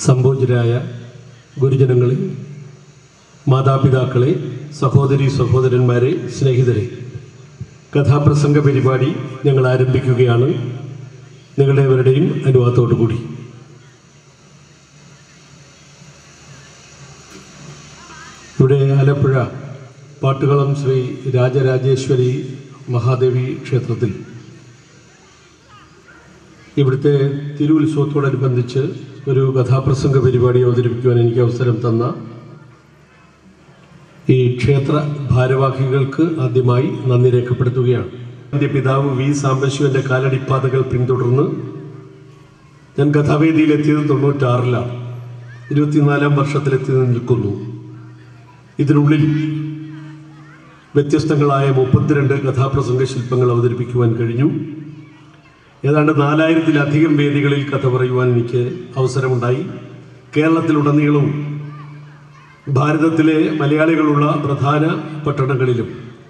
സംഭോജ്യരായ ഗുരുജനങ്ങളെ മാതാപിതാക്കളെ സഹോദരി സഹോദരന്മാരെ സ്നേഹിതരെ കഥാപ്രസംഗ പരിപാടി ഞങ്ങൾ ആരംഭിക്കുകയാണ് നിങ്ങളുടെവരുടെയും അനുവാദത്തോടു കൂടി ഇവിടെ ആലപ്പുഴ പാട്ടുകളം ശ്രീ രാജരാജേശ്വരി മഹാദേവി ക്ഷേത്രത്തിൽ ഇവിടുത്തെ തിരുവുത്സവത്തോടനുബന്ധിച്ച് ഒരു കഥാപ്രസംഗ പരിപാടി അവതരിപ്പിക്കുവാൻ എനിക്ക് അവസരം തന്ന ഈ ക്ഷേത്ര ഭാരവാഹികൾക്ക് ആദ്യമായി നന്ദി രേഖപ്പെടുത്തുകയാണ് എൻ്റെ പിതാവ് വി സാംബശിവൻ്റെ കാലടിപ്പാതകൾ പിന്തുടർന്ന് ഞാൻ കഥാവേദിയിലെത്തിയത് തൊണ്ണൂറ്റാറിലാണ് ഇരുപത്തിനാലാം വർഷത്തിലെത്തി നിൽക്കുന്നു ഇതിനുള്ളിൽ വ്യത്യസ്തങ്ങളായ മുപ്പത്തിരണ്ട് കഥാപ്രസംഗ ശില്പങ്ങൾ അവതരിപ്പിക്കുവാൻ കഴിഞ്ഞു ഏതാണ്ട് നാലായിരത്തിലധികം വേദികളിൽ കഥ പറയുവാൻ എനിക്ക് അവസരമുണ്ടായി കേരളത്തിലുടനീളവും ഭാരതത്തിലെ മലയാളികളുള്ള പ്രധാന പട്ടണങ്ങളിലും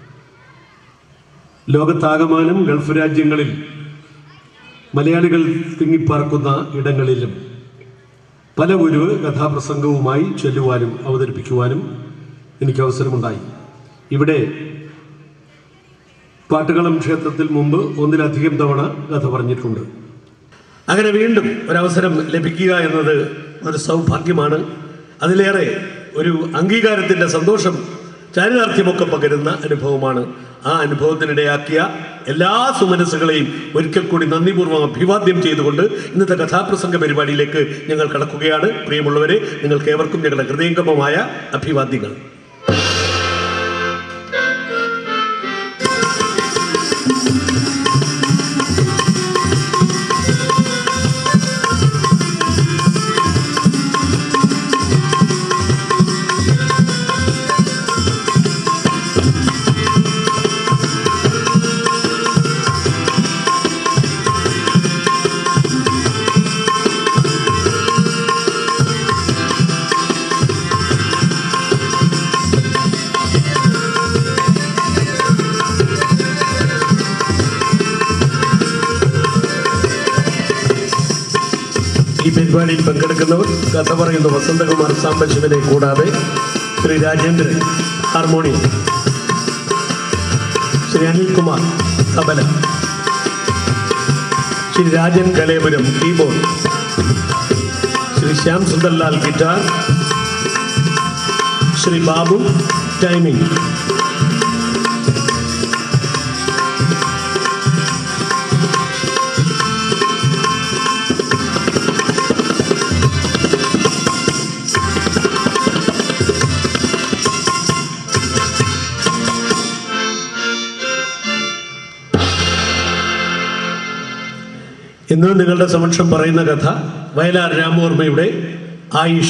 ലോകത്താകമാനം ഗൾഫ് രാജ്യങ്ങളിൽ മലയാളികൾ തിങ്ങിപ്പാർക്കുന്ന ഇടങ്ങളിലും പല ഒരു കഥാപ്രസംഗവുമായി ചെല്ലുവാനും അവതരിപ്പിക്കുവാനും എനിക്ക് അവസരമുണ്ടായി ഇവിടെ പാട്ടുകളം ക്ഷേത്രത്തിൽ മുമ്പ് ഒന്നിലധികം തവണ കഥ പറഞ്ഞിട്ടുണ്ട് അങ്ങനെ വീണ്ടും ഒരവസരം ലഭിക്കുക എന്നത് ഒരു സൗഭാഗ്യമാണ് അതിലേറെ ഒരു അംഗീകാരത്തിൻ്റെ സന്തോഷം ചാരിതാർത്ഥ്യമൊക്കെ പകരുന്ന അനുഭവമാണ് ആ അനുഭവത്തിനിടയാക്കിയ എല്ലാ സുമനസ്സുകളെയും ഒരിക്കൽ കൂടി നന്ദിപൂർവ്വം അഭിവാദ്യം ചെയ്തുകൊണ്ട് ഇന്നത്തെ കഥാപ്രസംഗ പരിപാടിയിലേക്ക് ഞങ്ങൾ കടക്കുകയാണ് പ്രിയമുള്ളവരെ നിങ്ങൾക്ക് ഏവർക്കും ഞങ്ങളുടെ ഹൃദയംഗമമായ അഭിവാദ്യങ്ങൾ ഈ പരിപാടിയിൽ പങ്കെടുക്കുന്നവർ കഥ പറയുന്ന വസന്തകുമാർ സാംബശിവനെ കൂടാതെ Shri Rajendran harmonium Shri Anilkumar tabla Shri Rajan Kalepuram keyboard Shri Shyam Sundarlal guitar Shri Babu timing ഇന്ന് നിങ്ങളുടെ സമക്ഷം പറയുന്ന കഥ വയലാർ രാമവർമ്മയുടെ ആയിഷ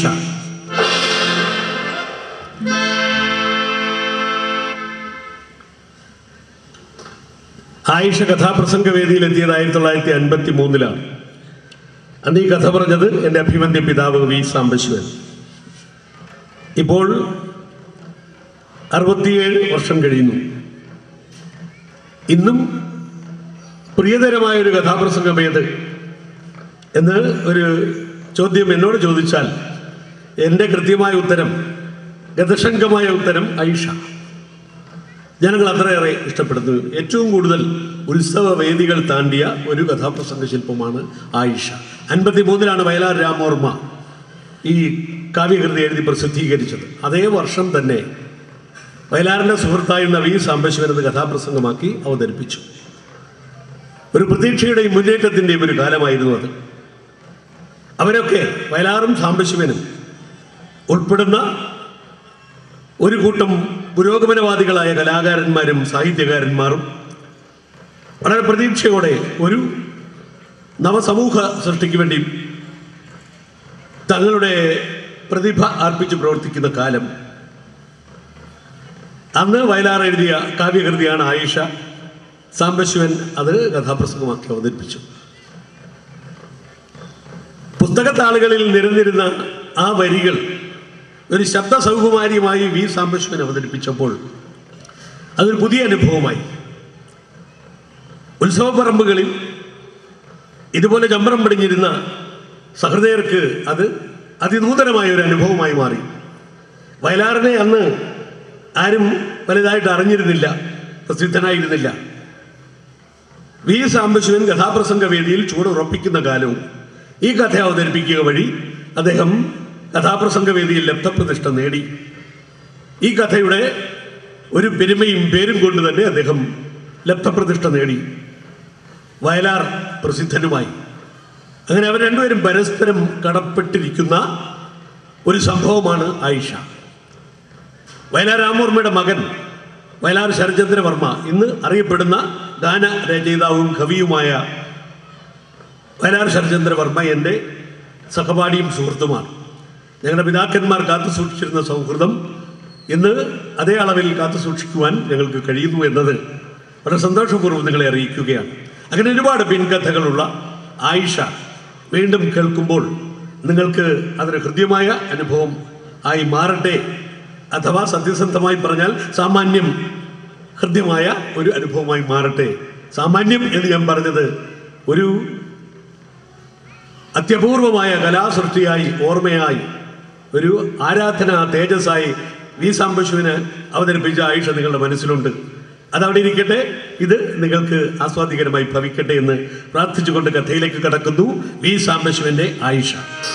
ആയിഷ കഥാപ്രസംഗ വേദിയിൽ എത്തിയത് ആയിരത്തി തൊള്ളായിരത്തി അൻപത്തി മൂന്നിലാണ് അന്ന് ഈ കഥ പറഞ്ഞത് എൻ്റെ അഭിമന്യ പിതാവ് വി സാംബശിവൻ ഇപ്പോൾ അറുപത്തിയേഴ് വർഷം കഴിയുന്നു ഇന്നും പ്രിയതരമായ ഒരു കഥാപ്രസംഗം ഏത് എന്ന് ഒരു ചോദ്യം എന്നോട് ചോദിച്ചാൽ എൻ്റെ കൃത്യമായ ഉത്തരം ഗതശങ്കമായ ഉത്തരം ഐഷ ജനങ്ങൾ അത്രയേറെ ഇഷ്ടപ്പെടുന്നു ഏറ്റവും കൂടുതൽ ഉത്സവ വേദികൾ താണ്ടിയ ഒരു കഥാപ്രസംഗ ശില്പമാണ് ആയിഷ അൻപത്തി മൂന്നിലാണ് വയലാർ രാമോർമ്മ ഈ കാവ്യകൃതി എഴുതി പ്രസിദ്ധീകരിച്ചത് അതേ വർഷം തന്നെ വയലാറിൻ്റെ സുഹൃത്തായിരുന്ന വി സാംബശിവൻ അത് കഥാപ്രസംഗമാക്കി അവതരിപ്പിച്ചു ഒരു പ്രതീക്ഷയുടെയും മുന്നേറ്റത്തിൻ്റെയും ഒരു കാലമായിരുന്നു അത് അവരൊക്കെ വയലാറും സാംബശിവനും ഉൾപ്പെടുന്ന ഒരു കൂട്ടം പുരോഗമനവാദികളായ കലാകാരന്മാരും സാഹിത്യകാരന്മാരും വളരെ പ്രതീക്ഷയോടെ ഒരു നവസമൂഹ സൃഷ്ടിക്ക് വേണ്ടി തങ്ങളുടെ പ്രതിഭ അർപ്പിച്ച് പ്രവർത്തിക്കുന്ന കാലം അന്ന് വയലാർ എഴുതിയ കാവ്യകൃതിയാണ് ആയിഷ സാംബശിവൻ അത് കഥാപ്രസംഗമാക്കി അവതരിപ്പിച്ചു പുസ്തകത്താളുകളിൽ നിരന്നിരുന്ന ആ വരികൾ ഒരു ശബ്ദ സൗകുമാരിയുമായി വി സാംബശിവൻ അവതരിപ്പിച്ചപ്പോൾ അതൊരു പുതിയ അനുഭവമായി ഉത്സവപ്പറമ്പുകളിൽ ഇതുപോലെ ചമ്പരം പടിഞ്ഞിരുന്ന സഹൃദയർക്ക് അത് അതിനൂതനമായ ഒരു അനുഭവമായി മാറി വയലാറിനെ അന്ന് ആരും വലുതായിട്ട് അറിഞ്ഞിരുന്നില്ല പ്രസിദ്ധനായിരുന്നില്ല വി സാംബശിവൻ കഥാപ്രസംഗ വേദിയിൽ ചൂടുറപ്പിക്കുന്ന കാലവും ഈ കഥ അവതരിപ്പിക്കുക വഴി അദ്ദേഹം കഥാപ്രസംഗ വേദിയിൽ ലബ്ധപ്രതിഷ്ഠ നേടി ഈ കഥയുടെ ഒരു പെരുമയും പേരും കൊണ്ട് തന്നെ അദ്ദേഹം ലബ്ധപ്രതിഷ്ഠ നേടി വയലാർ പ്രസിദ്ധനുമായി അങ്ങനെ അവർ രണ്ടുപേരും പരസ്പരം കടപ്പെട്ടിരിക്കുന്ന ഒരു സംഭവമാണ് ആയിഷ വയലാർ രാമവർമ്മയുടെ മകൻ വയലാർ ശരചന്ദ്രവർമ്മ ഇന്ന് അറിയപ്പെടുന്ന ഗാന രചയിതാവും കവിയുമായ വയലാർ ശരചന്ദ്രവർമ്മ എൻ്റെ സഹപാഠിയും സുഹൃത്തുമാണ് ഞങ്ങളുടെ പിതാക്കന്മാർ കാത്തു സൂക്ഷിച്ചിരുന്ന സൗഹൃദം ഇന്ന് അതേ അളവിൽ കാത്തു സൂക്ഷിക്കുവാൻ ഞങ്ങൾക്ക് കഴിയുന്നു എന്നത് വളരെ സന്തോഷപൂർവ്വം നിങ്ങളെ അറിയിക്കുകയാണ് അങ്ങനെ ഒരുപാട് പിൻകഥകളുള്ള ആയിഷ വീണ്ടും കേൾക്കുമ്പോൾ നിങ്ങൾക്ക് അതൊരു ഹൃദ്യമായ അനുഭവം ആയി മാറട്ടെ അഥവാ സത്യസന്ധമായി പറഞ്ഞാൽ സാമാന്യം ഹൃദ്യമായ ഒരു അനുഭവമായി മാറട്ടെ സാമാന്യം എന്ന് ഞാൻ പറഞ്ഞത് ഒരു അത്യപൂർവമായ കലാസൃഷ്ടിയായി ഓർമ്മയായി ഒരു ആരാധന തേജസ്സായി വി സാംബശുവിന് അവതരിപ്പിച്ച ആയിഷ നിങ്ങളുടെ മനസ്സിലുണ്ട് അതവിടെ ഇരിക്കട്ടെ ഇത് നിങ്ങൾക്ക് ആസ്വാദികരമായി ഭവിക്കട്ടെ എന്ന് പ്രാർത്ഥിച്ചുകൊണ്ട് കഥയിലേക്ക് കടക്കുന്നു വി സാംബശുവിന്റെ ആയിഷ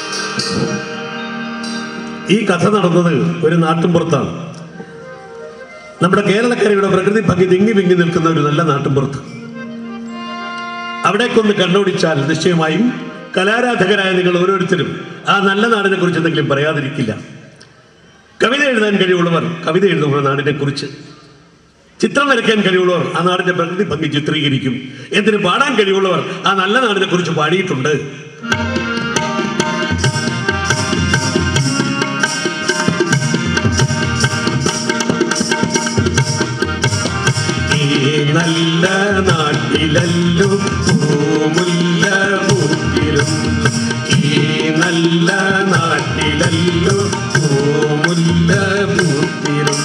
ഈ കഥ നടന്നത് ഒരു നാട്ടുംപുറത്താണ് നമ്മുടെ കേരളക്കരയുടെ പ്രകൃതി ഭംഗി തിങ്ങി വിങ്ങി നിൽക്കുന്ന ഒരു നല്ല നാട്ടുംപുറത്ത് അവിടേക്കൊന്ന് കണ്ണോടിച്ചാൽ നിശ്ചയമായും കലാരാധകരായ നിങ്ങൾ ഓരോരുത്തരും ആ നല്ല നാടിനെ കുറിച്ച് എന്തെങ്കിലും പറയാതിരിക്കില്ല കവിത എഴുതാൻ കഴിവുള്ളവർ കവിത എഴുതുന്ന നാടിനെ കുറിച്ച് ചിത്രം വരയ്ക്കാൻ കഴിവുള്ളവർ ആ നാടിന്റെ പ്രകൃതി ഭംഗി ചിത്രീകരിക്കും എന്തിന് പാടാൻ കഴിവുള്ളവർ ആ നല്ല നാടിനെ കുറിച്ച് പാടിയിട്ടുണ്ട് ഈ നല്ല നാട്ടിലല്ലോ പൂമുല്ല പൂത്തിരും ഈ നല്ല നാട്ടിലല്ലോ പൂമുല്ല പൂത്തിരും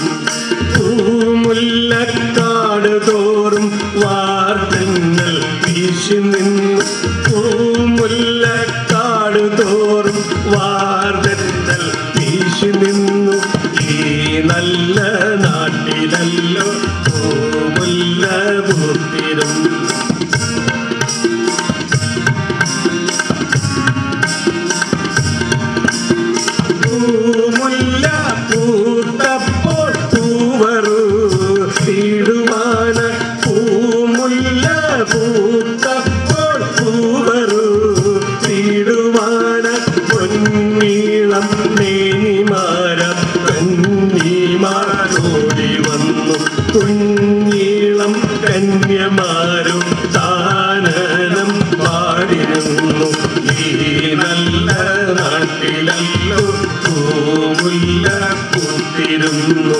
പൂമുല്ലക്കാട് തോറും വാർത്തങ്ങൾ വീശി നിന്നു പൂമുല്ലക്കാട് തോറും വാർത്തങ്ങൾ വീശി നിന്നു ഈ നല്ല നാട്ടിലല്ലോ പൂമുല്ല പൂത്തിരും പൂമുല്ല പൂത്തപ്പോൾ പൂവറു തീടുവാന പൂമുല്ല പൂത്തപ്പോൾ പൂവറു തീടുവാന പൊന്നീളം നേനിമാര കന്നിമാരോടി വന്നു കുഞ്ഞീളം കന്യമാരും താനനം പാടിരുന്നു ഈ നല്ല നാട്ടിലല്ലോ പൂമുല്ല പൂത്തിരുന്നു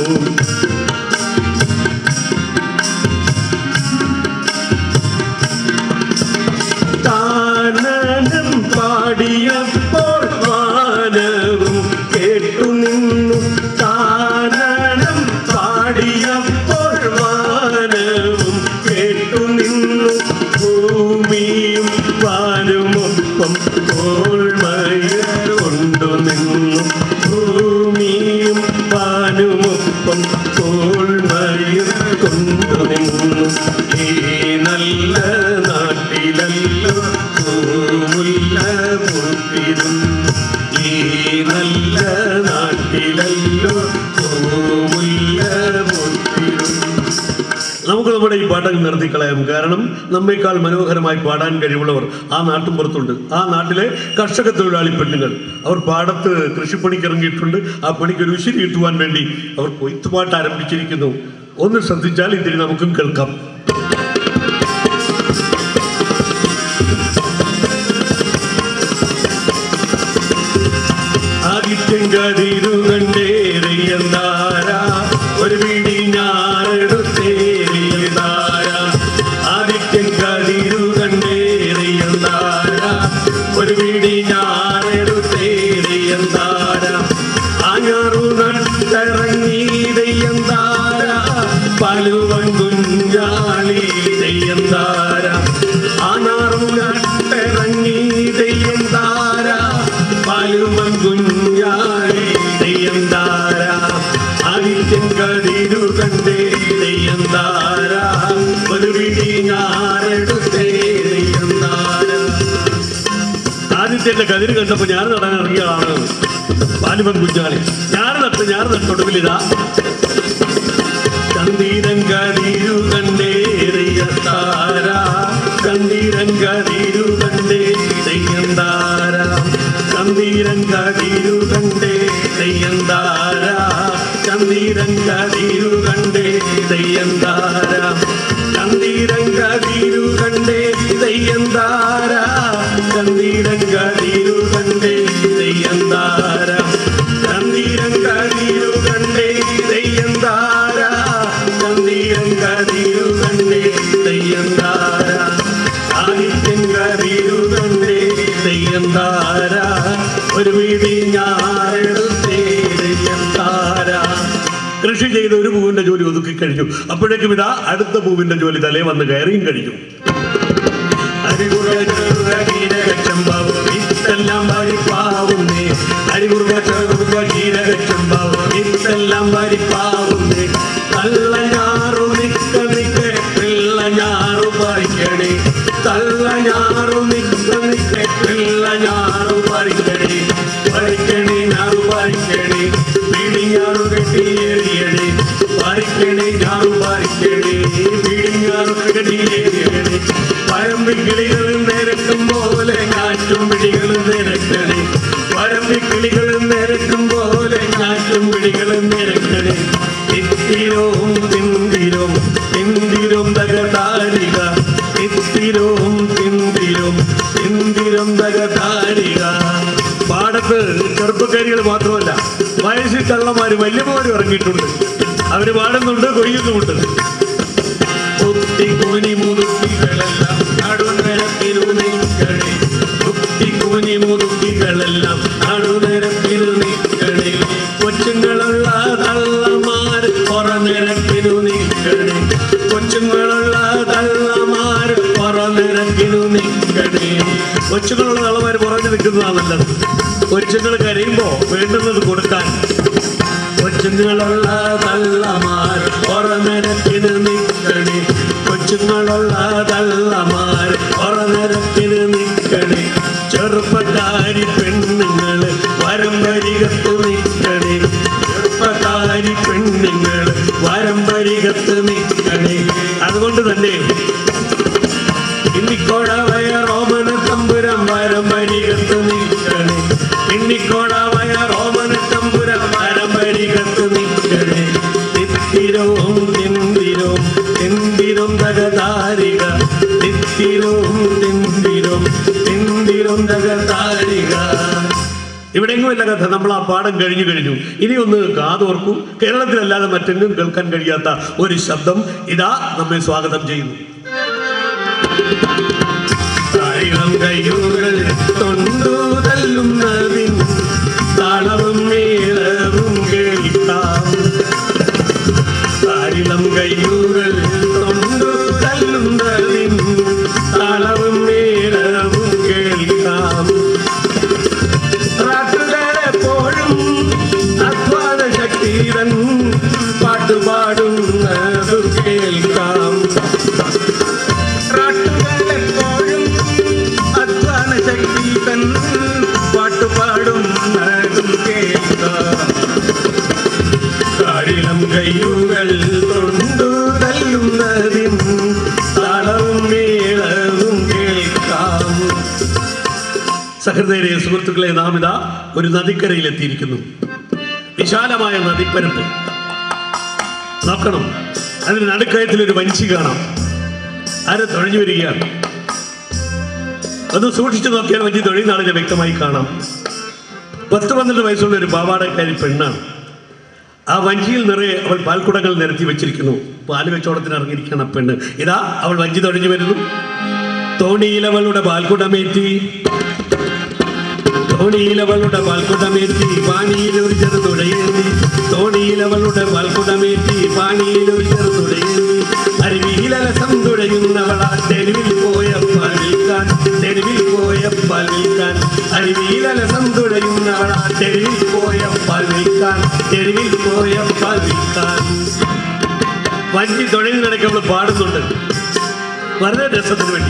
താനനം പാടിയപ്പോൾ വാനവും കേട്ടു നിന്നു താനനം പാടിയപ്പോൾ വാനവും കേട്ടു നിന്നു ഭൂമിയും വാനുമൊപ്പം തോൾമയ കൊണ്ടു നിന്നു ഭൂമിയും വാനുമൊപ്പം തോൾമയ കൊണ്ടു നിന്നു ഈ നല്ല നാട്ടിലല്ലോ പൂമുല്ല പൂത്തിരുന്നു ഈ നല്ല നാട്ടിലല്ലോ പൂമുല്ല പൂത്തിരുന്നു നമുക്ക് നമ്മുടെ ഈ പാട്ടം നിർത്തിക്കളയാം കാരണം നമ്മേക്കാൾ മനോഹരമായി പാടാൻ കഴിവുള്ളവർ ആ നാട്ടും പുറത്തുണ്ട് ആ നാട്ടിലെ കർഷക തൊഴിലാളി പെണ്ണുങ്ങൾ അവർ പാടത്ത് കൃഷിപ്പണിക്ക് ഇറങ്ങിയിട്ടുണ്ട് ആ പണിക്ക് ഒരു ഉശിരി കിട്ടുവാൻ വേണ്ടി അവർ കൊയ്ത്തുപാട്ട് ആരംഭിച്ചിരിക്കുന്നു ഒന്ന് ശ്രദ്ധിച്ചാൽ ഇതിന് നമുക്കും കേൾക്കാം ആദിത്യങ്കതിരുകണ്ടേറിയന്താര ഒരു പിടി ഞാനെടുത്തേറിയതാര ആദിത്യങ്കതിരുകണ്ടേറിയന്താര ഒരു പിടി ഞാനെടുത്തേറിയന്താര ആഞ്ഞാറു നട്ടിറങ്ങി ദയ്യന്താര പലുവൻ കുഞ്ഞാളി ദയ്യന്താര ആനാറു നട്ടിറങ്ങി ദയ്യന്താര പലുവൻ കുഞ്ഞ ആദിത്യൻ കതിരു കണ്ടേ തെയ്യം താര ഒരു പിടി ഞാനെടുത്തേ തെയ്യം താര ആദിത്യന്റെ കതിര് കണ്ടപ്പോ ഞാൻ നടാൻ ഇറങ്ങിയതാണ് പാലിമൻ കുഞ്ഞാലി ഞാൻ നട്ട് ഞാൻ നട്ടൊടുവിലിതാ ചന്ദിരൻ കതിരു കണ്ടേ തെയ്യം താര ചന്ദിരൻ കതിരു കണ്ടേ തെയ്യം താര ചന്ദിരൻ കതിരു കണ്ടേ തെയ്യം താര ചന്ദിരൻ കതിരു കണ്ടേ തെയ്യം താര ചന്ദിരൻ കതിരു കണ്ടേ തെയ്യം താര ചന്ദിരൻ കതിരു കണ്ടേ തെയ്യം താര ചന്ദിരൻ കതിരു കണ്ടേ തെയ്യം താര ചന്ദിരൻ കതിരു കണ്ടേ തെയ്യം താര ആദിത്യൻ കതിരു കണ്ടേ തെയ്യം താര ഒരു വീതി ഞാനെടുത്തേ തെയ്യം താര കൃഷി ചെയ്ത് ഒരു പൂവിന്റെ ജോലി ഒതുക്കി കഴിഞ്ഞു അപ്പോഴേക്കും ഇതാ അടുത്ത പൂവിന്റെ ജോലി തലേ വന്ന് കയറിയും കഴിഞ്ഞു അരികുറ ചെറുക കീരകച്ചമ്പാവ് ഇതെല്ലാം വരിപ്പാവുന്നേ അരികുറുക ചെറുക കീരകച്ചമ്പാവ് ഇതെല്ലാം വരിപ്പാവുന്നേ തള്ള ഞാറു നിക്ക നിക്ക പിള്ള ഞാറു പറിക്കണേ തള്ള ഞാറു നിക്ക നിക്ക പിള്ള ഞാറു പറിക്കണേ പറിക്കണേ ഞാറു പറിക്കണേ പിടിഞ്ഞാറു കെട്ടിയേറിയണേ പറിക്കണേ ഞാറു പറിക്കണേ പിടിഞ്ഞാറു കെട്ടിയേറിയണേ പരമ്പിക്കിളികളും നിരക്കും പോലെ കാറ്റും പിടികളും നിരക്കണേ പരമ്പിക്കിളികളും നിരക്കും പോലെ കാറ്റും പിടികളും നിരക്കണേ തിത്തിരോം തിന്തിരും തിന്തിരും തകതാരിക തിത്തിരോം തിന്തിരും തിന്തിരും തകതാരിക പാടത്ത് ചെറുപ്പക്കാരികൾ മാത്രമല്ല വയസ്സിൽ കള്ളമാര് വല്യമാരും ഇറങ്ങിയിട്ടുണ്ട് അവര് പാടുന്നുണ്ട് കൊയ്യുന്നുമുണ്ട് കുത്തി കുനി മുതുക്കികളെല്ലാം നടുനിരപ്പിനു നിൽക്കണേ കുത്തി കുനി മുതുക്കികളെല്ലാം നടുനിരപ്പിനു നിൽക്കണേ കൊച്ചുങ്ങളുള്ള തള്ളമാർ പുറനിരപ്പിനു നിൽക്കണേ കൊച്ചുങ്ങളുള്ള തള്ളമാർ പുറനിരപ്പിനു നിൽക്കണേ കൊച്ചുങ്ങളുള്ള തള്ളമാർ പുറഞ്ഞു നിൽക്കുന്നതാണ് നല്ലത് കൊച്ചുങ്ങൾ കരയുമ്പോ വേണ്ടുന്നത് കൊടുക്കാൻ കൊച്ചുങ്ങളുള്ള തള്ളമാർ പുറനിരക്കിന് നിൽക്കണേ കൊച്ചുങ്ങളുള്ള തള്ളമാർ പുറനിരക്കിന് നിൽക്കണേ ചെറുപ്പക്കാരി പെണ്ണുങ്ങള് വരമ്പരികത്ത് നിൽക്കണേ ചെറുപ്പക്കാരി പെണ്ണുങ്ങള് വരമ്പരികത്ത് നിൽക്കണേ അതുകൊണ്ട് തന്നെ ഇന്നിക്കോടവയ റോമന തമ്പുരം വരമ്പരികത്ത് നിൽക്കണേ ഇന്നിക്കോടവയ റോമന തമ്പുരം വരമ്പരികത്ത് നിൽക്കണേ തിത്തിരവും തിന്തിരും തിന്തിരും തകതാരിക തിത്തിരവും തിന്തിരും തിന്തിരും തകതാരിക ഇവിടെയെങ്ങുമല്ല കഥ നമ്മൾ ആ പാഠം കഴിഞ്ഞു കഴിഞ്ഞു ഇനി ഒന്ന് കാതോർക്കൂ കേരളത്തിലല്ലാതെ മറ്റെങ്ങും കേൾക്കാൻ കഴിയാത്ത ഒരു ശബ്ദം ഇതാ നമ്മെ സ്വാഗതം ചെയ്യുന്നു താഴിളം കയ്യുകൾ തൊണ്ടു തല്ലുന്നതിൻ താളവും മേളവും കേൾക്കാം താഴിളം കയ്യുകൾ തൊണ്ടു തല്ലുന്നതിൻ താളവും മേളവും കേൾക്കാം റാട്ടുകാരെപ്പോഴും അധ്വാന ശക്തിതൻ പാട്ടുപാടുന്നതു കേൾക്കാം റാട്ടുകാരെപ്പോഴും അധ്വാന ശക്തിതൻ പാട്ടുപാടുന്നതും കേൾക്കാം കാരിളം കയ്യുകൾ തൊണ്ടു തല്ലുന്നതിൻ താളവും മേളവും കേൾക്കാം സഹൃദയരെ സുഹൃത്തുക്കളെ നാം ഇതാ ഒരു നദിക്കരയിൽ എത്തിയിരിക്കുന്നു വിശാലമായ നദിപ്പരപ്പ് നോക്കണം അതിന് നടുക്കയത്തിൽ ഒരു വഞ്ചി കാണാം ആരെ തുഴഞ്ഞു വരികയാണ് ഒന്ന് സൂക്ഷിച്ചു നോക്കിയാൽ വഞ്ചി തൊഴിയുന്ന ആളിനെ വ്യക്തമായി കാണാം പത്ത് പന്ത്രണ്ട് വയസ്സുള്ള ഒരു പാവാടക്കാരി പെണ്ണാണ് ആ വഞ്ചിയിൽ നിറയെ അവൾ പാൽക്കുടങ്ങൾ നിരത്തി വെച്ചിരിക്കുന്നു പാല് വെച്ചോടത്തിന് ഇറങ്ങിയിരിക്കണം ആ പെണ്ണ് ഇതാ അവൾ വഞ്ചി തൊഴിഞ്ഞു വരുന്നു തോണിയിലവളുടെ പാൽക്കുടമേറ്റി തോണിയിലവളുടെ പാൽക്കുടമേറ്റി പാണിയിൽ ഒരു ചെറു തുഴയേന്തി തോണിയിലവളുടെ പാൽക്കുടമേറ്റി പാണിയിൽ ഒരു ചെറു തുഴയേന്തി അരുവിയിലലസം തുഴയുന്നവളാ തെരുവിൽ പോയ പാലിക്കാൻ തെരുവിൽ പോയ പാലിക്കാൻ അരുവിയിലലസം തുഴയുന്നവളാ തെരുവിൽ പോയ പാലിക്കാൻ തെരുവിൽ പോയ പാലിക്കാൻ വഞ്ചി തൊഴിലിനിടയ്ക്ക് അവൾ പാടുന്നുണ്ട് വളരെ രസത്തിന് വേണ്ടി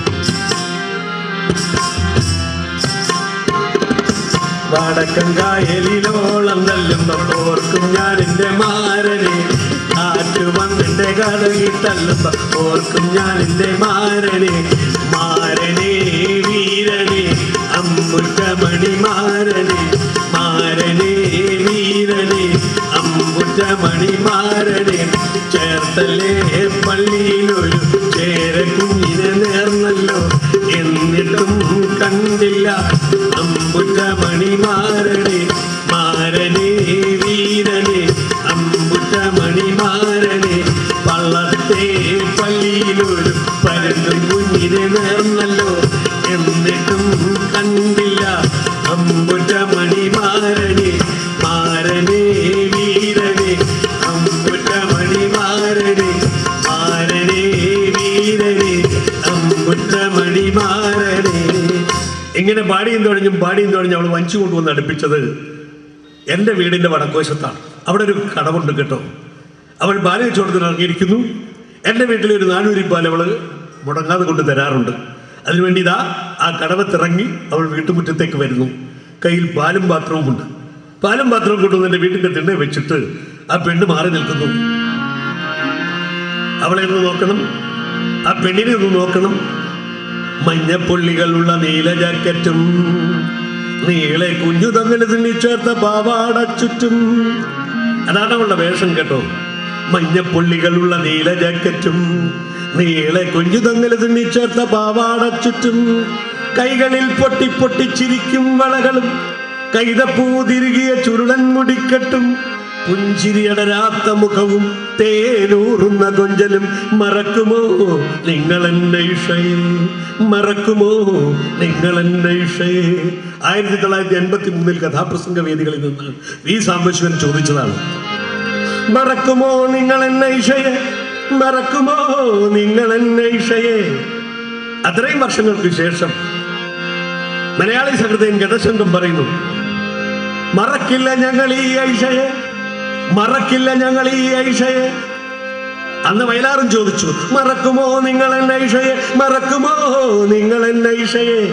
വടക്കൻ കായലിലോളം തല്ലുമ്പോൾ ഓർക്കും ഞാൻ എൻ്റെ മാരനെ കാറ്റ് വന്നെൻ്റെ കടകിൽ തല്ലുമ്പോൾ ഓർക്കും ഞാൻ എൻ്റെ മാരനെ മാരനെ വീരനെ അമ്പുറ്റമണി മാരനെ മാരനെ വീരനെ അമ്പുറ്റമണി മാരനെ ചേർത്തല്ലേ പള്ളിയിലൊരു ചേര കുഞ്ഞിനെ നേർന്നല്ലോ എന്നിട്ടും കണ്ടില്ല അമ്പുറ്റ മണിമാരനെ മാരനെ വീരനെ അമ്പുറ്റ മണിമാരനെ പള്ളത്തെ പള്ളിയിലൊരു പരന്നും കുഞ്ഞിനെ നേർന്നല്ലോ എന്നിട്ടും കണ്ടില്ല അമ്പുറ്റ മണിമാരനെ മാരനെ വീരനെ അമ്പുറ്റ മണിമാരനെ മാരനെ വീരനെ അമ്പുറ്റ മണിമാരനെ ഇങ്ങനെ പാടിയും തുഴഞ്ഞും പാടിയും തുഴഞ്ഞും അവൾ വഞ്ചു കൊണ്ടുവന്ന് അടുപ്പിച്ചത് എൻ്റെ വീടിൻ്റെ വടക്കുവശത്താണ് അവിടെ ഒരു കടവുണ്ട് കേട്ടോ അവൾ ബാല്യ ചോട്ടത്തിന് ഇറങ്ങിയിരിക്കുന്നു എൻ്റെ വീട്ടിലെ ഒരു നാനൂരിപ്പാൽ അവൾ മുടങ്ങാതെ കൊണ്ട് തരാറുണ്ട് അതിനുവേണ്ടി ഇതാ ആ കടവത്തിറങ്ങി അവൾ വീട്ടുമുറ്റത്തേക്ക് വരുന്നു കയ്യിൽ പാലും പാത്രവും ഉണ്ട് പാലും പാത്രവും കൊണ്ടുവന്ന് എൻ്റെ വീട്ടിൻ്റെ തിണ്ണെ വെച്ചിട്ട് ആ പെണ്ണ് മാറി നിൽക്കുന്നു അവളെ ഒന്ന് നോക്കണം ആ പെണ്ണിനെ ഒന്ന് നോക്കണം മഞ്ഞപ്പുള്ളികളുള്ള നീല ജാക്കറ്റും നീളെ കുഞ്ഞു തമ്മിൽ തിന്നിച്ചേർത്ത പാവാട ചുറ്റും അതാണ് അവളുടെ വേഷം കേട്ടോ മഞ്ഞപ്പുള്ളികളുള്ള നീല ജാക്കറ്റും നീളെ കുഞ്ഞു തമ്മിൽ തിന്നിച്ചേർത്ത പാവാട ചുറ്റും കൈകളിൽ പൊട്ടി പൊട്ടിച്ചിരിക്കും വളകളും കൈതപ്പൂ തിരുകിയ ചുരുളൻ മുടിക്കെട്ടും പുഞ്ചിരിയടരാത്ത മുഖവും തേനൂറുന്ന കൊഞ്ചലും മറക്കുമോ നിങ്ങൾ എന്നെ ഇഷയെ മറക്കുമോ നിങ്ങൾ എന്നെ ഇഷയെ ആയിരത്തി തൊള്ളായിരത്തി എൺപത്തി മൂന്നിൽ കഥാപ്രസംഗ വേദികളിൽ നിന്ന് വി സാംബശിവൻ ചോദിച്ചതാണ് മറക്കുമോ നിങ്ങൾ എന്നെ ഇഷയെ മറക്കുമോ നിങ്ങൾ എന്നെ ഇഷയെ അത്രയും വർഷങ്ങൾക്ക് ശേഷം മലയാളി സഹൃദയൻ ഗതശങ്കം പറയുന്നു മറക്കില്ല ഞങ്ങൾ ഈ ഐഷയെ മറക്കില്ല ഞങ്ങൾ ഈ ഐഷയെ അന്ന് വയലാറും ചോദിച്ചു മറക്കുമോ നിങ്ങൾ എന്നെ ഐഷയെ മറക്കുമോ നിങ്ങൾ എന്നെ ഐഷയെ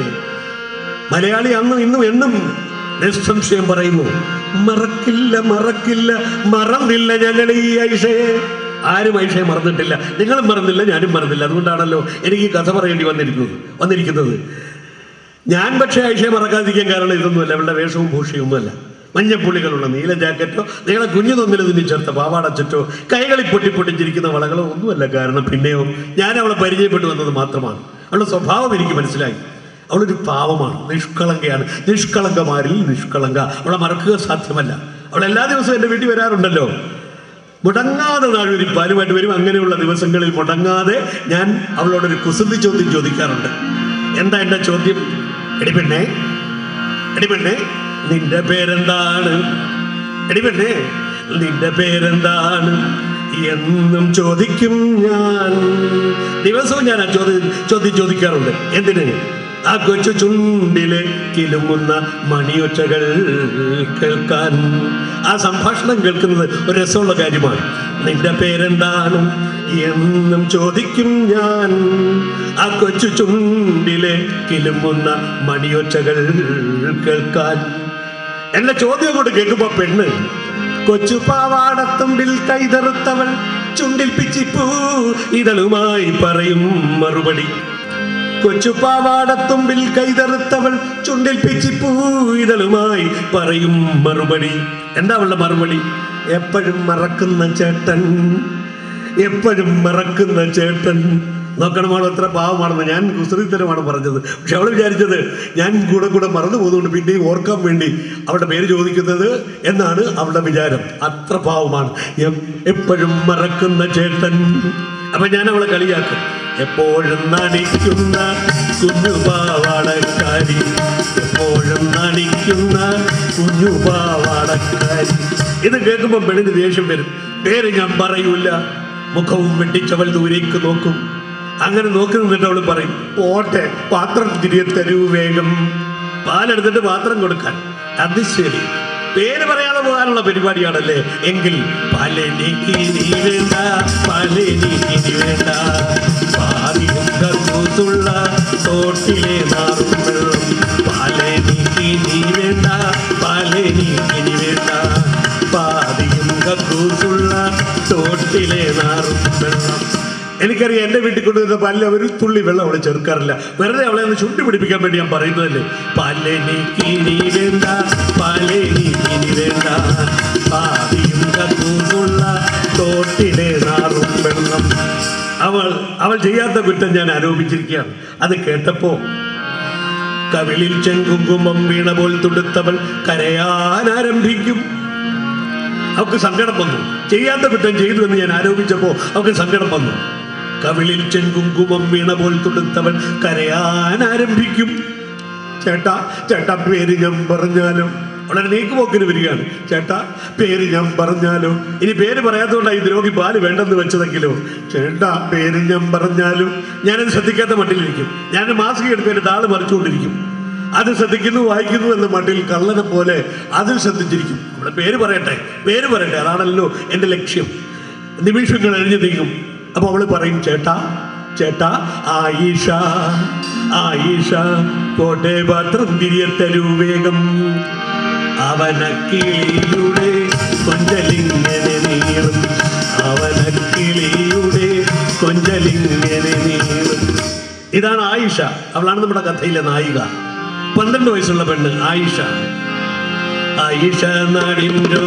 മലയാളി അന്നും ഇന്നും എന്നും നിസ്സംശയം പറയുന്നു മറക്കില്ല മറക്കില്ല മറന്നില്ല ഞങ്ങൾ ഈ ഐഷയെ ആരും ഐഷയെ മറന്നിട്ടില്ല നിങ്ങളും മറന്നില്ല ഞാനും മറന്നില്ല അതുകൊണ്ടാണല്ലോ എനിക്ക് ഈ കഥ പറയേണ്ടി വന്നിരിക്കുന്നത് വന്നിരിക്കുന്നത് ഞാൻ പക്ഷേ ഐഷയെ മറക്കാതിരിക്കാൻ കാരണം ഇതൊന്നുമല്ല അവളുടെ വേഷവും ഭൂഷയൊന്നുമല്ല മഞ്ഞപ്പുള്ളികളുള്ള നീല ജാക്കറ്റോ നീളെ കുഞ്ഞു തമ്മിൽ ഇതിന് ചേർത്ത പാവാടച്ചറ്റോ കൈകളിൽ പൊട്ടി പൊട്ടിച്ചിരിക്കുന്ന വളകളോ ഒന്നുമല്ല കാരണം പിന്നെയോ ഞാൻ അവളെ പരിചയപ്പെട്ടു വന്നത് മാത്രമാണ് അവളുടെ സ്വഭാവം എനിക്ക് മനസ്സിലായി അവളൊരു പാവമാണ് നിഷ്കളങ്കയാണ് നിഷ്കളങ്കമാരിൽ നിഷ്കളങ്ക അവളെ മറക്കുക സാധ്യമല്ല അവൾ എല്ലാ ദിവസവും എൻ്റെ വീട്ടിൽ വരാറുണ്ടല്ലോ മുടങ്ങാതെ നാഴൊരു പാലുമായിട്ട് വരും അങ്ങനെയുള്ള ദിവസങ്ങളിൽ മുടങ്ങാതെ ഞാൻ അവളോടൊരു കുസൃതി ചോദ്യം ചോദിക്കാറുണ്ട് എന്താ എൻ്റെ ചോദ്യം എടി പെണ്ണേ എടി പെണ്ണേ നിന്റെ പേരെന്താണ് എടി പെണ്ണേ നിന്റെ പേരെന്താണ് എന്നും ചോദിക്കും ഞാൻ ദിവസവും ഞാൻ ആ ചോദ്യം ചോദ്യം ചോദിക്കാറുണ്ട് എന്തിന് ആ കൊച്ചു ചുണ്ടിലെ കിലുങ്ങുന്ന മണിയൊച്ചകൾ കേൾക്കാൻ ആ സംഭാഷണം കേൾക്കുന്നത് ഒരു രസമുള്ള കാര്യമാണ് നിന്റെ പേരെന്താണ് എന്നും ചോദിക്കും ഞാൻ ആ കൊച്ചു ചുണ്ടിലെ കിലുങ്ങുന്ന മണിയൊച്ചകൾ കേൾക്കാൻ എന്റെ ചോദ്യം കൊണ്ട് കേൾക്കുമ്പോ പെണ്ണ് കൊച്ചു പാവാടത്തുമ്പിൽ കൈതറുത്തവൾ ചുണ്ടിൽ പിച്ചിപ്പൂ ഇതളുമായി പറയും മറുപടി കൊച്ചു പാവാടത്തുമ്പിൽ കൈതറുത്തവൾ ചുണ്ടിൽ പിച്ചിപ്പൂ ഇതളുമായി പറയും മറുപടി എന്താ അവളുടെ മറുപടി എപ്പോഴും മറക്കുന്ന ചേട്ടൻ എപ്പോഴും മറക്കുന്ന ചേട്ടൻ നോക്കണം അവൾ എത്ര പാവമാണെന്ന് ഞാൻ കുസൃതിത്തരമാണ് പറഞ്ഞത് പക്ഷെ അവൾ വിചാരിച്ചത് ഞാൻ കൂടെ കൂടെ മറന്നു പോകുന്നുണ്ട് പിന്നെയും ഓർക്കാൻ വേണ്ടി അവളുടെ പേര് ചോദിക്കുന്നത് എന്നാണ് അവളുടെ വിചാരം അത്ര പാവമാണ് എം- എപ്പോഴും മറക്കുന്ന ചേട്ടൻ അപ്പൊ ഞാൻ അവളെ കളിയാക്കും എപ്പോഴും നടിക്കുന്ന കുഞ്ഞുപാവാടക്കാരി എപ്പോഴും നടിക്കുന്ന കുഞ്ഞുപാവാടക്കാരി ഇത് കേൾക്കുമ്പോൾ പെണ്ണിന് ദേഷ്യം വരും പേര് ഞാൻ പറയൂല മുഖവും വെട്ടിച്ചവൾ ദൂരേക്ക് നോക്കും അങ്ങനെ നോക്കി നിന്നിട്ട് അവൾ പറയും പോട്ടെ പാത്രം തിരികെ തരൂ വേഗം പാലെടുത്തിട്ട് പാത്രം കൊടുക്കാൻ അത് ശരി പേര് പറയാതെ പോകാനുള്ള പരിപാടിയാണല്ലേ എങ്കിൽ പലനിക്ക് നീ വേണ്ട പലനിക്ക് നീ വേണ്ട പാതിയും കക്കൂസുള്ള തോട്ടിലെ നാറും വെള്ളം പലനിക്ക് നീ വേണ്ട പലനിക്ക് നീ വേണ്ട പാതിയും കക്കൂസുള്ള തോട്ടിലെ നാറും വെള്ളം എനിക്കറിയാം എൻ്റെ വീട്ടിൽ കൊണ്ടുവരുന്ന പല്ല ഒരു തുള്ളി വെള്ളം അവിടെ ചേർക്കാറില്ല വെറുതെ അവളെ ഒന്ന് ചുണ്ടി പിടിപ്പിക്കാൻ വേണ്ടി ഞാൻ പറയുന്നതല്ലേ പലനിക്കിനി വേണ്ട പലനിക്കിനി വേണ്ട പാതിയും കക്കൂസുള്ള തോട്ടിലെ നാറും വെള്ളം അവൾ അവൾ ചെയ്യാത്ത കുറ്റം ഞാൻ ആരോപിച്ചിരിക്കുകയാണ് അത് കേട്ടപ്പോ കവിളിൽ ചെങ്കുങ്കുമം വീണ പോൽ തുടുത്തവൾ കരയാൻ ആരംഭിക്കും അവൾക്ക് സങ്കടം വന്നു ചെയ്യാത്ത കുറ്റം ചെയ്തു എന്ന് ഞാൻ ആരോപിച്ചപ്പോ അവൾക്ക് സങ്കടം വന്നു കവിളിൽ ചെങ്കുങ്കുമം വീണ പോൽ തുടുത്തവൻ കരയാൻ ആരംഭിക്കും ചേട്ടാ ചേട്ടാ പേര് ഞാൻ പറഞ്ഞാലോ വളരെ നീക്കുപോക്കിന് വരികയാണ് ചേട്ടാ പേര് ഞാൻ പറഞ്ഞാലോ ഇനി പേര് പറയാത്തതുകൊണ്ടായി ദ്രോഹി പാല് വേണ്ടെന്ന് വെച്ചതെങ്കിലോ ചേട്ടാ പേര് ഞാൻ പറഞ്ഞാലോ ഞാനത് ശ്രദ്ധിക്കാത്ത മട്ടിലിരിക്കും ഞാൻ മാസ്ക് എടുത്ത് എൻ്റെ താള് മറിച്ചുകൊണ്ടിരിക്കും അത് ശ്രദ്ധിക്കുന്നു വായിക്കുന്നു എന്ന മട്ടിൽ കള്ളനെ പോലെ അതിൽ ശ്രദ്ധിച്ചിരിക്കും നമ്മുടെ പേര് പറയട്ടെ പേര് പറയട്ടെ അതാണല്ലോ എൻ്റെ ലക്ഷ്യം നിമിഷങ്ങൾ എഴിഞ്ഞു നീങ്ങും അപ്പൊ അവള് പറയും ചേട്ടാ ചേട്ടാ ആയിഷ ആയിഷ കോട്ടെ പാത്രം തിരിയത്തരൂ വേഗം അവനക്കിളിയുടെ കൊഞ്ചലിങ്ങനെ നീറും അവനക്കിളിയുടെ കൊഞ്ചലിങ്ങനെ നീറും ഇതാണ് ആയിഷ അവളാണ് നമ്മുടെ കഥയിലെ നായിക പന്ത്രണ്ട് വയസ്സുള്ള പെണ്ണ് ആയിഷ ആയിഷ നാടിൻ്റെ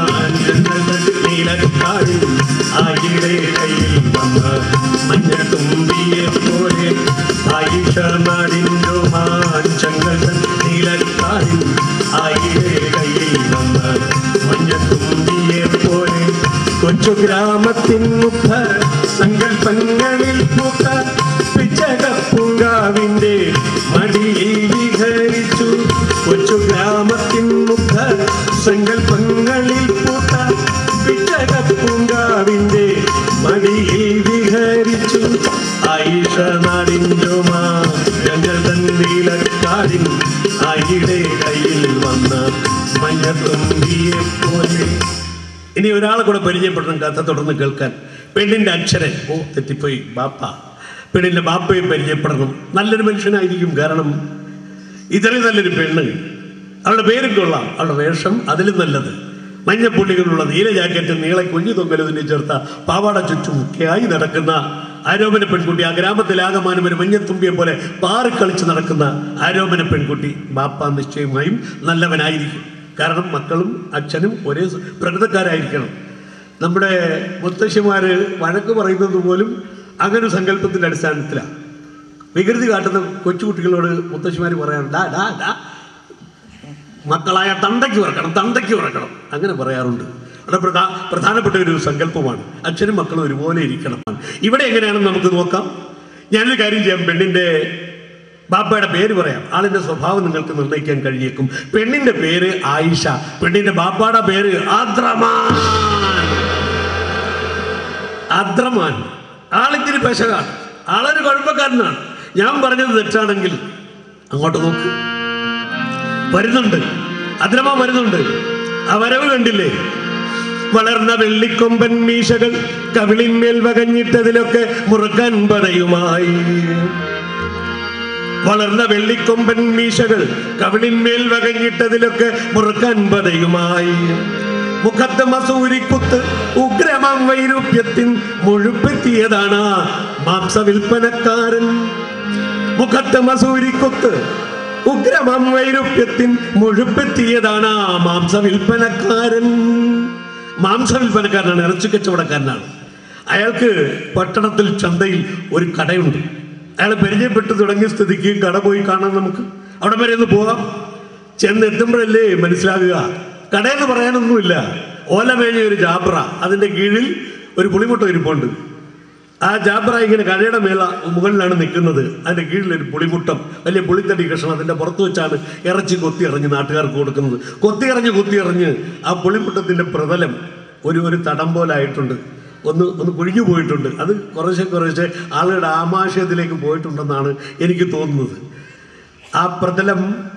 നീലക്കാടിൽ ആയിടെ കയ്യിൽ വന്ന മഞ്ഞ തുമ്പിയെ പോലെ ആയിഷ നാടിൻ്റെ മാഞ്ചങ്ങൾ നീലക്കാടിൽ ആയിടെ കയ്യിൽ വന്ന മഞ്ഞ തുമ്പിയെ പോലെ കൊച്ചു ഗ്രാമത്തിൻ മുഖ സങ്കല്പങ്ങളിൽ പൂക്ക പിച്ചകപ്പൂങ്കാവിന്റെ മടിയിൽ വിഹരിച്ചു കൊച്ചു ഗ്രാമത്തിൻ മുഖ സങ്കല്പങ്ങളിൽ പൂത്ത പിച്ചകപ്പൂങ്കാവിന്റെ മടിയിൽ വിഹരിച്ചു ആയിഷ നാടിഞ്ചുമാ ഞങ്ങൾ തന്നീലക്കാടിൻ ആയിടെ കയ്യിൽ വന്ന മഞ്ഞത്തുമ്പിയെ പോലെ ഇനി ഒരാളെ കൂടെ പരിചയപ്പെടണം കഥ തുടർന്ന് കേൾക്കാൻ പെണ്ണിന്റെ അക്ഷരൻ ഓ തെറ്റിപ്പോയി ബാപ്പ പെണ്ണിന്റെ ബാപ്പയും പരിചയപ്പെടണം നല്ലൊരു മനുഷ്യനായിരിക്കും കാരണം ഇത്രയും നല്ലൊരു പെണ്ണ് അവളുടെ പേരും കൊള്ളാം അവളുടെ വേഷം അതിലും നല്ലത് മഞ്ഞപ്പുള്ളികളുള്ള നീല ജാക്കറ്റ് നീളെ കുഞ്ഞു തൊങ്ങലതിനെ ചേർത്ത പാവാട ചുറ്റും ഒക്കെയായി നടക്കുന്ന ആരോപണ പെൺകുട്ടി ആ ഗ്രാമത്തിലാകമാനം ഒരു മഞ്ഞത്തുമ്പിയെ പോലെ പാറിക്കളിച്ച് നടക്കുന്ന ആരോപണ പെൺകുട്ടി ബാപ്പ നിശ്ചയമായും നല്ലവനായിരിക്കും കാരണം മക്കളും അച്ഛനും ഒരേ സ- പ്രകൃതക്കാരായിരിക്കണം നമ്മുടെ മുത്തശ്ശിമാര് വഴക്ക് പറയുന്നത് പോലും അങ്ങനെ ഒരു സങ്കല്പത്തിന്റെ അടിസ്ഥാനത്തിലാണ് വികൃതി കാട്ടുന്ന കൊച്ചുകുട്ടികളോട് മുത്തശ്ശിമാർ പറയാൻ ഡാ ഡാ ഡാ മക്കളായ തന്തയ്ക്ക് ഉറക്കണം തന്തയ്ക്ക് ഉറക്കണം അങ്ങനെ പറയാറുണ്ട് അവിടെ പ്രധാ പ്രധാനപ്പെട്ട ഒരു സങ്കല്പമാണ് അച്ഛനും മക്കളും ഒരുപോലെ ഇരിക്കണം ഇവിടെ എങ്ങനെയാണെന്ന് നമുക്ക് നോക്കാം ഞാനൊരു കാര്യം ചെയ്യാം പെണ്ണിന്റെ ബാപ്പയുടെ പേര് പറയാം ആളിന്റെ സ്വഭാവം നിങ്ങൾക്ക് നിർണ്ണയിക്കാൻ കഴിയേക്കും പെണ്ണിന്റെ പേര് ആയിഷ പെണ്ണിന്റെ ബാപ്പയുടെ പേര് ആദ്രമാൻ അദ്രമാൻ ആളിത്തിരി പെശകാണ് ആളൊരു കുഴപ്പക്കാരനാണ് ഞാൻ പറഞ്ഞത് തെറ്റാണെങ്കിൽ അങ്ങോട്ട് നോക്ക് വരുന്നുണ്ട് അദ്രമാൻ വരുന്നുണ്ട് ആ വരവ് കണ്ടില്ലേ വളർന്ന വെള്ളിക്കൊമ്പൻ മീശകൾ കവിളിന്മേൽ വകഞ്ഞിട്ടതിലൊക്കെ മുറുക്കാൻ പടയുമായി വളർന്ന വെള്ളിക്കൊമ്പൻ മീശകൾ കവിളിന്മേൽ വകഞ്ഞിട്ടതിലൊക്കെ മുറുക്കാൻ പതയുമായി മുഖത്ത് മസൂരിക്കുത്ത് ഉഗ്രമാം വൈരൂപ്യത്തിൻ മുഴുപ്പെത്തിയതാണ് ആ മാംസവിൽപ്പനക്കാരൻ മുഖത്ത് മസൂരിക്കുത്ത് ഉഗ്രമാം വൈരൂപ്യത്തിൻ മുഴുപ്പെത്തിയതാണ് ആ മാംസവിൽപ്പനക്കാരൻ മാംസവിൽപ്പനക്കാരനാണ് ഇറച്ചി കച്ചവടക്കാരനാണ് അയാൾക്ക് പട്ടണത്തിൽ ചന്തയിൽ ഒരു കടയുണ്ട് അയാൾ പരിചയപ്പെട്ടു തുടങ്ങിയ സ്ഥിതിക്ക് കട പോയി കാണാൻ നമുക്ക് അവിടെ വരെ ഒന്ന് പോകാം ചെന്ന് എത്തുമ്പോഴല്ലേ മനസ്സിലാകുക കടയെന്ന് പറയാനൊന്നുമില്ല ഓലമേഞ്ഞ ഒരു ജാബ്ര അതിന്റെ കീഴിൽ ഒരു പുളിമുട്ട ഇരിപ്പുണ്ട് ആ ജാബ്ര ഇങ്ങനെ കടയുടെ മേള മുകളിലാണ് നിൽക്കുന്നത് അതിന്റെ കീഴിൽ ഒരു പുളിമുട്ടം വലിയ പുളിത്തടി കഷ്ണം അതിന്റെ പുറത്ത് വെച്ചാണ് ഇറച്ചി കൊത്തി എറിഞ്ഞ് നാട്ടുകാർക്ക് കൊടുക്കുന്നത് കൊത്തി എറിഞ്ഞ് കൊത്തി എറിഞ്ഞ് ആ പുളിമുട്ടത്തിന്റെ പ്രതലം ഒരു ഒരു തടം പോലായിട്ടുണ്ട് ഒന്ന് ഒന്ന് കുഴിഞ്ഞു പോയിട്ടുണ്ട് അത് കുറേശ്ശെ കുറേശ്ശെ ആളുകളുടെ ആമാശയത്തിലേക്ക് പോയിട്ടുണ്ടെന്നാണ് എനിക്ക് തോന്നുന്നത് ആ പ്രതലം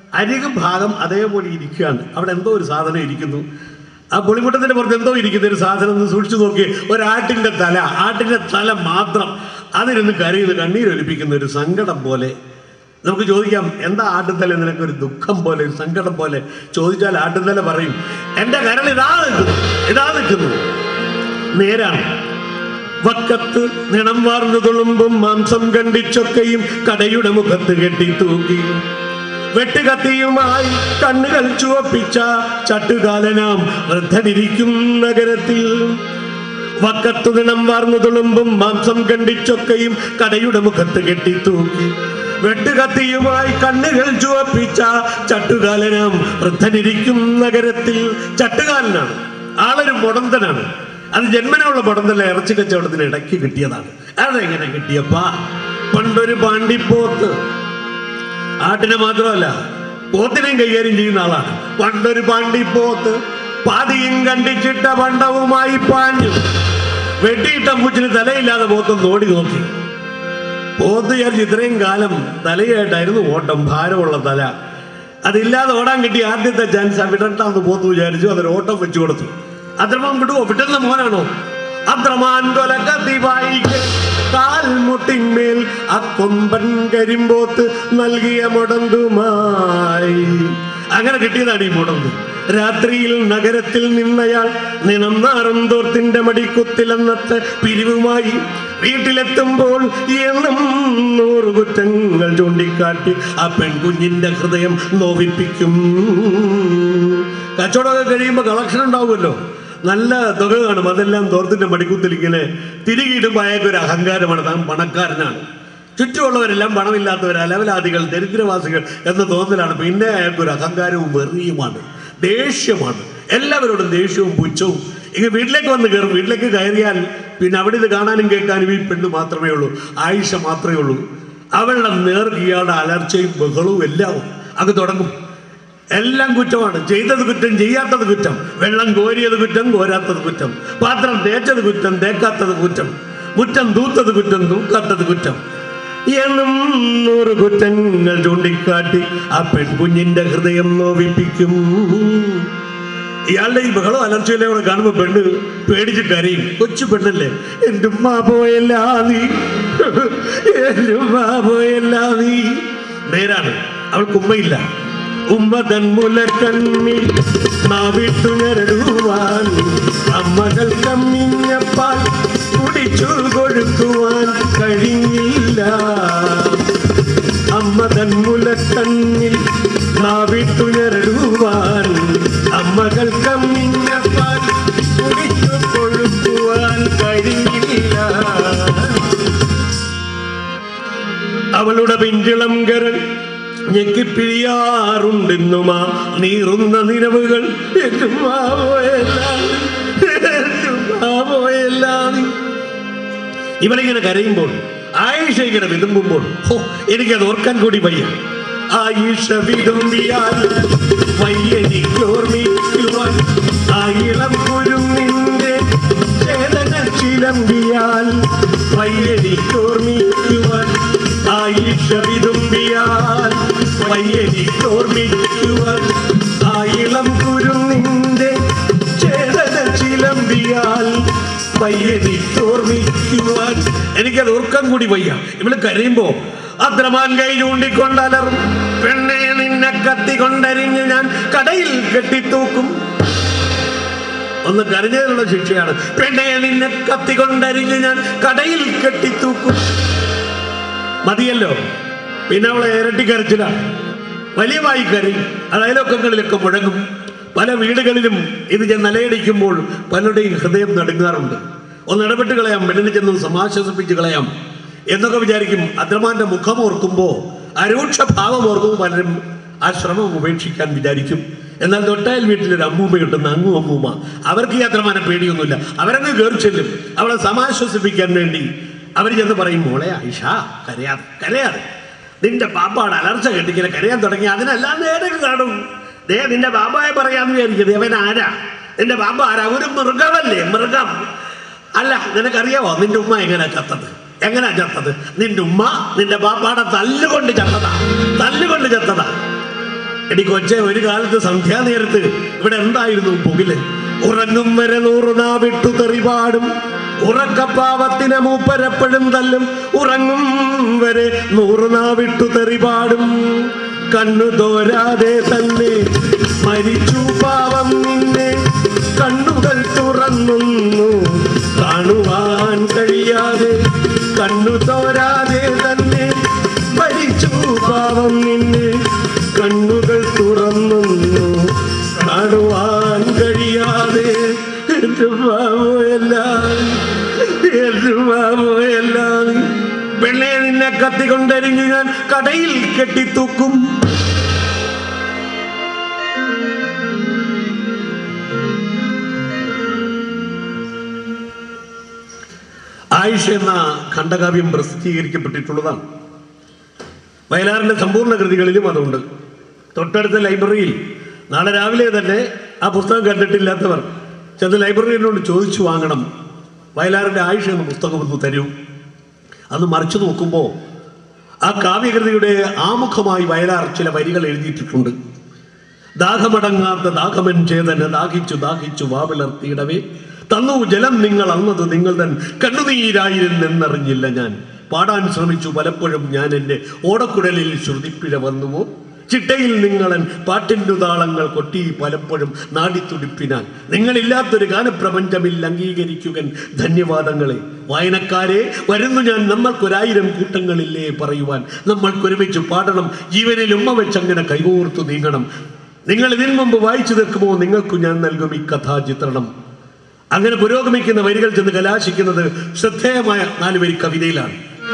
അരികു ഭാഗം അതേപോലെ ഇരിക്കുകയാണ് അവിടെ എന്തോ ഒരു സാധനം ഇരിക്കുന്നു ആ പുളിമുട്ടത്തിന്റെ പുറത്ത് എന്തോ ഇരിക്കുന്ന ഒരു സാധനം ഒന്ന് സൂക്ഷിച്ചു നോക്കി ഒരാട്ടിന്റെ തല ആട്ടിന്റെ തല മാത്രം അതിനൊന്ന് കരയുന്ന കണ്ണീരൊലിപ്പിക്കുന്ന ഒരു സങ്കടം പോലെ നമുക്ക് ചോദിക്കാം എന്താ ആട്ടുതല നിനക്ക് ഒരു ദുഃഖം പോലെ ഒരു സങ്കടം പോലെ ചോദിച്ചാൽ ആട്ടുതല പറയും എന്റെ കരൾ ഇതാ നിൽക്കുന്നു ഇതാ നിൽക്കുന്നു നേരാണ് വക്കത്ത് നിണം വാർന്നു തുളുമ്പും മാംസം കണ്ടിച്ചൊക്കെയും കടയുടെ മുഖത്ത് കെട്ടി തൂക്കി വെട്ടുകത്തിയുമായി കണ്ണുകൾ ചുവപ്പിച്ച ചട്ടുകാലനാം വൃദ്ധനിരിക്കും നഗരത്തിൽ വക്കത്തു നിണം വാർന്നു തുളുമ്പും മാംസം കണ്ടിച്ചൊക്കെയും കടയുടെ മുഖത്ത് കെട്ടി തൂക്കി വെട്ടുകത്തിയുമായി കണ്ണുകൾ ചുവപ്പിച്ച ചട്ടുകാലനാം വൃദ്ധനിരിക്കും നഗരത്തിൽ ചട്ടുകാലനാണ് ആളൊരു മുടന്തനാണ് അത് ജന്മനുള്ള മുടന്തല്ല ഇറച്ചി കച്ചവടത്തിന് ഇടയ്ക്ക് കിട്ടിയതാണ് അതെങ്ങനെ കിട്ടിയപ്പാ പണ്ടൊരു പാണ്ടിപ്പോത്ത് ആട്ടിനെ മാത്രമല്ല പോത്തിനെയും കൈകാര്യം ചെയ്യുന്ന ആളാണ് പണ്ടൊരു പാണ്ടിപ്പോത്ത് പാതിയും കണ്ടിച്ചിട്ട പണ്ടവുമായി പാഞ്ഞു വെട്ടിയിട്ട പൂച്ചിന് തലയില്ലാതെ പോത്തൊന്ന് ഓടി നോക്കി പോത്ത് വിചാരിച്ച് ഇത്രയും കാലം തലയായിട്ടായിരുന്നു ഓട്ടം ഭാരമുള്ള തല അതില്ലാതെ ഓടാൻ കിട്ടിയ ആദ്യത്തെ ചാൻസ് വിടട്ടാന്ന് പോത്ത് വിചാരിച്ചു അതൊരു ഓട്ടം വെച്ചു കൊടുത്തു അത്രമാൻ വിടുവോ വിട്ടുന്ന മോനാണോ അത്രമാൻ കൊലക്കത്തി വായിക്ക് കാൽമുട്ടിന്മേൽ ആ കൊമ്പൻ കരിമ്പോത്ത് നൽകിയ മുടന്തുമായി അങ്ങനെ കിട്ടിയതാണ് ഈ മുടന്ത് രാത്രിയിൽ നഗരത്തിൽ നിന്നയാൾ നിണം നാറും തോർത്തിന്റെ മടിക്കുത്തിലെന്നത്തെ പിരിവുമായി വീട്ടിലെത്തുമ്പോൾ എന്നും നൂറ് കുറ്റങ്ങൾ ചൂണ്ടിക്കാട്ടി ആ പെൺകുഞ്ഞിന്റെ ഹൃദയം നോവിപ്പിക്കും കച്ചവടമൊക്കെ കഴിയുമ്പോൾ കളക്ഷൻ ഉണ്ടാവുമല്ലോ നല്ല തുക കാണും അതെല്ലാം തോർത്തിന്റെ മടിക്കുത്തിൽ ഇങ്ങനെ തിരികിടുമ്പോൾ അയാൾക്ക് ഒരു അഹങ്കാരമാണ് താൻ പണക്കാരനാണ് ചുറ്റുമുള്ളവരെല്ലാം പണമില്ലാത്തവർ അലവലാദികൾ ദരിദ്രവാസികൾ എന്ന തോന്നലാണ് പിന്നെ അയാൾക്ക് ഒരു അഹങ്കാരവും വെറിയുമാണ് ദേഷ്യമാണ് എല്ലാവരോടും ദേഷ്യവും പുച്ഛവും ഇങ്ങനെ വീട്ടിലേക്ക് വന്ന് കയറും വീട്ടിലേക്ക് കയറിയാൽ പിന്നെ അവിടെ ഇത് കാണാനും കേൾക്കാനും ഈ പെണ്ണ് മാത്രമേ ഉള്ളൂ ആയിഷ മാത്രമേ ഉള്ളൂ അവളുടെ നേർക്ക് ഇയാളുടെ അലർച്ചയും ബഹളവും എല്ലാം അത് തുടങ്ങും എല്ലാം കുറ്റമാണ് ചെയ്തത് കുറ്റം ചെയ്യാത്തത് കുറ്റം വെള്ളം കോരിയത് കുറ്റം കോരാത്തത് കുറ്റം പാത്രം തേച്ചത് കുറ്റം തേക്കാത്തത് കുറ്റം മുറ്റം തൂത്തത് കുറ്റം തൂക്കാത്തത് കുറ്റം എന്നും നൂറ് കുറ്റങ്ങൾ ചൂണ്ടിക്കാട്ടി ആ പെൺകുഞ്ഞിന്റെ ഹൃദയം നോവിപ്പിക്കും ഇയാളുടെ ഈ ബഹളം അലർച്ചയിലെ കൂടെ കാണുമ്പോ പെണ്ണ് പേടിച്ച് കരയും കൊച്ചു പെണ്ണല്ലേ എന്റെ ഉമ്മ പോയല്ല നീ എന്റെ ഉമ്മ പോയല്ല നീ നേരാണ് അവൾക്ക് ഉമ്മയില്ല ഉമ്മ തൻ മുലക്കണ്ണിൽ നാവിട്ടു ഞരടുവാൻ അമ്മകൾ കമ്മിഞ്ഞപ്പാൽ കുടിച്ചു കൊടുക്കുവാൻ കഴിഞ്ഞില്ല അമ്മ തൻ മുലക്കണ്ണിൽ നാവിട്ടു ഞരടുവാൻ അമ്മകൾ കമ്മിഞ്ഞപ്പാൽ കുടിച്ചു കൊടുക്കുവാൻ കഴിഞ്ഞില്ല അവളുടെ പിഞ്ചിളം കരൾ ഞെക്കിപ്പിരിയാറുണ്ടെന്നുമാ നീറുന്ന നിലവുകൾ എന്നുമാ പോയെല്ലാം എന്നുമാ പോയെല്ലാം ഇവളിങ്ങനെ കരയുമ്പോൾ ആയിഷ ഇങ്ങനെ വിതുമ്പുമ്പോൾ ഹോ എനിക്കത് ഓർക്കാൻ കൂടി വയ്യ ആയിഷ വിതുമ്പിയാൽ വയ്യനിക്കോർമ്മിക്കുവാൻ ആ ഇളം കുരുന്നിന്റെ ചേതന ചിലമ്പിയാൽ വയ്യനിക്കോർമ്മിക്കുവാൻ ആയിഷ വിതുമ്പിയാൽ വയ്യനിക്കോർമ്മിക്കുവാൻ ആ ഇളം കുരുന്നിന്റെ ചേതന ചിലമ്പിയാൽ പയ്യനിക്കോർമ്മിക്കുവാൻ എനിക്കത് ഓർക്കാൻ കൂടി വയ്യ ഇവള് കരയുമ്പോ അത്രമാൻ കൈ ചൂണ്ടിക്കൊണ്ടലറും പെണ്ണെ നിന്നെ കത്തി കൊണ്ടരിഞ്ഞ് ഞാൻ കടയിൽ കെട്ടിത്തൂക്കും ഒന്ന് കരഞ്ഞതിനുള്ള ശിക്ഷയാണ് പെണ്ണെ നിന്നെ കത്തി കൊണ്ടരിഞ്ഞ് ഞാൻ കടയിൽ കെട്ടിത്തൂക്കും മതിയല്ലോ പിന്നെ അവളെ ഇരട്ടി കരച്ചിലാണ് വലിയ വായിക്കരി അത് അയലോക്കങ്ങളിലൊക്കെ മുഴങ്ങും പല വീടുകളിലും ഇത് ഞാൻ നിലയടിക്കുമ്പോൾ പലരുടെയും ഹൃദയം നടുങ്ങാറുണ്ട് ഒന്ന് ഇടപെട്ട് കളയാം പെണ്ണിനെ ചെന്ന് സമാശ്വസിപ്പിച്ച് കളയാം എന്നൊക്കെ വിചാരിക്കും അദ്രമാന്റെ മുഖം ഓർക്കുമ്പോൾ അരൂക്ഷ ഭാവം ഓർക്കുമ്പോൾ പലരും ആ ശ്രമം ഉപേക്ഷിക്കാൻ വിചാരിക്കും എന്നാൽ തൊട്ടായൽ വീട്ടിലൊരു അമ്മൂമ്മ കിട്ടുന്ന അങ്ങു അമ്മൂമ്മ അവർക്ക് ഈ അത്രമാനം പേടിയൊന്നുമില്ല അവരങ്ങ് കയറി ചെല്ലും അവളെ സമാശ്വസിപ്പിക്കാൻ വേണ്ടി അവർ ചെന്ന് പറയും മോളെ ആയിഷ കരയാതെ കരയാതെ നിന്റെ പാപ്പാട് അലർച്ച കെട്ടിങ്ങനെ കരയാൻ തുടങ്ങി അതിനെല്ലാം നേരെ കാണും ദേ നിന്റെ ബാബായെ പറയാന്ന് വിചാരിക്കുന്നത് അവൻ ആരാ നിന്റെ ബാബ ആരാ ഒരു മൃഗമല്ലേ മൃഗം അല്ല നിനക്കറിയാവോ നിന്റെ ഉമ്മ എങ്ങനെ ചത്തത് എങ്ങനെ ചത്തത് നിന്റെ ഉമ്മ നിന്റെ ബാപ്പാടെ തല്ലുകൊണ്ട് ചത്തതാ തല്ലുകൊണ്ട് ചത്തതാ എടി കൊച്ചെ ഒരു കാലത്ത് സന്ധ്യാനേരത്ത് ഇവിടെ എന്തായിരുന്നു പുകില് ഉറങ്ങും വരെ നൂറ് നാവിട്ടു തെറിപാടും ഉറക്കപ്പാവത്തിനെ മൂപ്പരപ്പഴും തല്ലും ഉറങ്ങും വരെ നൂറ് നാവിട്ടു തെറിപാടും കണ്ണു തോരാതെ തന്നെ മരിച്ചു പാവം നിന്നെ കണ്ണുകൾ തുറന്നു കാണുവാൻ കഴിയാതെ കണ്ണു തോരാതെ തന്നെ മരിച്ചു പാവം നിന്നെ കണ്ണുകൾ തുറന്നു കാണുവാൻ കഴിയാതെ എന്റെ ബാബുയെല്ലാം എന്റെ ബാബുയെല്ലാം പെണ്ണെ നിന്നെ കത്തിക്കൊണ്ടെരിഞ്ഞ് ഞാൻ കടയിൽ കെട്ടിത്തൂക്കും ആയിഷ എന്ന ഖണ്ഡകാവ്യം പ്രസിദ്ധീകരിക്കപ്പെട്ടിട്ടുള്ളതാണ് വയലാറിന്റെ സമ്പൂർണ്ണ കൃതികളിലും അതുണ്ട് തൊട്ടടുത്ത ലൈബ്രറിയിൽ നാളെ രാവിലെ തന്നെ ആ പുസ്തകം കണ്ടിട്ടില്ലാത്തവർ ചെന്ന് ലൈബ്രറിയിനോട് ചോദിച്ചു വാങ്ങണം വയലാറിന്റെ ആയിഷ എന്ന പുസ്തകം ഒന്ന് തരൂ അന്ന് മറിച്ചു നോക്കുമ്പോൾ ആ കാവ്യകൃതിയുടെ ആമുഖമായി വയലാർ ചില വരികൾ എഴുതിയിട്ടിട്ടുണ്ട് ദാഹമടങ്ങാത്ത ദാഹമൻ ചേതന ദാഹിച്ചു ദാഹിച്ചു വാവിളർത്തിയിടവേ തന്നു ജലം നിങ്ങൾ അന്നത് നിങ്ങൾ തൻ കണ്ണുനീരായിരുന്നെന്നറിഞ്ഞില്ല ഞാൻ പാടാൻ ശ്രമിച്ചു പലപ്പോഴും ഞാൻ എൻ്റെ ഓടക്കുടലിൽ ശ്രുതിപ്പിഴ വന്നുവോ ചിട്ടയിൽ നിങ്ങളൻ പാട്ടിൻ്റെ താളങ്ങൾ കൊട്ടി പലപ്പോഴും നാടിത്തുടിപ്പിനാൽ നിങ്ങളില്ലാത്തൊരു ഗാനപ്രപഞ്ചമിൽ അംഗീകരിക്കുകൻ ധന്യവാദങ്ങളെ വായനക്കാരെ വരുന്നു ഞാൻ നമ്മൾക്കൊരായിരം കൂട്ടങ്ങളില്ലേ പറയുവാൻ നമ്മൾക്കൊരുമിച്ച് പാടണം ജീവനിൽ ഉമ്മ വെച്ചങ്ങനെ കൈകോർത്തു നീങ്ങണം നിങ്ങൾ ഇതിനു മുമ്പ് വായിച്ചു തീർക്കുമോ നിങ്ങൾക്ക് ഞാൻ നൽകും ഈ കഥാചിത്രണം അങ്ങനെ പുരോഗമിക്കുന്ന വരികൾ ചെന്ന് കലാശിക്കുന്നത് ശ്രദ്ധേയമായ നാല് വരി കവിതയിലാണ്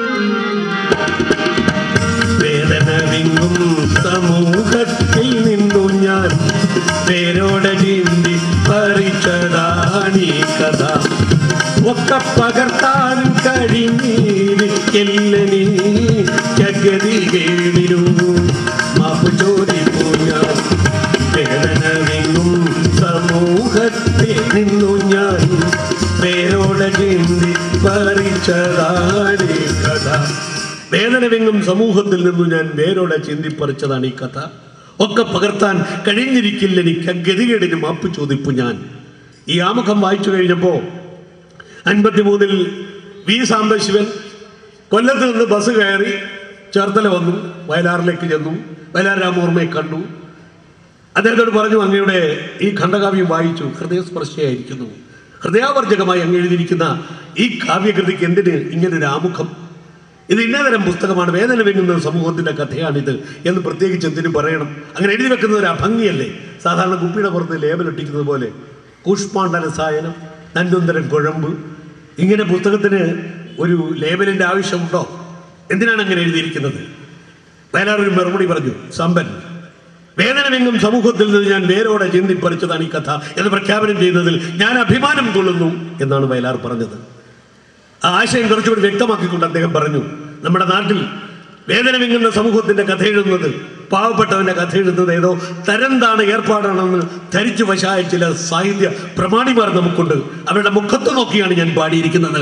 വേദന വിങ്ങും സമൂഹത്തിൽ നിന്നു ഞാൻ പേരോടെ ചിന്തി പറിച്ചതാണീ കഥ ഒക്കെ പകർത്താൻ കഴിഞ്ഞിരിക്കില്ല നീ ജഗതി കേടിരു മാപ്പ് ചോദിപ്പൂ ഞാൻ വേദന വിങ്ങും സമൂഹത്തിൽ നിന്നു ഞാൻ പേരോടെ ചിന്തി പറിച്ചതാണീ കഥ വേദനവെങ്ങും സമൂഹത്തിൽ നിന്നു ഞാൻ വേരോടെ ചിന്തിപ്പറിച്ചതാണ് ഈ കഥ ഒക്കെ പകർത്താൻ കഴിഞ്ഞിരിക്കില്ല എനിക്ക് ഗതികേടിന് മാപ്പ് ചോദിപ്പു ഞാൻ ഈ ആമുഖം വായിച്ചു കഴിഞ്ഞപ്പോൾ അൻപത്തിമൂന്നിൽ വി സാംബശിവൻ കൊല്ലത്ത് നിന്ന് ബസ് കയറി ചേർത്തല വന്നു വയലാറിലേക്ക് ചെന്നു വയലാർ രാമോർമ്മയെ കണ്ടു അദ്ദേഹത്തോട് പറഞ്ഞു അങ്ങയുടെ ഈ ഖണ്ഡകാവ്യം വായിച്ചു ഹൃദയസ്പർശയായിരിക്കുന്നു ഹൃദയാവർജകമായി അങ്ങ് എഴുതിയിരിക്കുന്ന ഈ കാവ്യകൃതിക്ക് എന്തിന് ഇങ്ങനൊരു ആമുഖം ഇത് ഇന്നതരം പുസ്തകമാണ് വേദന വെങ്ങുന്ന സമൂഹത്തിന്റെ കഥയാണിത് എന്ന് പ്രത്യേകിച്ച് എന്തിനു പറയണം അങ്ങനെ എഴുതി വെക്കുന്നത് ഒരു അഭംഗിയല്ലേ സാധാരണ കുപ്പിയുടെ പുറത്ത് ലേബൽ ഒട്ടിക്കുന്നത് പോലെ കൂഷ്മാണ്ഡ രസായനം നന്ദുന്തരം കുഴമ്പ് ഇങ്ങനെ പുസ്തകത്തിന് ഒരു ലേബലിന്റെ ആവശ്യമുണ്ടോ എന്തിനാണ് അങ്ങനെ എഴുതിയിരിക്കുന്നത് വയലാർ ഒരു മറുപടി പറഞ്ഞു സമ്പൻ വേദനമെങ്ങും സമൂഹത്തിൽ നിന്ന് ഞാൻ വേരോടെ ചിന്തിപ്പറിച്ചതാണ് ഈ കഥ എന്ന് പ്രഖ്യാപനം ചെയ്യുന്നതിൽ ഞാൻ അഭിമാനം കൊള്ളുന്നു എന്നാണ് വയലാർ പറഞ്ഞത് ആ ആശയം കുറച്ചുകൂടി വ്യക്തമാക്കിക്കൊണ്ട് അദ്ദേഹം പറഞ്ഞു നമ്മുടെ നാട്ടിൽ വേദന വിങ്ങുന്ന സമൂഹത്തിന്റെ കഥ എഴുതുന്നത് പാവപ്പെട്ടവന്റെ കഥ എഴുതുന്നത് ഏതോ തരംതാണ് ഏർപ്പാടാണെന്ന് ധരിച്ചു വശായ ചില സാഹിത്യ പ്രമാണിമാർ നമുക്കുണ്ട് അവരുടെ മുഖത്ത് നോക്കിയാണ് ഞാൻ പാടിയിരിക്കുന്നത്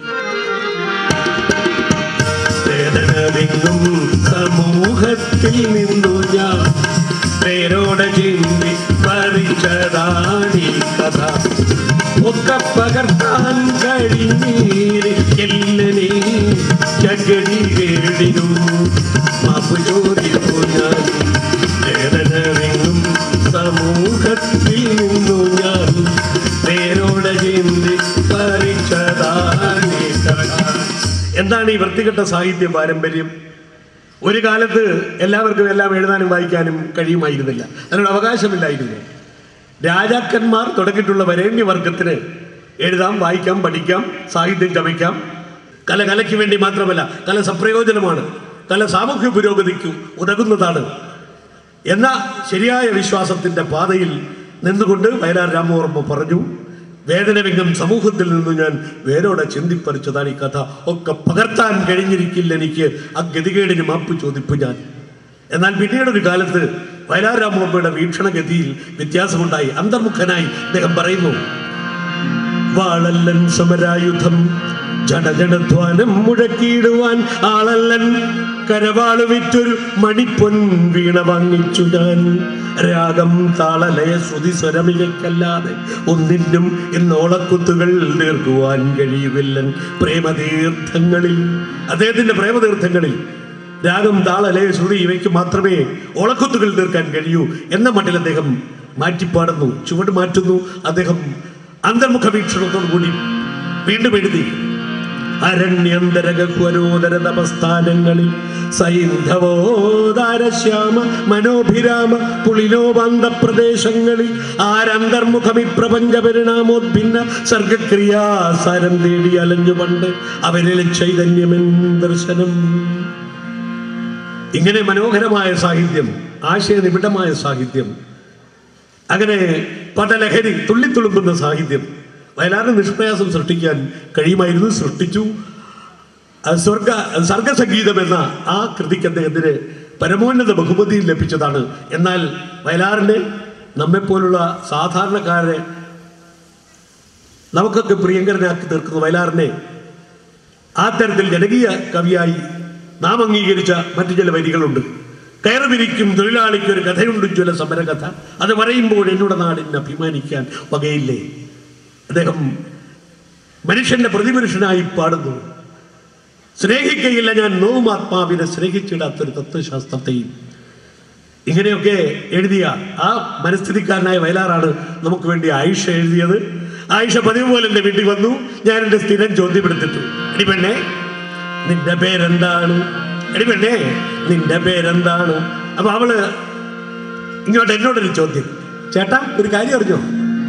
വേദന വിങ്ങും സമൂഹത്തിൽ നിന്നു ഞാൻ പേരോടെ ചിന്തി പറിച്ചതാണീ കഥ ഒക്കെ പകർത്താൻ കഴിഞ്ഞിരിക്കില്ല നീ ചകടി കേടിനു മാപ്പ് ചോദിക്കൂ ഞാൻ വേദന വിങ്ങും സമൂഹത്തിൽ നിന്നു ഞാൻ പേരോടെ ചിന്തി പറിച്ചതാണീ കഥ എന്താണ് ഈ വൃത്തികെട്ട സാഹിത്യ പാരമ്പര്യം ഒരു കാലത്ത് എല്ലാവർക്കും എല്ലാം എഴുതാനും വായിക്കാനും കഴിയുമായിരുന്നില്ല അതിനൊരു അവകാശമില്ലായിരുന്നു രാജാക്കന്മാർ തുടങ്ങിയിട്ടുള്ള വരേണ്യവർഗത്തിന് എഴുതാം വായിക്കാം പഠിക്കാം സാഹിത്യം ചമയ്ക്കാം കല കലയ്ക്ക് വേണ്ടി മാത്രമല്ല കല സപ്രയോജനമാണ് കല സാമൂഹ്യ പുരോഗതിക്ക് ഉതകുന്നതാണ് എന്ന ശരിയായ വിശ്വാസത്തിന്റെ പാതയിൽ നിന്നുകൊണ്ട് വയലാർ രാമവർമ്മ പറഞ്ഞു വേദനവിംഗം സമൂഹത്തിൽ നിന്ന് ഞാൻ വേരോടെ ചിന്തിപ്പറിച്ചതാണ് ഈ കഥ ഒക്കെ പകർത്താൻ കഴിഞ്ഞിരിക്കില്ല എനിക്ക് ആ ഗതികേടിന് മാപ്പ് ചോദിപ്പു ഞാൻ എന്നാൽ പിന്നീട് ഒരു കാലത്ത് വയലാർ രാമവർമ്മയുടെ വീക്ഷണഗതിയിൽ വ്യത്യാസമുണ്ടായി അന്തർമുഖനായി അദ്ദേഹം പറയുന്നു വാളല്ലൻ സമരായുധം ജടജടധ്വാനം മുഴക്കിയിടുവാൻ ആളല്ലൻ കരവാള് വിറ്റൊരു മണിപ്പൊൻ വീണ വാങ്ങിച്ചു ഞാൻ രാഗം താളലയ ശ്രുതി സ്വരമികക്കല്ലാതെ ഒന്നിനും എന്നോളക്കുത്തുകൾ തീർക്കുവാൻ കഴിയുകയില്ലൻ പ്രേമതീർത്ഥങ്ങളിൽ അദ്ദേഹത്തിന്റെ പ്രേമതീർത്ഥങ്ങളിൽ രാഗം താളലയ ശ്രുതി ഇവയ്ക്ക് മാത്രമേ ഓളക്കുത്തുകൾ തീർക്കാൻ കഴിയൂ എന്ന മട്ടിൽ അദ്ദേഹം മാറ്റിപ്പാടുന്നു ചുവട് മാറ്റുന്നു അദ്ദേഹം അന്തർമുഖ വീക്ഷണത്തോടു കൂടി വീണ്ടും എഴുതി അരണ്യന്തരകരോദര തപസ്ഥാനങ്ങളിൽ സൈന്ധവോദാരശ്യാമ മനോഭിരാമ പുളിലോപാന്ത പ്രദേശങ്ങളിൽ ആരന്തർമുഖമി പ്രപഞ്ച പരിണാമോദ്ഭിന്ന സർഗക്രിയാസാരം തേടി അലഞ്ഞു പണ്ട് അവരിൽ ചൈതന്യമെൻ ദർശനം ഇങ്ങനെ മനോഹരമായ സാഹിത്യം ആശയനിബിഡമായ സാഹിത്യം അങ്ങനെ പദലഹരി തുള്ളിത്തുളുമ്പുന്ന സാഹിത്യം വയലാറിന് നിഷ്പ്രയാസം സൃഷ്ടിക്കാൻ കഴിയുമായിരുന്നു സൃഷ്ടിച്ചു ആ സ്വർഗ സർഗസംഗീതം എന്ന ആ കൃതിക്ക് അദ്ദേഹത്തിന് പരമോന്നത ബഹുമതി ലഭിച്ചതാണ് എന്നാൽ വയലാറിനെ നമ്മെപ്പോലുള്ള സാധാരണക്കാരെ നമുക്കൊക്കെ പ്രിയങ്കരനാക്കി തീർക്കുന്ന വയലാറിനെ ആ തരത്തിൽ ജനകീയ കവിയായി നാം അംഗീകരിച്ച മറ്റു ചില വരികളുണ്ട് കയറുപിരിക്കും തൊഴിലാളിക്ക് ഒരു കഥയുണ്ട് ജ്വല സമരകഥ അത് പറയുമ്പോൾ എന്നോട് നാടിന് അഭിമാനിക്കാൻ വകയില്ലേ അദ്ദേഹം മനുഷ്യന്റെ പ്രതിപുരുഷനായി പാടുന്നു സ്നേഹിക്കയില്ല ഞാൻ നോമാത്മാവിനെ സ്നേഹിച്ചിടാത്തൊരു തത്വശാസ്ത്രത്തെയും ഇങ്ങനെയൊക്കെ എഴുതിയ ആ മനസ്ഥിതിക്കാരനായ വയലാറാണ് നമുക്ക് വേണ്ടി ആയിഷ എഴുതിയത് ആയിഷ പതിവ് പോലെ എൻ്റെ വീട്ടിൽ വന്നു ഞാൻ എൻ്റെ സ്ഥിരം ചോദ്യം എടുത്തിട്ടു എടി പെണ്ണെ നിന്റെ പേരെന്താണ് എടി പെണ്ണെ നിന്റെ പേരെന്താണ് അപ്പൊ അവള് ഇങ്ങോട്ട് എന്നോടൊരു ചോദ്യം ചേട്ടാ ഒരു കാര്യം അറിഞ്ഞോ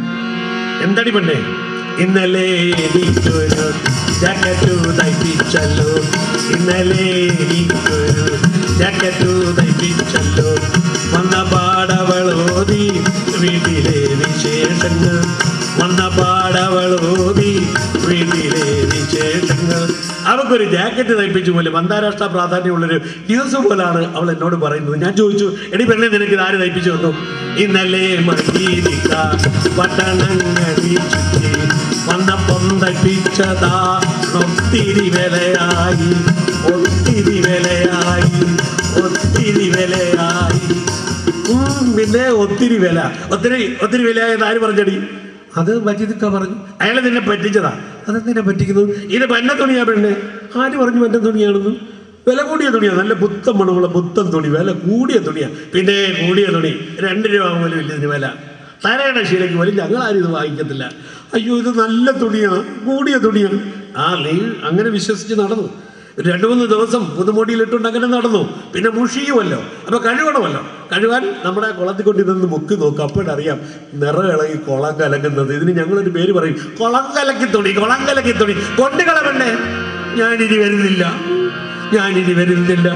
എന്താടി പെണ്ണെ ഇന്നലെ എനിക്കൊരു ജാക്കറ്റു തയ്പ്പിച്ചല്ലോ ഇന്നലെ എനിക്കൊരു ജാക്കറ്റു തയ്പ്പിച്ചല്ലോ വന്ന പാടവളോതി വീട്ടിലെ വിശേഷങ്ങൾ വന്ന പാടവളോതി വീട്ടിലെ വിശേഷങ്ങൾ അവൾക്കൊരു ജാക്കറ്റ് തയ്പ്പിച്ചു പോലെ അന്താരാഷ്ട്ര പ്രാധാന്യമുള്ളൊരു ന്യൂസ് പോലാണ് അവൾ എന്നോട് പറയുന്നത് ഞാൻ ചോദിച്ചു എടി പെണ്ണെ നിനക്ക് ഇത് ആര് തയ്പ്പിച്ചു തന്നു ഇന്നലെ മജീദിക്ക പട്ടണങ്ങളിൽ ചുറ്റി വന്നപ്പം തയ്പ്പിച്ചതാ ഒത്തിരി വിലയായി ഒത്തിരി വിലയായി ഒത്തിരി വിലയായി ഉം, പിന്നെ ഒത്തിരി വില ഒത്തിരി ഒത്തിരി വിലയായത് ആര് പറഞ്ഞടി അത് മജീദിക്ക പറഞ്ഞു അയാളെ നിന്നെ പറ്റിച്ചതാ അതെന്തിനെ പറ്റിക്കുന്നു ഇത് പന്ന തുണിയാ പെണ്ണ് ആര് പറഞ്ഞു പന്ന തുണിയാണെന്ന് വില കൂടിയ തുണിയാ നല്ല പുത്തൻ മണമുള്ള പുത്തൻ തുണി വില കൂടിയ തുണിയാ പിന്നെ കൂടിയ തുണി രണ്ട് രൂപ പോലും ഇല്ല ഇതിന് വില തരയുടെ ശീലയ്ക്ക് പോലും ഞങ്ങളാരും ഇത് വാങ്ങിക്കത്തില്ല അയ്യോ ഇത് നല്ല തുണിയാ കൂടിയ തുണിയാ ആ നീ അങ്ങനെ വിശ്വസിച്ച് നടന്നു രണ്ടു മൂന്ന് ദിവസം പുതുമോടിയിലിട്ടുണ്ട് അങ്ങനെ നടന്നു പിന്നെ മുഷിയുമല്ലോ അപ്പൊ കഴുകണമല്ലോ കഴുകാൻ നമ്മുടെ കുളത്തിൽ കൊണ്ട് ഇതൊന്ന് മുക്കി നോക്കും അപ്പോഴറിയാം നിറം ഇളകി കുളം കലക്കുന്നത് ഇതിന് ഞങ്ങളൊരു പേര് പറയും കുളം കലക്കി തുണി കുളം കലക്കി തുണി കൊണ്ട് കളവണ്ണേ ഞാനിനി വരുന്നില്ല ഞാനിനി വരുന്നില്ല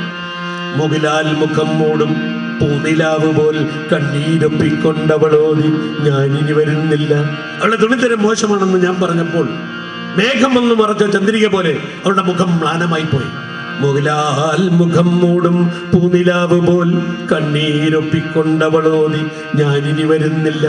മുകിലാൽ മുഖം മൂടും പൂനിലാവ് പോൽ കണ്ണീരൊപ്പിക്കൊണ്ടവളോതി ഞാനിനി വരുന്നില്ല അവളുടെ തുണിത്തരം മോശമാണെന്ന് ഞാൻ പറഞ്ഞപ്പോൾ മേഘം വന്ന് മറച്ച ചന്ദ്രിക പോലെ അവളുടെ മുഖം മ്ലാനമായി പോയി മുകിലാൽ മുഖം മൂടും പൂനിലാവ് പോൽ കണ്ണീരൊപ്പിക്കൊണ്ടവളോതി ഞാനിനി വരുന്നില്ല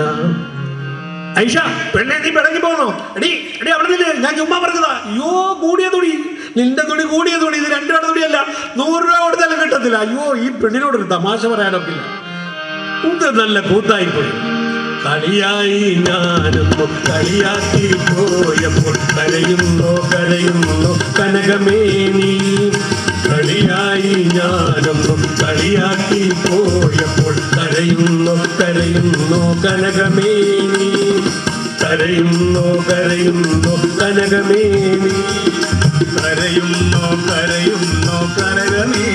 ഐഷ പെണ്ണെ നീ പിടങ്ങി പോന്നോ എടി എടി അവിടെ നില്ലേ ഞാൻ ചുമ്മാ പറഞ്ഞതാ അയ്യോ കൂടിയ തുണി നിന്റെ തുണി കൂടിയ തുണി ഇത് രണ്ടു രൂപ തുണിയല്ല നൂറ് രൂപ കൊടുത്താലും കിട്ടത്തില്ല അയ്യോ ഈ പെണ്ണിനോടൊരു തമാശ പറയാനൊക്കില്ല ഇത് നല്ല കൂത്തായി പോയി കളിയായി ഞാനൊന്നു കളിയാക്കി പോയപ്പോൾ കരയുന്നോ കരയുന്നോ കനകമേനി കളിയായി ഞാനൊന്നു കളിയാക്കി പോയപ്പോൾ കരയുന്നോ കരയുന്നോ കനകമേനി കരയുന്നോ കരയുന്നോ കനകമേനി കരയുന്നോ കരയുന്നോ കനകമേനി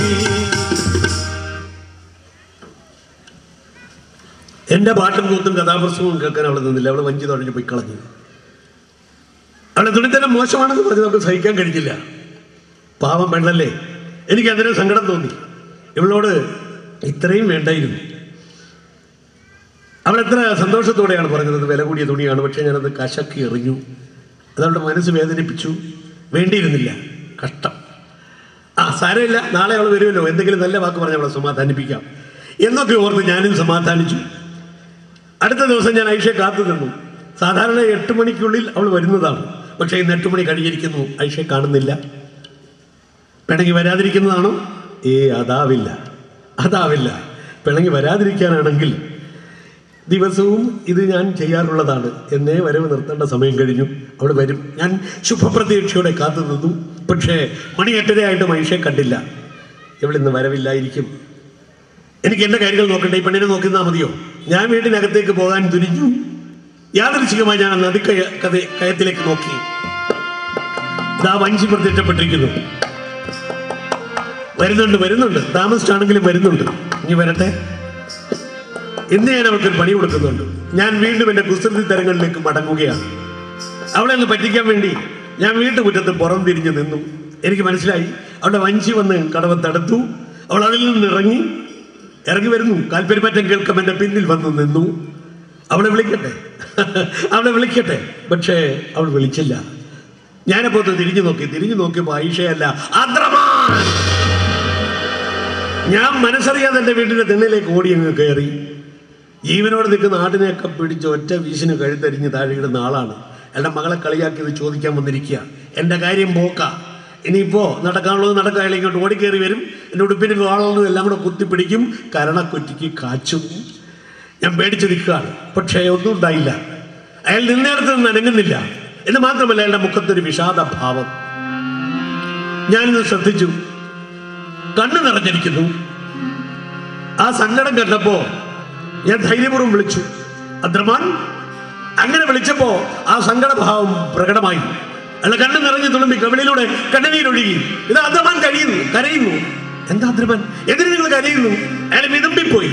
എന്റെ പാട്ടും കൂത്തും കഥാപ്രസംഗവും കേൾക്കാൻ അവൾ നിന്നില്ല അവൾ വഞ്ചി തുഴഞ്ഞു പോയി കളഞ്ഞു അവളെ തുണിത്തരം മോശമാണെന്ന് പറഞ്ഞ് നമുക്ക് സഹിക്കാൻ കഴിഞ്ഞില്ല പാവം പെണ്ണല്ലേ എനിക്ക് അതിന് സങ്കടം തോന്നി ഇവളോട് ഇത്രയും വേണ്ടായിരുന്നു അവൾ എത്ര സന്തോഷത്തോടെയാണ് പറഞ്ഞത് വില കൂടിയ തുണിയാണ് പക്ഷേ ഞാനത് കശക്കി എറിഞ്ഞു അതവളുടെ മനസ്സ് വേദനിപ്പിച്ചു വേണ്ടിയിരുന്നില്ല കഷ്ടം ആ സാരമില്ല നാളെ അവൾ വരുമല്ലോ എന്തെങ്കിലും നല്ല വാക്ക് പറഞ്ഞ് അവളെ സമാധാനിപ്പിക്കാം എന്നൊക്കെ ഓർത്ത് ഞാനും സമാധാനിച്ചു അടുത്ത ദിവസം ഞാൻ ഐഷയെ കാത്തു നിന്നു സാധാരണ എട്ട് മണിക്കുള്ളിൽ അവൾ വരുന്നതാണ് പക്ഷേ ഇന്ന് എട്ട് മണി കഴിഞ്ഞിരിക്കുന്നു ഐഷയെ കാണുന്നില്ല പിണങ്ങി വരാതിരിക്കുന്നതാണോ ഏ അതാവില്ല അതാവില്ല പിണങ്ങി വരാതിരിക്കാനാണെങ്കിൽ ദിവസവും ഇത് ഞാൻ ചെയ്യാറുള്ളതാണ് എന്നേ വരവ് നിർത്തേണ്ട സമയം കഴിഞ്ഞു അവിടെ വരും ഞാൻ ശുഭപ്രതീക്ഷയോടെ കാത്തു നിന്നു പക്ഷേ മണി എട്ടരയായിട്ടും ഐഷയെ കണ്ടില്ല ഇവിടെ ഇന്ന് വരവില്ലായിരിക്കും എനിക്ക് എൻ്റെ കാര്യങ്ങൾ നോക്കണ്ടേ ഈ പെണ്ണിനെ നോക്കി നിന്നാൽ മതിയോ ഞാൻ വീട്ടിനകത്തേക്ക് പോകാൻ തുനിഞ്ഞു യാദൃശികമായി ഞാൻ ആ നദി കയ കഥ- കയത്തിലേക്ക് നോക്കി ഇതാ വഞ്ചി പ്രത്യക്ഷപ്പെട്ടിരിക്കുന്നു വരുന്നുണ്ട് വരുന്നുണ്ട് താമസിച്ചാണെങ്കിലും വരുന്നുണ്ട് ഇനി വരട്ടെ ഇന്ന് ഞാൻ അവൾക്കൊരു പണി കൊടുക്കുന്നുണ്ട് ഞാൻ വീണ്ടും എൻ്റെ കുസൃതി തരങ്ങളിലേക്ക് മടങ്ങുകയാണ് അവളെ ഒന്ന് പറ്റിക്കാൻ വേണ്ടി ഞാൻ വീട്ടുമുറ്റത്ത് പുറം തിരിഞ്ഞു നിന്നു എനിക്ക് മനസ്സിലായി അവളുടെ വഞ്ചി വന്ന് കടവ് തടുത്തു അവൾ അതിൽ നിന്ന് ഇറങ്ങി ഇറങ്ങി വരുന്നു കാൽപ്പെരുമാറ്റം കേൾക്കാം എൻ്റെ പിന്നിൽ വന്ന് നിന്നു അവളെ വിളിക്കട്ടെ അവളെ വിളിക്കട്ടെ പക്ഷേ അവൾ വിളിച്ചില്ല ഞാനപ്പോ ഒന്ന് തിരിഞ്ഞു നോക്കി തിരിഞ്ഞു നോക്കിയപ്പോ ആയിഷയല്ല അദ്രമാൻ ഞാൻ മനസ്സറിയാതെ എൻ്റെ വീട്ടിന്റെ തിണ്ണയിലേക്ക് ഓടി അങ്ങ് കയറി ജീവനോട് നിൽക്കുന്ന ആടിനെയൊക്കെ പിടിച്ച് ഒറ്റ വീശിന് കഴുത്തരിഞ്ഞ് താഴെ ഇടുന്ന ആളാണ് എൻ്റെ മകളെ കളിയാക്കിയത് ചോദിക്കാൻ വന്നിരിക്കുക എൻ്റെ കാര്യം പോക്ക ഇനിയിപ്പോ നടക്കാനുള്ളത് നടക്കുക അയാൾ ഇങ്ങോട്ട് ഓടിക്കേറി വരും എൻ്റെ ഉടുപ്പിന് കോളൊന്നും എല്ലാം കൂടെ കുത്തിപ്പിടിക്കും കരണക്കുറ്റിക്ക് കാച്ചും ഞാൻ പേടിച്ച് നിൽക്കുകയാണ് പക്ഷേ ഒന്നും ഉണ്ടായില്ല അയാൾ നിന്നേടത്ത് നിന്ന് അനങ്ങുന്നില്ല എന്ന് മാത്രമല്ല അയാളുടെ മുഖത്തൊരു വിഷാദ ഭാവം ഞാനിന്ന് ശ്രദ്ധിച്ചു കണ്ണു നിറഞ്ഞിരിക്കുന്നു ആ സങ്കടം കണ്ടപ്പോ ഞാൻ ധൈര്യപൂർവ്വം വിളിച്ചു അദ്രമാൻ അങ്ങനെ വിളിച്ചപ്പോ ആ സങ്കടഭാവം പ്രകടമായി അയാൾ കണ്ണു നിറഞ്ഞു തുളുമ്പി കവിളിലൂടെ കണ്ണുനീരൊഴുകി ഇത് അദ്രമാൻ കഴിയുന്നു കരയുന്നു എന്താ അദ്രമാൻ എന്തിനു നിങ്ങൾ കരയുന്നു അയാൾ വിതുമ്പിപ്പോയി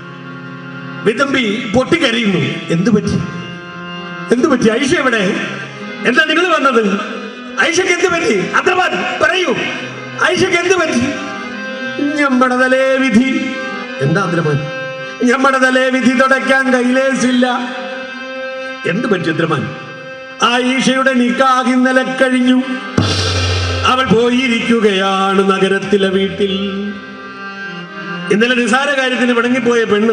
വിതമ്പി പൊട്ടിക്കരയുന്നു എന്തു പറ്റി എന്തു പറ്റി ഐഷ എവിടെ എന്താ നിങ്ങൾ വന്നത് ഐഷക്ക് എന്ത് പറ്റി അദ്രമാൻ പറയൂ ഐഷക്ക് എന്ത് പറ്റി ഞമ്മടെ തലേ വിധി എന്താ അദ്രമാൻ ഞമ്മടെ തലേ വിധി തുടയ്ക്കാൻ കൈലേസില്ല എന്ത് പറ്റി അദ്രമാൻ ആ ഈശയുടെ നിക്കാഹ് ഇന്നലെ കഴിഞ്ഞു അവൾ പോയിരിക്കുകയാണ് നഗരത്തിലെ വീട്ടിൽ ഇന്നലെ നിസാര കാര്യത്തിന് പിണങ്ങിപ്പോയ പെണ്ണ്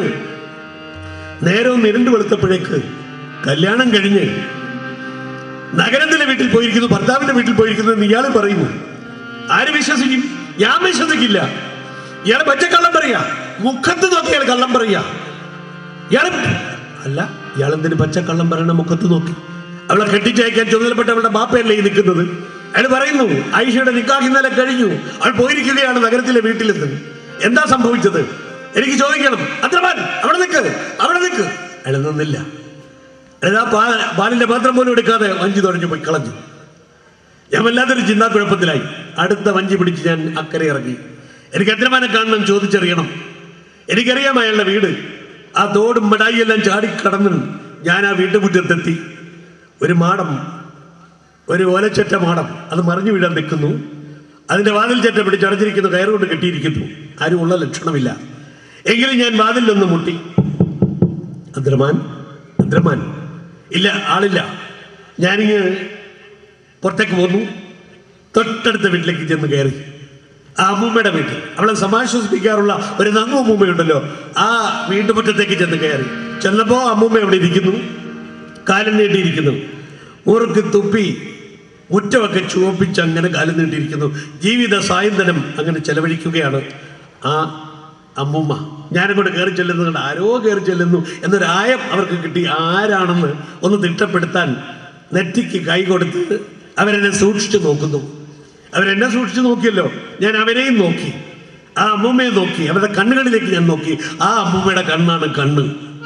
നേരവും നിരണ്ടു വെളുത്തപ്പോഴേക്ക് കല്യാണം കഴിഞ്ഞ് നഗരത്തിലെ വീട്ടിൽ പോയിരിക്കുന്നു ഭർത്താവിന്റെ വീട്ടിൽ പോയിരിക്കുന്നു എന്ന് ഇയാൾ പറയുന്നു ആര് വിശ്വസിക്കും ഞാൻ വിശ്വസിക്കില്ല ഇയാൾ പച്ചക്കള്ളം പറയാ മുഖത്ത് നോക്കി ഇയാൾ കള്ളം പറയാ ഇയാൾ അല്ല ഇയാൾ എന്തിന് പച്ചക്കള്ളം പറയണ മുഖത്ത് നോക്കി അവളെ കെട്ടിച്ചയക്കാൻ ചുമതലപ്പെട്ട അവളുടെ ബാപ്പയല്ലേ ഈ നിൽക്കുന്നത് അയാൾ പറയുന്നു ഐഷയുടെ നിക്കാഹ് ഇന്നലെ കഴിഞ്ഞു അവൾ പോയിരിക്കുകയാണ് നഗരത്തിലെ വീട്ടിൽ നിന്ന് എന്താ സംഭവിച്ചത് എനിക്ക് ചോദിക്കണം അത്രമാൻ അവിടെ നിൽക്ക് അവിടെ നിൽക്ക് അയാൾ നിന്നില്ല അയാൾ ആ പാ പാലിന്റെ പാത്രം പോലും എടുക്കാതെ വഞ്ചി തുഴഞ്ഞു പോയി കളഞ്ഞു ഞാൻ വല്ലാത്തൊരു ചിന്താക്കുഴപ്പത്തിലായി അടുത്ത വഞ്ചി പിടിച്ച് ഞാൻ അക്കരെ ഇറങ്ങി എനിക്ക് എത്രമാനെ കാണണം ചോദിച്ചറിയണം എനിക്കറിയാം അയാളുടെ വീട് ആ തോടും മടായിയെല്ലാം ചാടിക്കടന്ന് ഞാൻ ആ വീട്ടുമുറ്റത്തെത്തി ഒരു മാടം ഒരു ഓലച്ചറ്റ മാടം അത് മറിഞ്ഞു വീഴാൻ നിൽക്കുന്നു അതിന്റെ വാതിൽ ചറ്റ പിടിച്ചടച്ചിരിക്കുന്നു കയറുകൊണ്ട് കെട്ടിയിരിക്കുന്നു ആരും ഉള്ള ലക്ഷണമില്ല എങ്കിലും ഞാൻ വാതിലൊന്ന് മുട്ടി അദ്രമാൻ അദ്രമാൻ ഇല്ല ആളില്ല ഞാനിങ്ങ് പുറത്തേക്ക് പോന്നു തൊട്ടടുത്ത വീട്ടിലേക്ക് ചെന്ന് കയറി ആ അമ്മൂമ്മയുടെ വീട്ടിൽ അവളെ സമാശ്വസിപ്പിക്കാറുള്ള ഒരു നങ്ങു അമ്മൂമ്മയുണ്ടല്ലോ ആ വീട്ടുമുറ്റത്തേക്ക് ചെന്ന് കയറി ചെന്നപ്പോ അമ്മൂമ്മ അവിടെ ഇരിക്കുന്നു കാലം നീട്ടിയിരിക്കുന്നു ഊർക്ക് തുപ്പി മുറ്റമൊക്കെ ചുവപ്പിച്ച് അങ്ങനെ കാലം നീട്ടിയിരിക്കുന്നു ജീവിത സായന്തനം അങ്ങനെ ചെലവഴിക്കുകയാണ് ആ അമ്മുമ്മ ഞാനങ്ങോട്ട് കയറി ചെല്ലുന്നത് കണ്ട് ആരോ കയറി ചെല്ലുന്നു എന്നൊരായം അവർക്ക് കിട്ടി ആരാണെന്ന് ഒന്ന് തിട്ടപ്പെടുത്താൻ നെറ്റിക്ക് കൈ കൊടുത്ത് അവരെന്നെ സൂക്ഷിച്ചു നോക്കുന്നു അവരെന്നെ സൂക്ഷിച്ചു നോക്കിയല്ലോ ഞാൻ അവരെയും നോക്കി ആ അമ്മൂമ്മയെ നോക്കി അവരുടെ കണ്ണുകളിലേക്ക് ഞാൻ നോക്കി ആ അമ്മൂമ്മയുടെ കണ്ണാണ് കണ്ണ്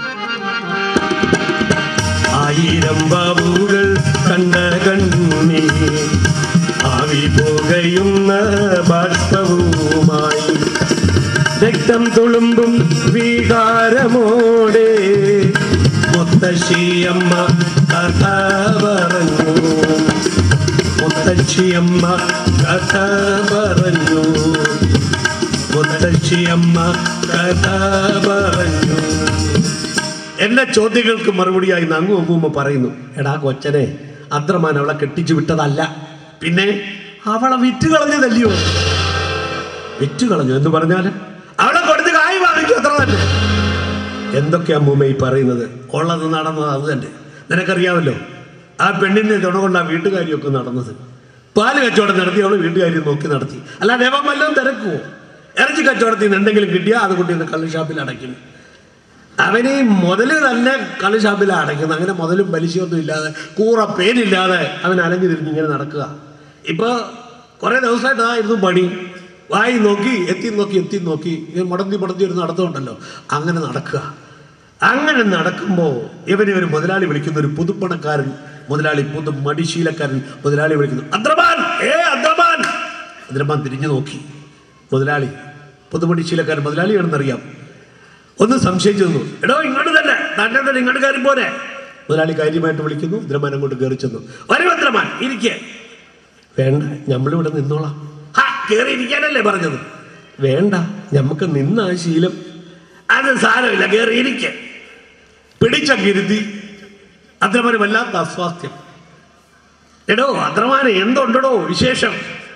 ആയിരം ബാബുകൾ കണ്ട കണ്ണി ആവി പുകയുന്ന ബാഷ്പവുമായി രക്തം തുളുമ്പും വികാരമോടെ മുത്തശ്ശിയമ്മ കഥ പറഞ്ഞു മുത്തശ്ശിയമ്മ കഥ പറഞ്ഞു മുത്തശ്ശിയമ്മ കഥ പറഞ്ഞു എന്റെ ചോദ്യങ്ങൾക്ക് മറുപടിയായി നങ്ങു അമ്മൂമ്മ പറയുന്നു എടാ കൊച്ചനെ അദ്രമാൻ അവളെ കെട്ടിച്ചു വിട്ടതല്ല പിന്നെ അവളെ വിറ്റ് കളഞ്ഞതല്ലയോ വിറ്റ് കളഞ്ഞു എന്ന് പറഞ്ഞാല് അവളെ കൊടുത്ത് കായ് വാങ്ങിച്ചു അത്ര തന്നെ എന്തൊക്കെ അമ്മൂമ്മ ഈ പറയുന്നത് ഉള്ളത് നടന്നത് അത് തന്നെ നിനക്കറിയാമല്ലോ ആ പെണ്ണിന്റെ തുണ കൊണ്ട് ആ വീട്ടുകാരിയൊക്കെ നടന്നത് പാല് കച്ചവടം നടത്തി അവള് വീട്ടുകാരി നോക്കി നടത്തി അല്ല ദേവം വല്ലതും തിരക്കുവോ ഇറച്ചി കച്ചവടത്തിൽ നിന്ന് എന്തെങ്കിലും കിട്ടിയാൽ അത് കൊണ്ട് ഇന്ന് കള്ള് ഷാപ്പിൽ അടയ്ക്കും അവന് മുതല് തന്നെ കള്ള് ഷാപ്പിൽ അടയ്ക്കുന്നത് അങ്ങനെ മുതലും പലിശയൊന്നും ഇല്ലാതെ കൂറ പേരില്ലാതെ അവൻ അലഞ്ഞു തിരിഞ്ഞ് ഇങ്ങനെ നടക്കുക ഇപ്പൊ കുറെ ദിവസമായിട്ടായിരുന്നു പണി വായി നോക്കി എത്തി നോക്കി എത്തി നോക്കി ഇത് മുടന്തി മുടന്തി ഒരു നടത്തമുണ്ടല്ലോ അങ്ങനെ നടക്കുക അങ്ങനെ നടക്കുമ്പോൾ ഇവനെ ഒരു മുതലാളി വിളിക്കുന്ന ഒരു പുതുപ്പണക്കാരൻ മുതലാളി പുതു മടിശീലക്കാരൻ മുതലാളി വിളിക്കുന്നു അദ്രമാൻ ഏ അദ്രമാൻ അദ്രമാൻ തിരിഞ്ഞു നോക്കി മുതലാളി പുതുമടിശീലക്കാരൻ മുതലാളിയാണെന്നറിയാം ഒന്ന് സംശയിച്ചു നിന്നു എടോ ഇങ്ങോട്ട് തന്നെ തന്നെ തന്നെ ഇങ്ങോട്ട് കയറി പോരെ മുതലാളി കാര്യമായിട്ട് വിളിക്കുന്നു ഇന്ദ്രമാൻ അങ്ങോട്ട് കയറി ചെന്നു വരൂ ഇന്ദ്രമാൻ ഇരിക്കേ വേണ്ട നമ്മളിവിടെ നിന്നോളാം ഹാ കയറി ഇരിക്കാനല്ലേ പറഞ്ഞത് വേണ്ട നമുക്ക് നിന്ന ആ ശീലം അത് സാരമില്ല കയറി ഇരിക്കെ പിടിച്ച കിരുതി അദ്രമാന് വല്ലാത്ത അസ്വാസ്ഥ്യം എടോ അദ്രമാന് എന്തുണ്ടോ വിശേഷം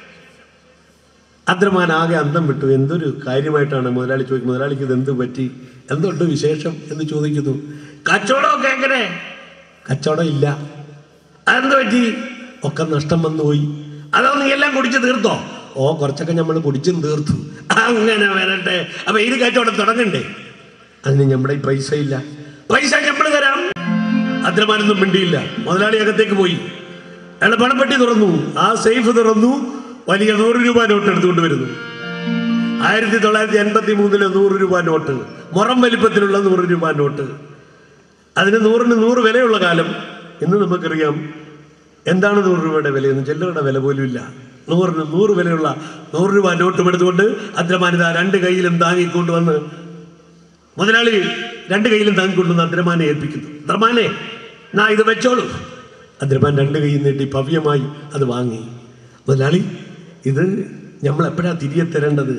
അദ്രമാൻ ആകെ അന്തം വിട്ടു എന്തൊരു കാര്യമായിട്ടാണ് മുതലാളി ചോദിക്കുന്നത് മുതലാളിക്ക് ഇത് എന്ത് പറ്റി എന്തുണ്ട് വിശേഷം എന്ന് ചോദിക്കുന്നു കച്ചവടമൊക്കെ എങ്ങനെ കച്ചവടം ഇല്ല അതെന്ത് പറ്റി ഒക്കെ നഷ്ടം വന്നു പോയി അതോ നീ എല്ലാം കുടിച്ച് തീർത്തോ ഓ കുറച്ചൊക്കെ നമ്മൾ കുടിച്ചും തീർത്തു അങ്ങനെ വരട്ടെ അപ്പൊ ഇത് കച്ചവടം തുടങ്ങണ്ടേ അതിന് നമ്മുടെ ഈ പൈസ ഇല്ല പൈസ നമ്മൾ തരാം അദ്രമാനൊന്നും മിണ്ടിയില്ല മുതലാളി അകത്തേക്ക് പോയി അയാൾ പണപ്പെട്ടി തുറന്നു ആ സേഫ് തുറന്നു വലിയ നൂറ് രൂപ നോട്ട് എടുത്തുകൊണ്ട് വരുന്നു ആയിരത്തി തൊള്ളായിരത്തി എൺപത്തി മൂന്നിലെ നൂറ് രൂപ നോട്ട് മുറം വലിപ്പത്തിലുള്ള നൂറ് രൂപ നോട്ട് അതിന് നൂറിന് നൂറ് വിലയുള്ള കാലം ഇന്ന് നമുക്കറിയാം എന്താണ് നൂറ് രൂപയുടെ വിലയെന്ന് ചില്ലറയുടെ വില പോലും ഇല്ല നൂറിന് നൂറ് വിലയുള്ള നൂറ് രൂപ നോട്ടും എടുത്തുകൊണ്ട് അദ്രമാനിത രണ്ട് കൈയിലും താങ്ങിക്കൊണ്ട് വന്ന് മുതലാളി രണ്ട് കൈയിലും താങ്ങിക്കൊണ്ടുവന്ന് അദ്രമാനെ ഏൽപ്പിക്കുന്നു അദ്രമാനെ നാ ഇത് വെച്ചോളൂ അദ്രമാൻ രണ്ട് കൈയിൽ നീട്ടി ഭവ്യമായി അത് വാങ്ങി മുതലാളി ഇത് നമ്മൾ എപ്പോഴാ തിരികെ തരേണ്ടത്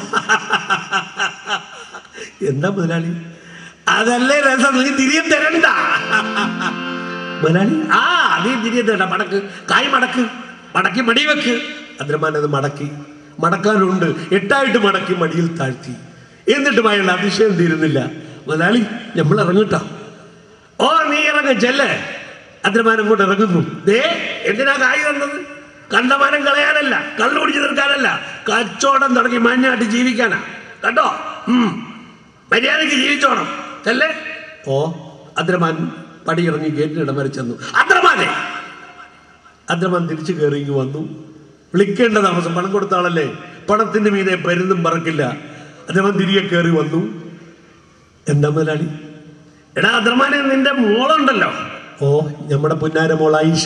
എന്താ മുതലാളി അതല്ലേ രസം നീ തിരികെ തരണ്ട മുതലാളി ആ നീ തിരികെ തരണ്ട മടക്ക് കായ് മടക്ക് മടക്കി മടി വെക്ക് അദ്രമാൻ അത് മടക്കി മടക്കാനുണ്ട് എട്ടായിട്ട് മടക്കി മടിയിൽ താഴ്ത്തി എന്നിട്ടും അയാളുടെ അതിശയം തീരുന്നില്ല മുതലാളി നമ്മൾ ഇറങ്ങട്ടോ ഓ നീ ഇറങ്ങ ചെല്ലേ അദ്രമാനം കൊണ്ട് ഇറങ്ങുന്നു ദേ എന്തിനാ കായ് തന്നത് കണ്ടമാനം കളയാനല്ല കള്ളു കുടിച്ചു തീർക്കാനല്ല കച്ചവടം തുടങ്ങി മാന്യമായിട്ട് ജീവിക്കാനാ കേട്ടോ ഉം. മര്യാദയ്ക്ക് ജീവിച്ചോണം ചെല്ലേ ഓ അദ്രമാൻ പടിയിറങ്ങി ഗേറ്റിനിടം വരെ ചെന്നു അദ്രമാനെ അദ്രമാൻ തിരിച്ചു കയറി ഇങ്ങ് വന്നു വിളിക്കേണ്ട താമസം പണം കൊടുത്ത ആളല്ലേ പണത്തിന്റെ മീതെ പരുന്നും പറക്കില്ല അദ്രമാൻ തിരികെ കയറി വന്നു എന്താ മുതലാളി എടാ അദ്രമാനെ നിന്റെ മോളുണ്ടല്ലോ ഓ നമ്മുടെ പുന്നാര മോൾ ആയിഷ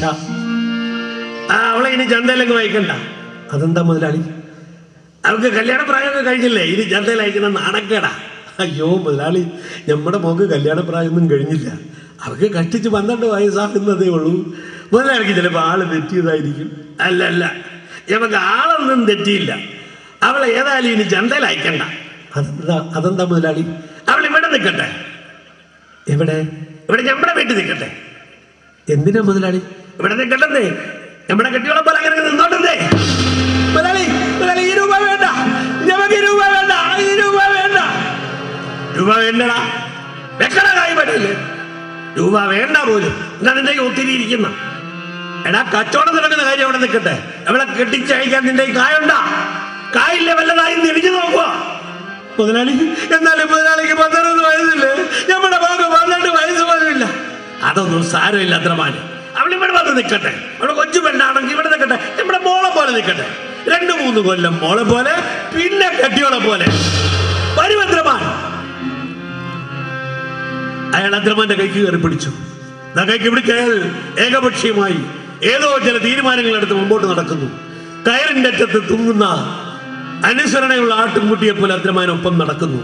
ആ അവളെ ഇനി ചന്തയിലങ്ങ് വായിക്കണ്ട അതെന്താ മുതലാളി അവൾക്ക് കല്യാണ പ്രായമൊക്കെ കഴിഞ്ഞില്ലേ ഇനി ചന്തയിൽ അയക്കുന്ന നാണക്കേടാ അയ്യോ മുതലാളി നമ്മുടെ മോക്ക് കല്യാണ പ്രായമൊന്നും കഴിഞ്ഞില്ല അവർക്ക് കഷ്ടിച്ച് പന്ത്രണ്ട് വയസ്സാകുന്നതേ ഉള്ളൂ മുതലാളിക്ക് ചിലപ്പോൾ ആള് തെറ്റിയതായിരിക്കും അല്ല അല്ല നമുക്ക് ആളൊന്നും തെറ്റിയില്ല അവളെ ഏതായാലും ഇനി ചന്തയിൽ അയക്കണ്ട അതെന്താ അതെന്താ മുതലാളി അവൾ ഇവിടെ നിൽക്കട്ടെ എവിടെ ഇവിടെ നമ്മുടെ വീട്ടിൽ നിൽക്കട്ടെ എന്തിനാ മുതലാളി ഇവിടെ നിൽക്കട്ടെ നമ്മുടെ കെട്ടിയോളം പോലെ അങ്ങനെ നിന്നോട്ടേ മുതലാളി മുതലാളി ഈ രൂപ വേണ്ട ഞമ്മക്ക് ഈ രൂപ വേണ്ട ഈ രൂപ വേണ്ട രൂപ വേണ്ടടാ വെക്കട കായ് പറ്റില്ലേ രൂപ വേണ്ട പോലും എന്നാ നിന്റെ ഈ ഒത്തിരി ഇരിക്കുന്ന എടാ കച്ചവടം തുടങ്ങുന്ന കാര്യം അവിടെ നിൽക്കട്ടെ അവളെ കെട്ടിച്ചയക്കാൻ നിന്റെ ഈ കായുണ്ടാ കായില്ല വല്ലതായി തിരിഞ്ഞു നോക്കുക മുതലാളി എന്നാലും മുതലാളിക്ക് പന്ത്രണ്ട് വയസ്സില്ലേ നമ്മുടെ ഭാഗം പന്ത്രണ്ട് വയസ്സ് പോലുമില്ല അതൊന്നും സാരമില്ല അത്രമാന് അവൾ ഇവിടെ വന്ന് നിൽക്കട്ടെ അവിടെ കൊച്ചു പെണ്ണാണെങ്കിൽ ഇവിടെ നിൽക്കട്ടെ നമ്മുടെ മോളെ പോലെ നിൽക്കട്ടെ രണ്ടു മൂന്ന് കൊല്ലം മോളെ പോലെ പിന്നെ കെട്ടിയോളെ പോലെ വരും അത്രമാൻ അയാൾ അദ്രമാന്റെ കൈക്ക് കയറി പിടിച്ചു ദാ കൈക്ക് പിടിക്കയാൽ ഏകപക്ഷീയമായി ഏതോ ചില തീരുമാനങ്ങൾ എടുത്ത് മുമ്പോട്ട് നടക്കുന്നു കയറിന്റെ അറ്റത്ത് തുങ്ങുന്ന അനുസരണയുള്ള ആട്ടുംകുട്ടിയെ പോലെ അദ്രമാനൊപ്പം നടക്കുന്നു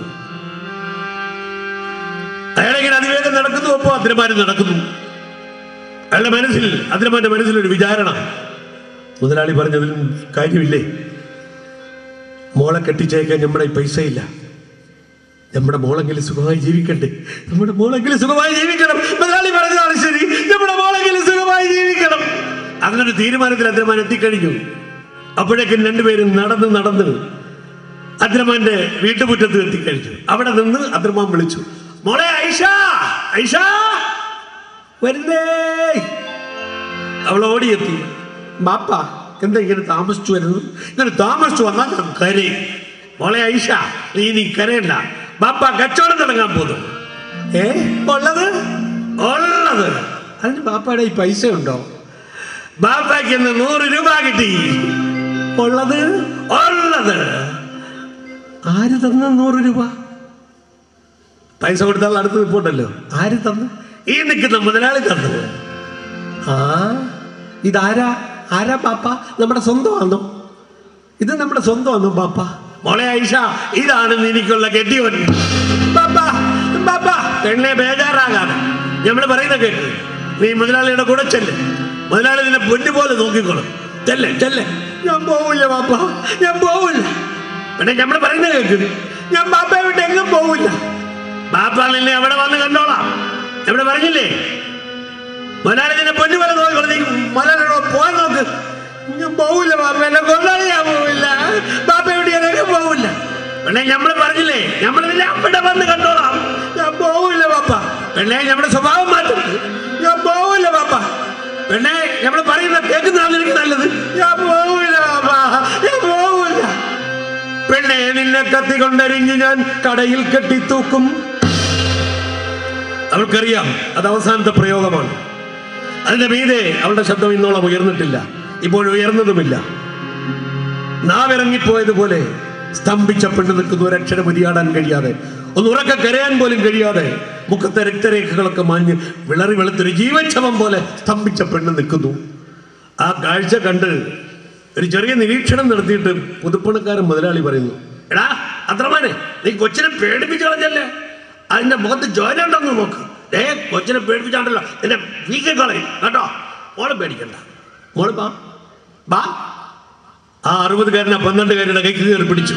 അയാളിങ്ങനെ അതിവേഗം നടക്കുന്നു ഒപ്പം അദ്രമാനും നടക്കുന്നു അയാളുടെ മനസ്സിൽ അദ്രമാന്റെ മനസ്സിൽ ഒരു വിചാരണ മുതലാളി പറഞ്ഞതിലും കാര്യമില്ലേ മോളെ കെട്ടിച്ചയക്കാൻ നമ്മുടെ ഈ പൈസയില്ല നമ്മുടെ മോളെങ്കിലും സുഖമായി ജീവിക്കണ്ടേ നമ്മുടെ മോളെങ്കിലും സുഖമായി ജീവിക്കണം മുതലാളി പറഞ്ഞതാണ് ശരി നമ്മുടെ മോളെങ്കിലും സുഖമായി ജീവിക്കണം അങ്ങനൊരു തീരുമാനത്തിൽ അദ്രമാൻ എത്തിക്കഴിഞ്ഞു അപ്പോഴേക്കും രണ്ടുപേരും നടന്ന് നടന്ന് അദ്രമാന്റെ വീട്ടുമുറ്റത്ത് എത്തിക്കഴിഞ്ഞു അവിടെ നിന്ന് അദ്രമാൻ വിളിച്ചു മോളെ ഐഷ ഐഷ വരുന്നേ അവൾ ഓടിയെത്തി ബാപ്പ എന്താ ഇങ്ങനെ താമസിച്ചു വരുന്നത് ഇങ്ങനെ താമസിച്ചു വന്നാൽ ഞാൻ കരയും മോളെ ഐഷ നീ നീ കരയണ്ട ബാപ്പ കച്ചവടം തുടങ്ങാൻ പോകുന്നു ഏ ഉള്ളത് ഉള്ളത് അതിന് ബാപ്പയുടെ ഈ പൈസ ഉണ്ടോ ബാപ്പയ്ക്ക് ഇന്ന് നൂറ് രൂപ കിട്ടി ഉള്ളത് ഉള്ളത് ആര് തന്ന നൂറ് രൂപ പൈസ കൊടുത്താൽ അടുത്ത് നിൽപ്പുണ്ടല്ലോ ആര് തന്നു ഈ നിൽക്കുന്ന മുതലാളി തന്നു ആ ഇതാരാ ആരാ പാപ്പ നമ്മുടെ സ്വന്തമാണോ ഇത് നമ്മുടെ സ്വന്തമാണോ പാപ്പ മോളെ ഐഷ ഇതാണ് എനിക്കുള്ള കെട്ടിയവൻ പാപ്പ പാപ്പ പെണ്ണെ ബേജാറാകാതെ നമ്മൾ പറയുന്ന കേട്ട് നീ മുതലാളിയുടെ കൂടെ ചെല്ല് മുതലാളി നിന്നെ പൊന്നു പോലെ നോക്കിക്കോളും ചെല്ലെ ചെല്ലെ ഞാൻ പോവില്ല പാപ്പ ഞാൻ പോവില്ല പിന്നെ നമ്മൾ പറയുന്ന കേക്ക് ഞാൻ പാപ്പയെ വിട്ട് എങ്ങും പോവില്ല ബാപ്പ നിന്നെ അവിടെ വന്ന് കണ്ടോളാം എവിടെ പറഞ്ഞില്ലേ മുതലാളി നിന്നെ പൊന്നു പോലെ നോക്കിക്കോളും നീ മുതലാളിയോട് പോകാൻ നോക്ക് ഞാൻ പോവില്ല ബാപ്പ എന്നെ കൊണ്ടാളി ഞാൻ പോവില്ല ബാപ്പ എവിടെ ഞാൻ പോവില്ല പെണ്ണെ നമ്മൾ പറഞ്ഞില്ലേ നമ്മൾ നിന്നെ അവിടെ വന്ന് കണ്ടോളാം ഞാൻ പോവില്ല ബാപ്പ പെണ്ണെ നമ്മുടെ സ്വഭാവം മാറ്റരുത് ഞാൻ പോവില്ല ബാപ്പ പെണ്ണെ നമ്മൾ പറയുന്ന കേൾക്കുന്നതാണ് എനിക്ക് നല്ലത് ഞാൻ പോവില്ല ബാപ്പ ഞാൻ പോവില്ല പെണ്ണെ നിന്നെ കത്തി കൊണ്ടരിഞ്ഞ് ഞാൻ കടയിൽ കെട്ടിത്തൂക്കും അവൾക്കറിയാം അത് അവസാനത്തെ പ്രയോഗമാണ് അതിന്റെ മീതെ അവളുടെ ശബ്ദം ഇന്നോളം ഉയർന്നിട്ടില്ല ഇപ്പോൾ ഉയർന്നതുമില്ല നാവിറങ്ങിപ്പോയതുപോലെ സ്തംഭിച്ച പെണ്ണ് നിൽക്കുന്ന ഒരക്ഷരം ഉരിയാടാൻ കഴിയാതെ ഒന്ന് ഉറക്കെ കരയാൻ പോലും കഴിയാതെ മുഖത്തെ രക്തരേഖകളൊക്കെ മാഞ്ഞ് വിളറി വെളുത്തൊരു ജീവച്ഛവം പോലെ സ്തംഭിച്ച പെണ്ണ് നിൽക്കുന്നു ആ കാഴ്ച കണ്ട് ഒരു ചെറിയ നിരീക്ഷണം നടത്തിയിട്ട് പുതുപ്പണക്കാരൻ മുതലാളി പറയുന്നു എടാ അത്രമാനെ നീ കൊച്ചിനെ പേടിപ്പിച്ചു കളഞ്ഞല്ലേ അതിന്റെ മുഖത്ത് ജോലി ഉണ്ടെന്ന് നോക്ക് ഏ കൊച്ചിനെ പേടിപ്പിച്ചാണ്ടല്ലോ എന്നെ വീക്കിക്കളയും കേട്ടോ മോളെ പേടിക്കണ്ട മോള് ബാ ബാ ആ അറുപതുകാരൻ ആ പന്ത്രണ്ടുകാരുടെ കൈക്ക് കയറി പിടിച്ചു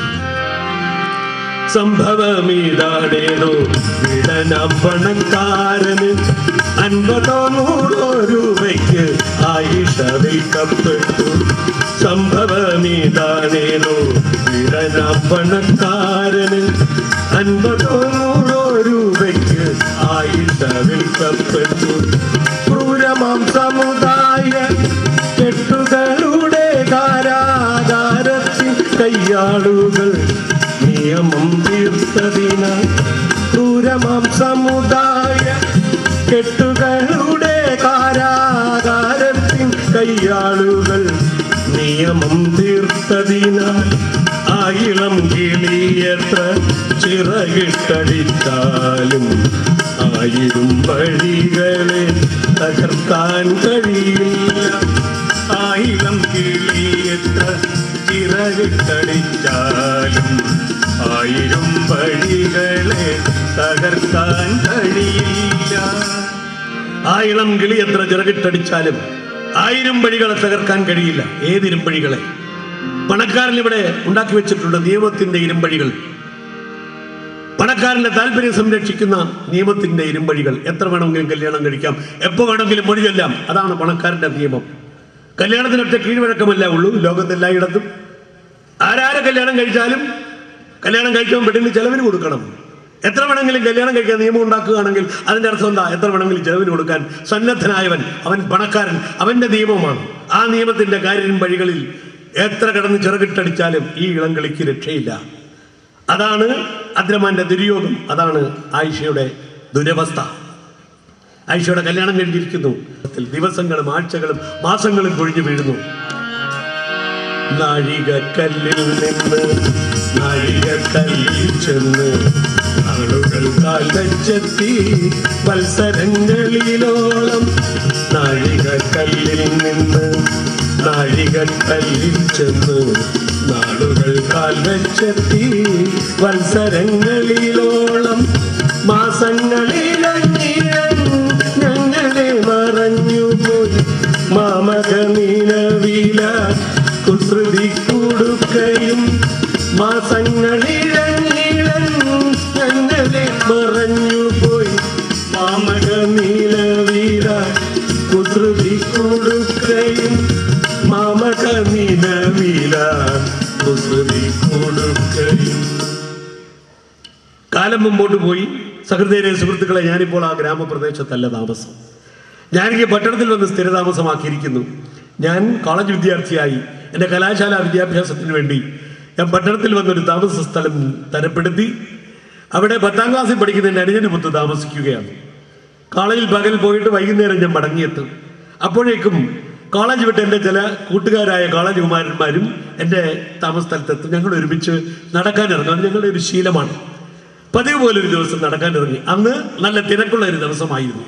സംഭവമീതാടേതോ വിടന പണക്കാരന് അൻപതോ നൂറോ രൂപയ്ക്ക് ആയിഷ വിൽക്കപ്പെട്ടു സംഭവമീതാണേതോ വിടന പണക്കാരന് അൻപതോ നൂറോ രൂപയ്ക്ക് ആയിഷ വിൽക്കപ്പെട്ടു ക്രൂരമാം സമുദായ കെട്ടുകളുടെ കാരാകാരത്തിൽ കയ്യാളുകൾ നിയമം തീർത്തതിന ക്രൂരമാം സമുദായ കെട്ടുകളുടെ കാരാകാരത്തിൽ കയ്യാളുകൾ നിയമം തീർത്തതിനാൽ ആയിളം കിളിയത്ര ചിറകിട്ടടിച്ചാലും ആയിരം വഴികളെ തകർക്കാൻ കഴിയില്ല ആയിരം കിളിയത്ര ചിറകിട്ടടിച്ചാലും ആയിരം വഴികളെ തകർക്കാൻ കഴിയില്ല ആയിളം കിളി എത്ര ചിറകിട്ടടിച്ചാലും ആയിരം വഴികളെ തകർക്കാൻ കഴിയില്ല ഏത് ഇരുമ്പഴികളെ പണക്കാരൻ ഇവിടെ ഉണ്ടാക്കി വെച്ചിട്ടുണ്ട് നിയമത്തിന്റെ ഇരുമ്പഴികൾ പണക്കാരന്റെ താല്പര്യം സംരക്ഷിക്കുന്ന നിയമത്തിന്റെ ഇരുമ്പഴികൾ എത്ര വേണമെങ്കിലും കല്യാണം കഴിക്കാം എപ്പോ വേണമെങ്കിലും മൊഴി ചൊല്ലാം അതാണ് പണക്കാരന്റെ നിയമം കല്യാണത്തിനൊറ്റ കീഴ്വഴക്കമല്ല ഉള്ളൂ ലോകത്തെല്ലായിടത്തും ആരാരെ കല്യാണം കഴിച്ചാലും കല്യാണം കഴിക്കുമ്പോൾ പെണ്ണിന് ചെലവിന് കൊടുക്കണം എത്ര വേണമെങ്കിലും കല്യാണം കഴിക്കാൻ നിയമം ഉണ്ടാക്കുകയാണെങ്കിൽ അതിന്റെ അർത്ഥം എന്താ എത്ര വേണമെങ്കിലും ചെലവിന് കൊടുക്കാൻ സന്നദ്ധനായവൻ അവൻ പണക്കാരൻ അവന്റെ നിയമമാണ് ആ നിയമത്തിന്റെ കാര്യം വഴികളിൽ എത്ര കിടന്ന് ചിറകിട്ടടിച്ചാലും ഈ ഇളംകളിക്ക് രക്ഷയില്ല അതാണ് അദ്രമാന്റെ ദുര്യോഗം അതാണ് ആയിഷയുടെ ദുരവസ്ഥ ആയിഷയുടെ കല്യാണം കഴിഞ്ഞിരിക്കുന്നു ദിവസങ്ങളും ആഴ്ചകളും മാസങ്ങളും കൊഴിഞ്ഞു വീഴുന്നു നാഴികക്കല്ലിൽ നിന്ന് നാഴികക്കല്ലിൽ ചെന്ന് ആളുകൾ കാലച്ചെത്തി മത്സരങ്ങളിലോളം നാഴികക്കല്ലിൽ നിന്ന് നാഴികക്കല്ലിൽ ചെന്ന് നാളുകൾ കാൽവെച്ചെത്തി വത്സരങ്ങളിലോളം മാസങ്ങളിലങ്ങിഴൻ ഞങ്ങളെ മറഞ്ഞുപോയി മാമക നിലവില കുസൃതി കൊടുക്കയും മാസങ്ങളിലങ്ങിഴൻ ഞങ്ങളെ മറഞ്ഞുപോയി മാമക നിലവില കുസൃതി കൊടുക്കയും മാമക നിലവില കുസൃതി കൊടുക്കയും കാലം മുമ്പോട്ട് പോയി സഹൃദയരെ സുഹൃത്തുക്കളെ ഞാനിപ്പോൾ ആ ഗ്രാമപ്രദേശത്തല്ല താമസം ഞാനെനിക്ക് പട്ടണത്തിൽ വന്ന് സ്ഥിരതാമസമാക്കിയിരിക്കുന്നു ഞാൻ കോളേജ് വിദ്യാർത്ഥിയായി എൻ്റെ കലാശാല വിദ്യാഭ്യാസത്തിന് വേണ്ടി ഞാൻ പട്ടണത്തിൽ വന്നൊരു താമസ സ്ഥലം തരപ്പെടുത്തി അവിടെ പത്താം ക്ലാസ്സിൽ പഠിക്കുന്ന എൻ്റെ അനുജന് പുത്ത് താമസിക്കുകയാണ് കോളേജിൽ പകൽ പോയിട്ട് വൈകുന്നേരം ഞാൻ മടങ്ങിയെത്തും അപ്പോഴേക്കും കോളേജ് വിട്ട് എൻ്റെ ചില കൂട്ടുകാരായ കോളേജ് കുമാരന്മാരും എൻ്റെ താമസ സ്ഥലത്തെത്തും ഞങ്ങൾ ഒരുമിച്ച് നടക്കാനിറങ്ങും അത് ഞങ്ങളുടെ ഒരു ശീലമാണ് പതിവ് പോലെ ഒരു ദിവസം നടക്കാനിറങ്ങി അന്ന് നല്ല തിരക്കുള്ള ഒരു ദിവസമായിരുന്നു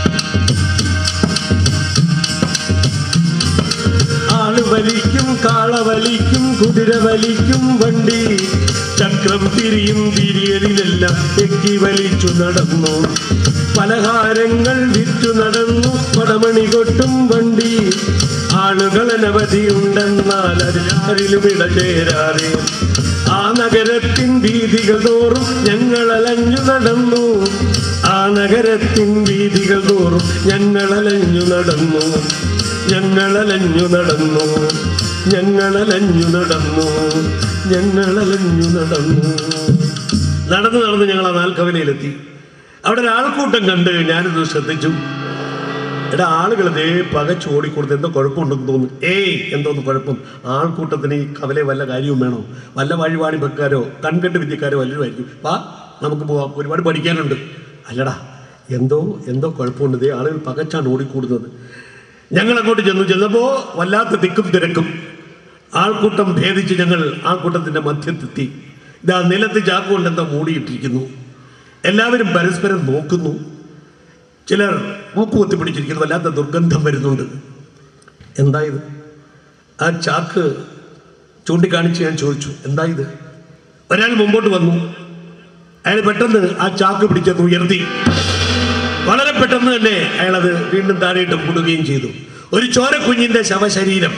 ആള് വലിക്കും കാള വലിക്കും കുതിര വലിക്കും വണ്ടി ചക്രം തിരിയും തിരിയലിലെല്ലാം എക്കി വലിച്ചു നടന്നു പലഹാരങ്ങൾ വിറ്റു നടന്നു പടമണി കൊട്ടും വണ്ടി ആളുകൾ അനവധിയുണ്ടെന്നാൽ അതിലാരിലും ഇടചേരാതെ ആ നഗരത്തിൻ വീതികൾ തോറും ഞങ്ങൾ അലഞ്ഞു നടന്നു ആ നഗരത്തിൻ വീതികൾ തോറും ഞങ്ങൾ അലഞ്ഞു നടന്നു ഞങ്ങളലഞ്ഞു നടന്നു ഞങ്ങളലഞ്ഞു നടന്നു ഞങ്ങളലഞ്ഞു നടന്നു നടന്ന് നടന്ന് ഞങ്ങൾ ആ നാൽക്കവലയിലെത്തി അവിടെ ഒരു ആൾക്കൂട്ടം കണ്ട് ഞാനിത് ശ്രദ്ധിച്ചു എടാ ആളുകൾ ദേ പകച്ച് ഓടിക്കൊടുത്ത് എന്തോ കുഴപ്പമുണ്ടെന്ന് തോന്നുന്നു ഏയ് എന്തോന്ന് കുഴപ്പം ആൾക്കൂട്ടത്തിന് ഈ കവലയെ വല്ല കാര്യവും വേണോ വല്ല വഴിപാടി വെക്കാരോ കൺകെട്ട് വിദ്യക്കാരോ വല്ലതും ആയിരിക്കും വാ നമുക്ക് പോവാം ഒരുപാട് പഠിക്കാനുണ്ട് അല്ലടാ എന്തോ എന്തോ കുഴപ്പമുണ്ട് ദേ ആളുകൾ പകച്ചാണ് ഓടിക്കൂടുന്നത് ഞങ്ങൾ അങ്ങോട്ട് ചെന്നു ചെന്നപ്പോൾ വല്ലാത്ത തിക്കും തിരക്കും ആൾക്കൂട്ടം ഭേദിച്ച് ഞങ്ങൾ ആൾക്കൂട്ടത്തിന്റെ മധ്യത്തെത്തി ഇതാ നിലത്ത് ചാക്കുകൊണ്ട് എന്തോ മൂടിയിട്ടിരിക്കുന്നു എല്ലാവരും പരസ്പരം നോക്കുന്നു ചിലർ മൂക്ക് കുത്തി പിടിച്ചിരിക്കുന്നു വല്ലാത്ത ദുർഗന്ധം വരുന്നുണ്ട് എന്താ ഇത് ആ ചാക്ക് ചൂണ്ടിക്കാണിച്ച് ഞാൻ ചോദിച്ചു എന്താ ഇത് ഒരാൾ മുമ്പോട്ട് വന്നു അയാൾ പെട്ടെന്ന് ആ ചാക്ക് പിടിച്ചത് ഉയർത്തി വളരെ പെട്ടെന്ന് തന്നെ അയാളത് വീണ്ടും താഴെയിട്ട് കൂടുകയും ചെയ്തു ഒരു ചോരക്കുഞ്ഞിന്റെ ശവശരീരം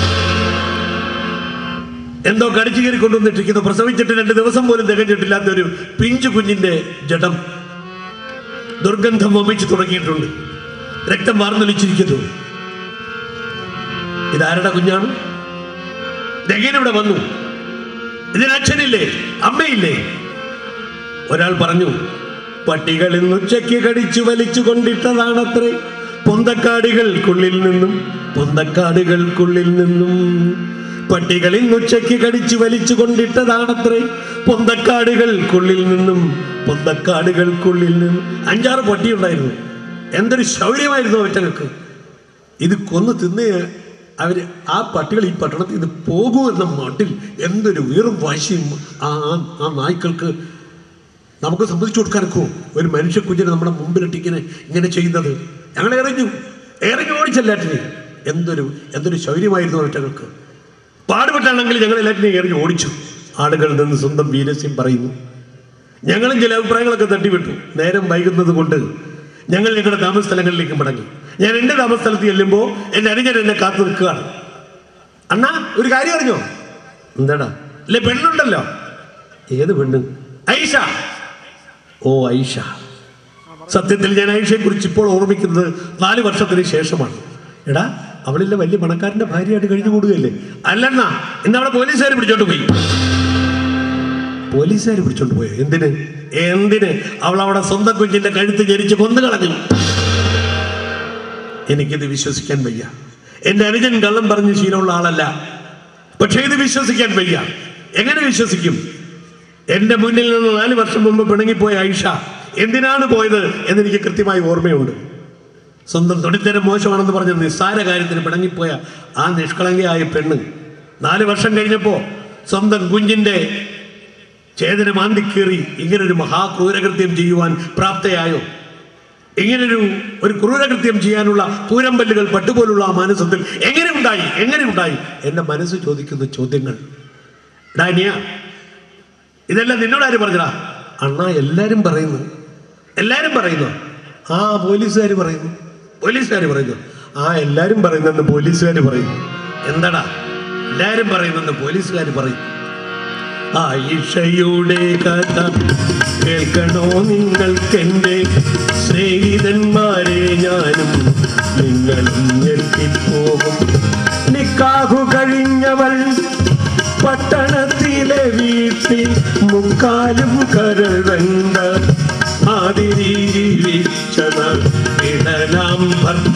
എന്തോ കടിച്ചു കയറി കൊണ്ടുവന്നിട്ടിരിക്കുന്നു പ്രസവിച്ചിട്ട് രണ്ട് ദിവസം പോലും തികഞ്ഞിട്ടില്ലാത്ത ഒരു പിഞ്ചു കുഞ്ഞിന്റെ ജഡം ദുർഗന്ധം വമിച്ചു തുടങ്ങിയിട്ടുണ്ട് രക്തം വാർന്നൊലിച്ചിരിക്കുന്നു ഇതാരുടെ കുഞ്ഞാണ് ഇതെങ്ങനെ ഇവിടെ വന്നു ഇതിന് അച്ഛനില്ലേ അമ്മയില്ലേ ഒരാൾ പറഞ്ഞു പട്ടികൾ ഇന്ന് ഉച്ചയ്ക്ക് കടിച്ചു വലിച്ചു കൊണ്ടിട്ടതാണത്രേ പൊന്തക്കാടുകൾക്കുള്ളിൽ നിന്നും പൊന്തക്കാടുകൾക്കുള്ളിൽ നിന്നും പട്ടികൾ ഇന്ന് ഉച്ചയ്ക്ക് കടിച്ചു വലിച്ചു കൊണ്ടിട്ടതാണത്രേ പൊന്തക്കാടുകൾക്കുള്ളിൽ നിന്നും പൊന്തക്കാടുകൾക്കുള്ളിൽ നിന്നും അഞ്ചാറ് പട്ടി ഉണ്ടായിരുന്നു എന്തൊരു ശൗര്യമായിരുന്നു അവറ്റകൾക്ക് ഇത് കൊന്നു തിന്ന് അവര് ആ പട്ടികൾ ഈ പട്ടണത്തിൽ നിന്ന് പോകൂ എന്ന മട്ടിൽ എന്തൊരു വീറും വാശിയും ആ ആ- ആ നായ്ക്കൾക്ക് നമുക്ക് സമ്മതിച്ചു കൊടുക്കാനൊക്കെ ഒരു മനുഷ്യ കുഞ്ഞിനെ നമ്മുടെ മുമ്പിലിട്ട് ഇങ്ങനെ ഇങ്ങനെ ചെയ്യുന്നത് ഞങ്ങൾ എറിഞ്ഞു എറിഞ്ഞു ഓടിച്ചല്ലാറ്റിനെ എന്തൊരു എന്തൊരു ശൗര്യമായിരുന്നു അവറ്റകൾക്ക് പാടുപെട്ടാണെങ്കിൽ ഞങ്ങൾ എല്ലാറ്റിനെയും എറിഞ്ഞു ഓടിച്ചു ആളുകളിൽ നിന്ന് സ്വന്തം വീരസ്യം പറയുന്നു ഞങ്ങളും ചില അഭിപ്രായങ്ങളൊക്കെ തട്ടിവിട്ടു നേരം വൈകുന്നത് കൊണ്ട് ഞങ്ങൾ ഞങ്ങളുടെ താമസ സ്ഥലങ്ങളിലേക്ക് മടങ്ങി ഞാൻ എൻ്റെ താമസ സ്ഥലത്ത് ചെല്ലുമ്പോൾ എൻ്റെ അനുജൻ എന്നെ കാത്തു നിൽക്കുകയാണ് അണ്ണാ ഒരു കാര്യം അറിഞ്ഞോ എന്താടാ അല്ലെ പെണ്ണുണ്ടല്ലോ ഏത് പെണ്ണ് ഐഷ ഓ ഐഷ സത്യത്തിൽ ഞാൻ ഐഷയെ കുറിച്ച് ഇപ്പോൾ ഓർമ്മിക്കുന്നത് നാല് വർഷത്തിന് ശേഷമാണ് എടാ അവളില്ല വലിയ പണക്കാരന്റെ ഭാര്യയായിട്ട് കഴിഞ്ഞു കൂടുകയല്ലേ അല്ലെന്നാ ഇന്ന് അവിടെ പോലീസുകാർ പിടിച്ചോണ്ട് പോയി പോലീസുകാർ പിടിച്ചോണ്ട് പോയോ എന്തിന് എന്തിന് അവൾ അവിടെ സ്വന്തം കുഞ്ഞിന്റെ കഴുത്ത് ജനിച്ച് കൊന്നു കളഞ്ഞു എനിക്കിത് വിശ്വസിക്കാൻ വയ്യ എന്റെ അനുജൻ കള്ളം പറഞ്ഞ് ശീലമുള്ള ആളല്ല പക്ഷേ ഇത് വിശ്വസിക്കാൻ വയ്യ എങ്ങനെ വിശ്വസിക്കും എന്റെ മുന്നിൽ നിന്ന് നാല് വർഷം മുമ്പ് പിണങ്ങിപ്പോയ ഐഷ എന്തിനാണ് പോയത് എന്നെനിക്ക് കൃത്യമായി ഓർമ്മയുണ്ട് സ്വന്തം തൊടിത്തരം മോശമാണെന്ന് പറഞ്ഞ നിസ്സാര കാര്യത്തിന് പിണങ്ങിപ്പോയ ആ നിഷ്കളങ്കയായ പെണ്ണ് നാല് വർഷം കഴിഞ്ഞപ്പോ സ്വന്തം കുഞ്ഞിന്റെ ചേതന മാന്തിക്കേറി ഇങ്ങനൊരു മഹാക്രൂരകൃത്യം ചെയ്യുവാൻ പ്രാപ്തയായോ ഇങ്ങനൊരു ഒരു ക്രൂരകൃത്യം ചെയ്യാനുള്ള പൂരമ്പല്ലുകൾ പട്ടുപോലുള്ള ആ മാനസത്തിൽ എങ്ങനെ ഉണ്ടായി എങ്ങനെ ഉണ്ടായി എന്റെ മനസ്സ് ചോദിക്കുന്ന ചോദ്യങ്ങൾ ഡാനിയ ഇതെല്ലാം നിന്നോട് ആര് പറഞ്ഞടാ അണ്ണാ എല്ലാരും പറയുന്നു എല്ലാരും പറയുന്നു ആ പോലീസുകാർ പറയുന്നു പോലീസുകാർ പറയുന്നു ആ എല്ലാരും പറയുന്നെന്ന് പോലീസുകാർ പറയുന്നു എന്താടാ എല്ലാരും പറയുന്നെന്ന് പോലീസുകാർ പറയും ആയിഷയുടെ കഥ കേൾക്കണോ നിങ്ങൾക്കെൻ്റെ സ്നേഹിതന്മാരെ ഞാനും നിങ്ങളും ഞെട്ടിപ്പോകും നിക്കാഹു കഴിഞ്ഞവൾ പട്ടണത്തിലെ വീട്ടിൽ മുക്കാലും കരൾ വെണ്ട ആതിരി ജീവിച്ചവർ ഇടലാം ഭർത്ത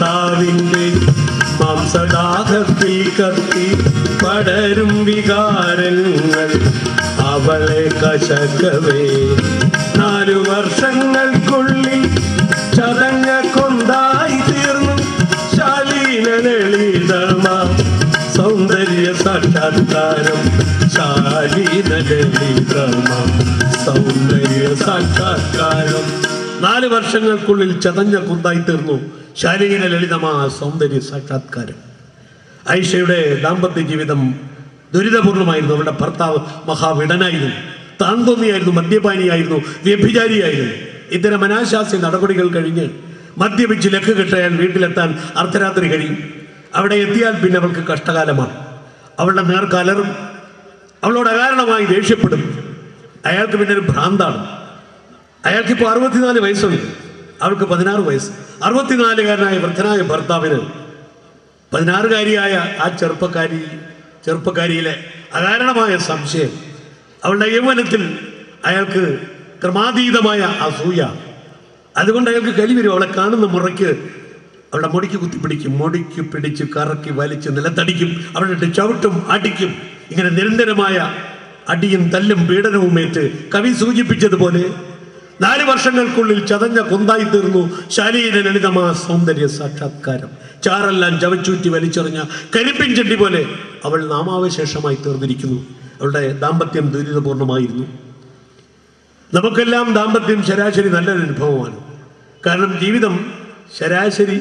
താപത്തിൽ കത്തി പടരും വികാരങ്ങൾ അവളെ കശക്കവേ നാലു വർഷങ്ങൾക്കുള്ളിൽ ചതഞ്ഞ കൊണ്ടായി തീർന്നു ശാലീന ലളിതമ സൗന്ദര്യ സാക്ഷാത്കാരം ശാലീന ലളിതമ സൗന്ദര്യ സാക്ഷാത്കാരം നാല് വർഷങ്ങൾക്കുള്ളിൽ ചതഞ്ഞ കുന്തായി തീർന്നു ശാലീന ലളിതമാ സൗന്ദര്യ സാക്ഷാത്കാരം ഐഷയുടെ ദാമ്പത്യ ജീവിതം ദുരിതപൂർണമായിരുന്നു അവരുടെ ഭർത്താവ് മഹാവിടനായിരുന്നു താന്തോന്നിയായിരുന്നു മദ്യപാനിയായിരുന്നു വ്യഭിചാരിയായിരുന്നു ഇത്തരം അനാശാസ്യ നടപടികൾ കഴിഞ്ഞ് മദ്യപിച്ച് ലക്ക് കെട്ടയാൽ വീട്ടിലെത്താൻ അർദ്ധരാത്രി കഴിയും അവിടെ എത്തിയാൽ പിന്നെ അവൾക്ക് കഷ്ടകാലമാണ് അവളുടെ നേർക്കലറും അവളോട് അകാരണമായി ദേഷ്യപ്പെടും അയാൾക്ക് പിന്നെ ഒരു ഭ്രാന്താണ് അയാൾക്കിപ്പോൾ അറുപത്തിനാല് വയസ്സുണ്ട് അവൾക്ക് പതിനാറ് വയസ്സ് അറുപത്തിനാലുകാരനായ വൃദ്ധനായ ഭർത്താവിന് പതിനാറുകാരിയായ ആ ചെറുപ്പക്കാരി ചെറുപ്പക്കാരിയിലെ അകാരണമായ സംശയം അവളുടെ യൗവനത്തിൽ അയാൾക്ക് ക്രമാതീതമായ അസൂയ അതുകൊണ്ട് അയാൾക്ക് കലി വരും അവളെ കാണുന്ന മുറയ്ക്ക് അവളുടെ മുടിക്ക് കുത്തിപ്പിടിക്കും മുടിക്ക് പിടിച്ച് കറക്കി വലിച്ച് നിലത്തടിക്കും അവളുടെ ചവിട്ടും അടിക്കും ഇങ്ങനെ നിരന്തരമായ അടിയും തല്ലും പീഡനവും ഏറ്റ് കവി സൂചിപ്പിച്ചതുപോലെ നാല് വർഷങ്ങൾക്കുള്ളിൽ ചതഞ്ഞ കൊന്തായി തീർന്നു ശാലീന ലളിതമാ സൗന്ദര്യ സാക്ഷാത്കാരം ചാറെല്ലാം ചവച്ചൂറ്റി വലിച്ചെറിഞ്ഞ കരിമ്പിൻ ചെണ്ടി പോലെ അവൾ നാമാവശേഷമായി തീർന്നിരിക്കുന്നു അവളുടെ ദാമ്പത്യം ദുരിതപൂർണമായിരുന്നു നമുക്കെല്ലാം ദാമ്പത്യം ശരാശരി നല്ലൊരു അനുഭവമാണ് കാരണം ജീവിതം ശരാശരി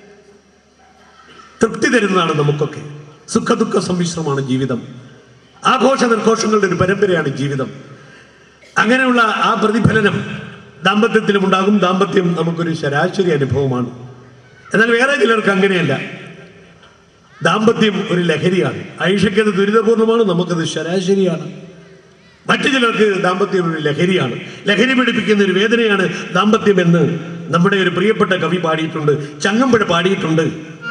തൃപ്തി തരുന്നതാണ് നമുക്കൊക്കെ സുഖദുഃഖ സമ്മിശ്രമാണ് ജീവിതം ആഘോഷ നിർഘോഷങ്ങളുടെ ഒരു പരമ്പരയാണ് ജീവിതം അങ്ങനെയുള്ള ആ പ്രതിഫലനം ദാമ്പത്യത്തിലും ഉണ്ടാകും ദാമ്പത്യം നമുക്കൊരു ശരാശരി അനുഭവമാണ് എന്നാൽ വേറെ ചിലർക്ക് അങ്ങനെയല്ല ദാമ്പത്യം ഒരു ലഹരിയാണ് ഐഷയ്ക്കത് ദുരിതപൂർണ്ണമാണ് നമുക്കത് ശരാശരിയാണ് മറ്റു ചിലർക്ക് ദാമ്പത്യം ഒരു ലഹരിയാണ് ലഹരി പിടിപ്പിക്കുന്ന ഒരു വേദനയാണ് ദാമ്പത്യം എന്ന് നമ്മുടെ ഒരു പ്രിയപ്പെട്ട കവി പാടിയിട്ടുണ്ട് ചങ്ങമ്പുഴ പാടിയിട്ടുണ്ട്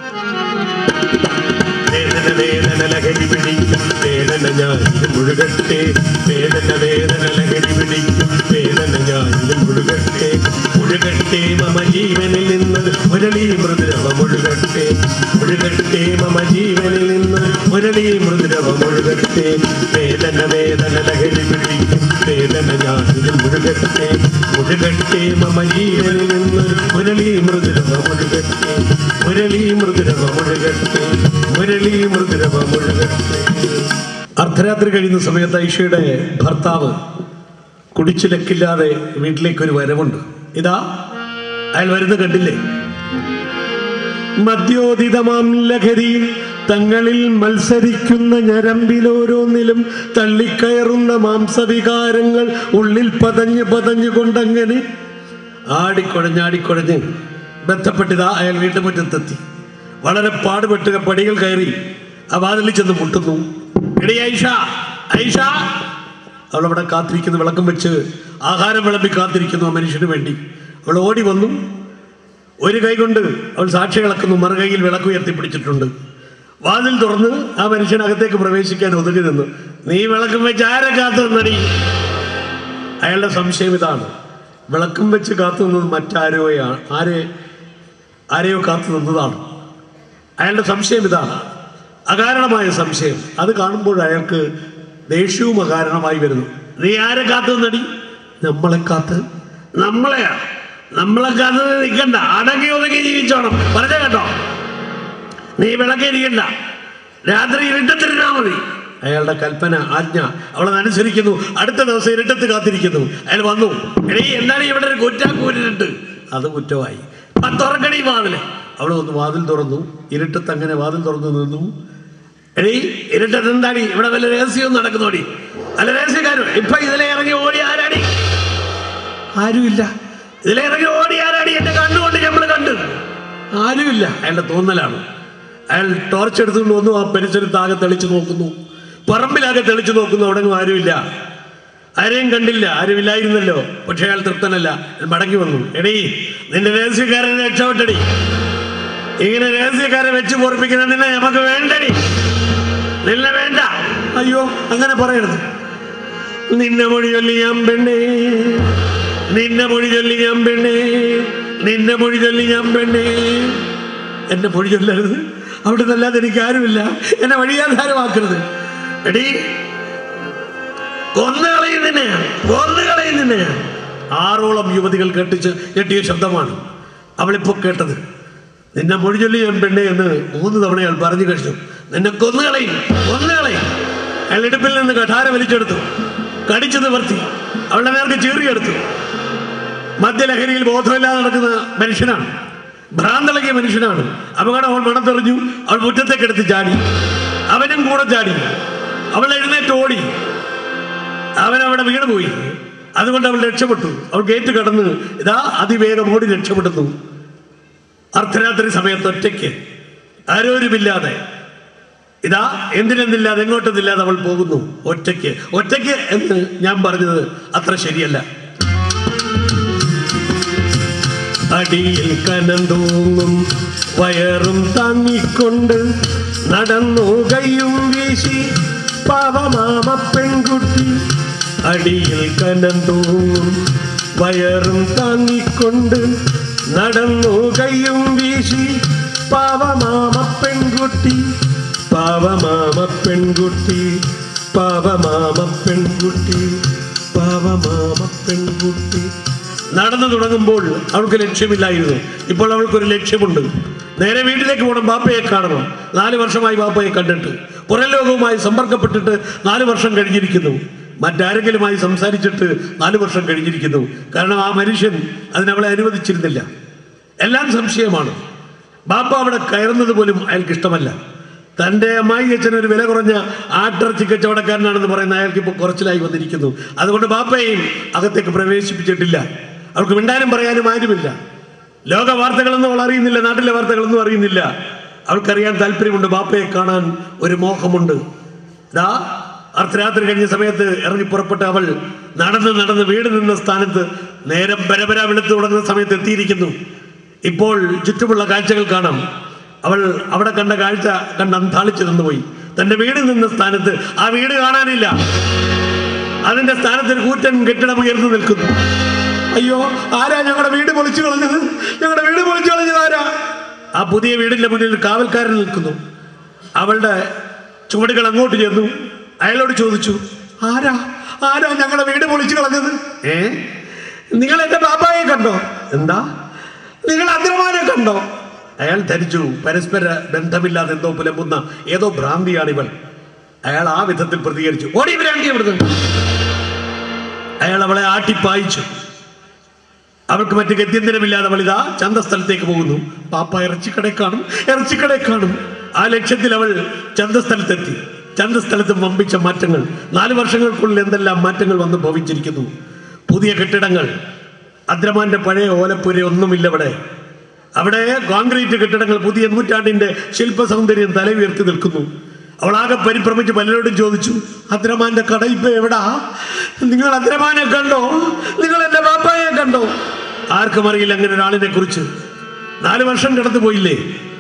വേദന വേദന ലഹരി പിടിക്കും വേദന ഞാൻ മുഴുകട്ടെ വേദന വേദന ലഹരി പിടിക്കും വേദന ഞാൻ മുഴുകട്ടെ മുഴുകട്ടെ മമ ജീവനിൽ നിന്ന് മുരളി മൃദുരവ മുഴുകട്ടെ മുഴുകട്ടെ മമ ജീവനിൽ നിന്ന് മുരളി മൃദുരവ മുഴുകട്ടെ വേദന വേദന ലഹരി പിടിക്കും വേദന ഞാൻ മുഴുകട്ടെ മുഴുകട്ടെ മമ ജീവനിൽ നിന്ന് മുരളി മൃദുരവ മുഴുകട്ടെ മുരളി മൃദുരവ മുഴുകട്ടെ മുരളി മൃദുരവ മുഴുകട്ടെ അർദ്ധരാത്രി കഴിയുന്ന സമയത്ത് ഐഷയുടെ ഭർത്താവ് കുടിച്ചു ലക്കില്ലാതെ വീട്ടിലേക്ക് ഒരു വരവുണ്ട് ഇതാ അയാൾ വരുന്ന കണ്ടില്ലേ മദ്യോദിതമാം ലഹരിയിൽ തങ്ങളിൽ മത്സരിക്കുന്ന ഞരമ്പിലോരോന്നിലും തള്ളിക്കയറുന്ന മാംസവികാരങ്ങൾ ഉള്ളിൽ പതഞ്ഞ് പതഞ്ഞുകൊണ്ടങ്ങനെ ആടിക്കുഴഞ്ഞാടിക്കുഴഞ്ഞ് ബന്ധപ്പെട്ടിതാ അയാൾ വീട്ടുമുറ്റത്തെത്തി വളരെ പാടുപെട്ട് പടികൾ കയറി ആ വാതിലിൽ ചെന്ന് മുട്ടുന്നു എടി ഐഷ ഐഷ അവൾ അവിടെ കാത്തിരിക്കുന്നു വിളക്കം വെച്ച് ആഹാരം വിളമ്പി കാത്തിരിക്കുന്നു ആ മനുഷ്യന് വേണ്ടി അവൾ ഓടി വന്നു ഒരു കൈ കൊണ്ട് അവൾ സാക്ഷി വിളക്കുന്നു മറുകൈയിൽ വിളക്ക് ഉയർത്തി പിടിച്ചിട്ടുണ്ട് വാതിൽ തുറന്ന് ആ മനുഷ്യനകത്തേക്ക് പ്രവേശിക്കാൻ ഒതുങ്ങി നിന്നു നീ വിളക്കം വെച്ച് ആരെ കാത്തു നിന്നടി അയാളുടെ സംശയം ഇതാണ് വിളക്കം വെച്ച് കാത്തു നിന്നത് മറ്റാരോയാണ് ആരെ ആരെയോ കാത്തു നിന്നതാണ് അയാളുടെ സംശയം ഇതാണ് അകാരണമായ സംശയം അത് കാണുമ്പോൾ അയാൾക്ക് ദേഷ്യവും അകാരണമായി വരുന്നു നീ ആരെ കാത്തു നിന്നടി നമ്മളെ കാത്ത് നമ്മളെയാ നമ്മളെ കാത്ത് നിൽക്കണ്ട അടങ്ങി ഒതുങ്ങി ജീവിച്ചോണം പറഞ്ഞ കേട്ടോ നീ വിളക്കിരിക്കണ്ട രാത്രി ഇരുട്ടത്തിരുന്നാ മതി അയാളുടെ കൽപ്പന ആജ്ഞ അവളതനുസരിക്കുന്നു അടുത്ത ദിവസം ഇരുട്ടത്ത് കാത്തിരിക്കുന്നു അയാൾ വന്നു എടീ എന്താണ് ഇവിടെ ഒരു കുറ്റാക്കൂരിട്ട് അത് കുറ്റമായി തുറക്കണി വാതില് അവൾ വന്ന് വാതിൽ തുറന്നു ഇരുട്ടത്ത് അങ്ങനെ വാതിൽ തുറന്നു നിന്നു എടീ ഇരുട്ടത്ത് എന്താടി ഇവിടെ വല്ല രഹസ്യവും നടക്കുന്നോടി അല്ല രഹസ്യക്കാരും ഇപ്പൊ ഇതിലെ ഇറങ്ങി ഓടി ആരാടി ആരുമില്ല ഇതിലെ ഇറങ്ങി ഓടി ആരാടി എന്റെ കണ്ണുകൊണ്ട് നമ്മൾ കണ്ടു ആരുമില്ല അയാളുടെ തോന്നലാണ് അയാൾ ടോർച്ച് എടുത്തുകൊണ്ട് വന്നു ആ പരിസരത്ത് ആകെ തെളിച്ചു നോക്കുന്നു പറമ്പിലാകെ തെളിച്ചു നോക്കുന്നു അവിടെ ആരുമില്ല ആരെയും കണ്ടില്ല ആരുമില്ലായിരുന്നല്ലോ പക്ഷെ അയാൾ തൃപ്തനല്ല അയാൾ മടങ്ങി വന്നു എടീ നിന്റെ രഹസ്യക്കാരനെ രക്ഷപ്പെട്ടടി ഇങ്ങനെ രഹസ്യക്കാരെ വെച്ച് പൊറപ്പിക്കുന്ന നിന്നെ നമുക്ക് വേണ്ടടി നിന്നെ വേണ്ട അയ്യോ അങ്ങനെ പറയരുത് നിന്നെ മൊഴി ചൊല്ലി ഞാൻ പെണ്ണേ നിന്നെ മൊഴി ചൊല്ലി ഞാൻ പെണ്ണേ നിന്നെ മൊഴി ചൊല്ലി ഞാൻ പെണ്ണേ എന്നെ മൊഴി ചൊല്ലരുത് അവിടെ നിന്നല്ലാതെ എനിക്ക് ആരുമില്ല എന്നെ വഴിയാധാരമാക്കരുത് എടീ കൊന്നുകളയും നിന്നെ കൊന്നുകളയും നിന്നെ ആറോളം യുവതികൾ കേട്ടിച്ച് ഞെട്ടിയ ശബ്ദമാണ് അവളിപ്പോ കേട്ടത് നിന്നെ മൊഴിചൊല്ലി ഞാൻ പെണ്ണെ എന്ന് മൂന്ന് തവണ അയാൾ പറഞ്ഞു കഴിഞ്ഞു നിന്നെ കൊന്നുകളയും കൊന്നുകളയും അയാൾ ഇടുപ്പിൽ നിന്ന് കഠാര വലിച്ചെടുത്തു കടിച്ചു നിവർത്തി അവളുടെ നേർക്ക് ചീറിയെടുത്തു മദ്യലഹരിയിൽ ബോധമില്ലാതെ നടക്കുന്ന മനുഷ്യനാണ് ഭ്രാന്തളകിയ മനുഷ്യനാണ് അപകടം അവൾ മണത്തെറിഞ്ഞു അവൾ മുറ്റത്തേക്ക് എടുത്ത് ചാടി അവനും കൂടെ ചാടി അവൾ എഴുന്നേറ്റ് ഓടി അവൻ അവിടെ വീണ് പോയി അതുകൊണ്ട് അവൾ രക്ഷപ്പെട്ടു അവൾ ഗേറ്റ് കടന്ന് ഇതാ അതിവേഗം ഓടി രക്ഷപ്പെടുന്നു അർദ്ധരാത്രി സമയത്ത് ഒറ്റയ്ക്ക് ആരോരുമില്ലാതെ ഇതാ എന്തിനെന്നില്ലാതെ എങ്ങോട്ടെന്നില്ലാതെ അവൾ പോകുന്നു ഒറ്റയ്ക്ക് ഒറ്റയ്ക്ക് എന്ന് ഞാൻ പറഞ്ഞത് അത്ര ശരിയല്ല അടിയിൽ കനം തൂങ്ങും വയറും താങ്ങിക്കൊണ്ട് നടന്നു കയ്യും വീശി പാവമാമ പെൺകുട്ടി അടിയിൽ കനം തൂങ്ങും വയറും താങ്ങിക്കൊണ്ട് നടന്നു കയ്യും വീശി പാവമാമ പെൺകുട്ടി പാവമാമ പെൺകുട്ടി പാവമാമ പെൺകുട്ടി പാവമാമ പെൺകുട്ടി നടന്നു തുടങ്ങുമ്പോൾ അവൾക്ക് ലക്ഷ്യമില്ലായിരുന്നു ഇപ്പോൾ അവൾക്കൊരു ലക്ഷ്യമുണ്ട് നേരെ വീട്ടിലേക്ക് പോകണം ബാപ്പയെ കാണണം നാല് വർഷമായി ബാപ്പയെ കണ്ടിട്ട് പുറം ലോകവുമായി സമ്പർക്കപ്പെട്ടിട്ട് നാല് വർഷം കഴിഞ്ഞിരിക്കുന്നു മറ്റാരെങ്കിലുമായി സംസാരിച്ചിട്ട് നാല് വർഷം കഴിഞ്ഞിരിക്കുന്നു കാരണം ആ മനുഷ്യൻ അതിനവളെ അനുവദിച്ചിരുന്നില്ല എല്ലാം സംശയമാണ് ബാപ്പ അവിടെ കയറുന്നത് പോലും അയാൾക്ക് ഇഷ്ടമല്ല തൻ്റെ അമ്മായി അച്ഛൻ ഒരു വില കുറഞ്ഞ ആട്ടിറച്ചി കച്ചവടക്കാരനാണെന്ന് പറയുന്ന അയാൾക്ക് ഇപ്പോൾ കുറച്ചിലായി വന്നിരിക്കുന്നു അതുകൊണ്ട് ബാപ്പയെയും അകത്തേക്ക് പ്രവേശിപ്പിച്ചിട്ടില്ല അവൾക്ക് മിണ്ടാനും പറയാനും ആരുമില്ല ലോക വാർത്തകളൊന്നും അവൾ അറിയുന്നില്ല നാട്ടിലെ വാർത്തകളൊന്നും അറിയുന്നില്ല അവൾക്കറിയാൻ താല്പര്യമുണ്ട് ബാപ്പയെ കാണാൻ ഒരു മോഹമുണ്ട് ഇതാ അർദ്ധരാത്രി കഴിഞ്ഞ സമയത്ത് ഇറങ്ങി പുറപ്പെട്ട അവൾ നടന്ന് നടന്ന് വീട് നിന്ന സ്ഥാനത്ത് നേരം പരപര വെളുത്ത് തുടങ്ങുന്ന സമയത്ത് എത്തിയിരിക്കുന്നു ഇപ്പോൾ ചുറ്റുമുള്ള കാഴ്ചകൾ കാണാം അവൾ അവിടെ കണ്ട കാഴ്ച കണ്ട് അന്താളിച്ചു നിന്നുപോയി തന്റെ വീട് നിന്ന സ്ഥാനത്ത് ആ വീട് കാണാനില്ല അതിന്റെ സ്ഥാനത്ത് ഒരു കൂറ്റൻ കെട്ടിടം ഉയർന്നു നിൽക്കുന്നു അയ്യോ ആരാ ഞങ്ങളുടെ വീട് പൊളിച്ചു കളഞ്ഞത് ഞങ്ങളുടെ വീട് പൊളിച്ചു കളഞ്ഞത് ആരാ ആ പുതിയ വീടിന്റെ മുന്നിൽ ഒരു കാവൽക്കാരൻ നിൽക്കുന്നു അവളുടെ ചുവടുകൾ അങ്ങോട്ട് ചെന്നു അയാളോട് ചോദിച്ചു ആരാ ആരാ ഞങ്ങളുടെ വീട് പൊളിച്ചു കളഞ്ഞത് ഏ നിങ്ങൾ എന്റെ ബാബായെ കണ്ടോ എന്താ നിങ്ങൾ അഗ്രമാനെ കണ്ടോ അയാൾ ധരിച്ചു പരസ്പര ബന്ധമില്ലാതെ എന്തോ പുലമ്പുന്ന ഏതോ ഭ്രാന്തിയാണ് ഇവൾ അയാൾ ആ വിധത്തിൽ പ്രതികരിച്ചു ഓടി ഭ്രാന്തി അവിടുന്ന് അയാൾ അവളെ ആട്ടിപ്പായിച്ചു അവൾക്ക് മറ്റു ഗത്യന്തരമില്ലാതെ അവൾ ഇതാ ചന്തസ്ഥലത്തേക്ക് പോകുന്നു പാപ്പ ഇറച്ചിക്കട കാണും ഇറച്ചിക്കട കാണും ആ ലക്ഷ്യത്തിൽ അവൾ ചന്തസ്ഥലത്തെത്തി ചന്തസ്ഥലത്ത് വമ്പിച്ച മാറ്റങ്ങൾ നാല് വർഷങ്ങൾക്കുള്ളിൽ എന്തെല്ലാം മാറ്റങ്ങൾ വന്ന് ഭവിച്ചിരിക്കുന്നു പുതിയ കെട്ടിടങ്ങൾ അദ്രമാന്റെ പഴയ ഓലപ്പുര ഒന്നുമില്ല അവിടെ അവിടെ കോൺക്രീറ്റ് കെട്ടിടങ്ങൾ പുതിയ നൂറ്റാണ്ടിന്റെ ശില്പ സൗന്ദര്യം തല ഉയർത്തി നിൽക്കുന്നു അവൾ ആകെ പരിഭ്രമിച്ച് പലരോടും ചോദിച്ചു അദ്രമാന്റെ കട ഇപ്പൊ എവിടാ നിങ്ങൾ അദ്രമാനെ കണ്ടോ നിങ്ങൾ എന്റെ ബാപ്പായെ കണ്ടോ ആർക്കും അറിയില്ല അങ്ങനെ ഒരാളിനെ കുറിച്ച് നാല് വർഷം കടന്നു പോയില്ലേ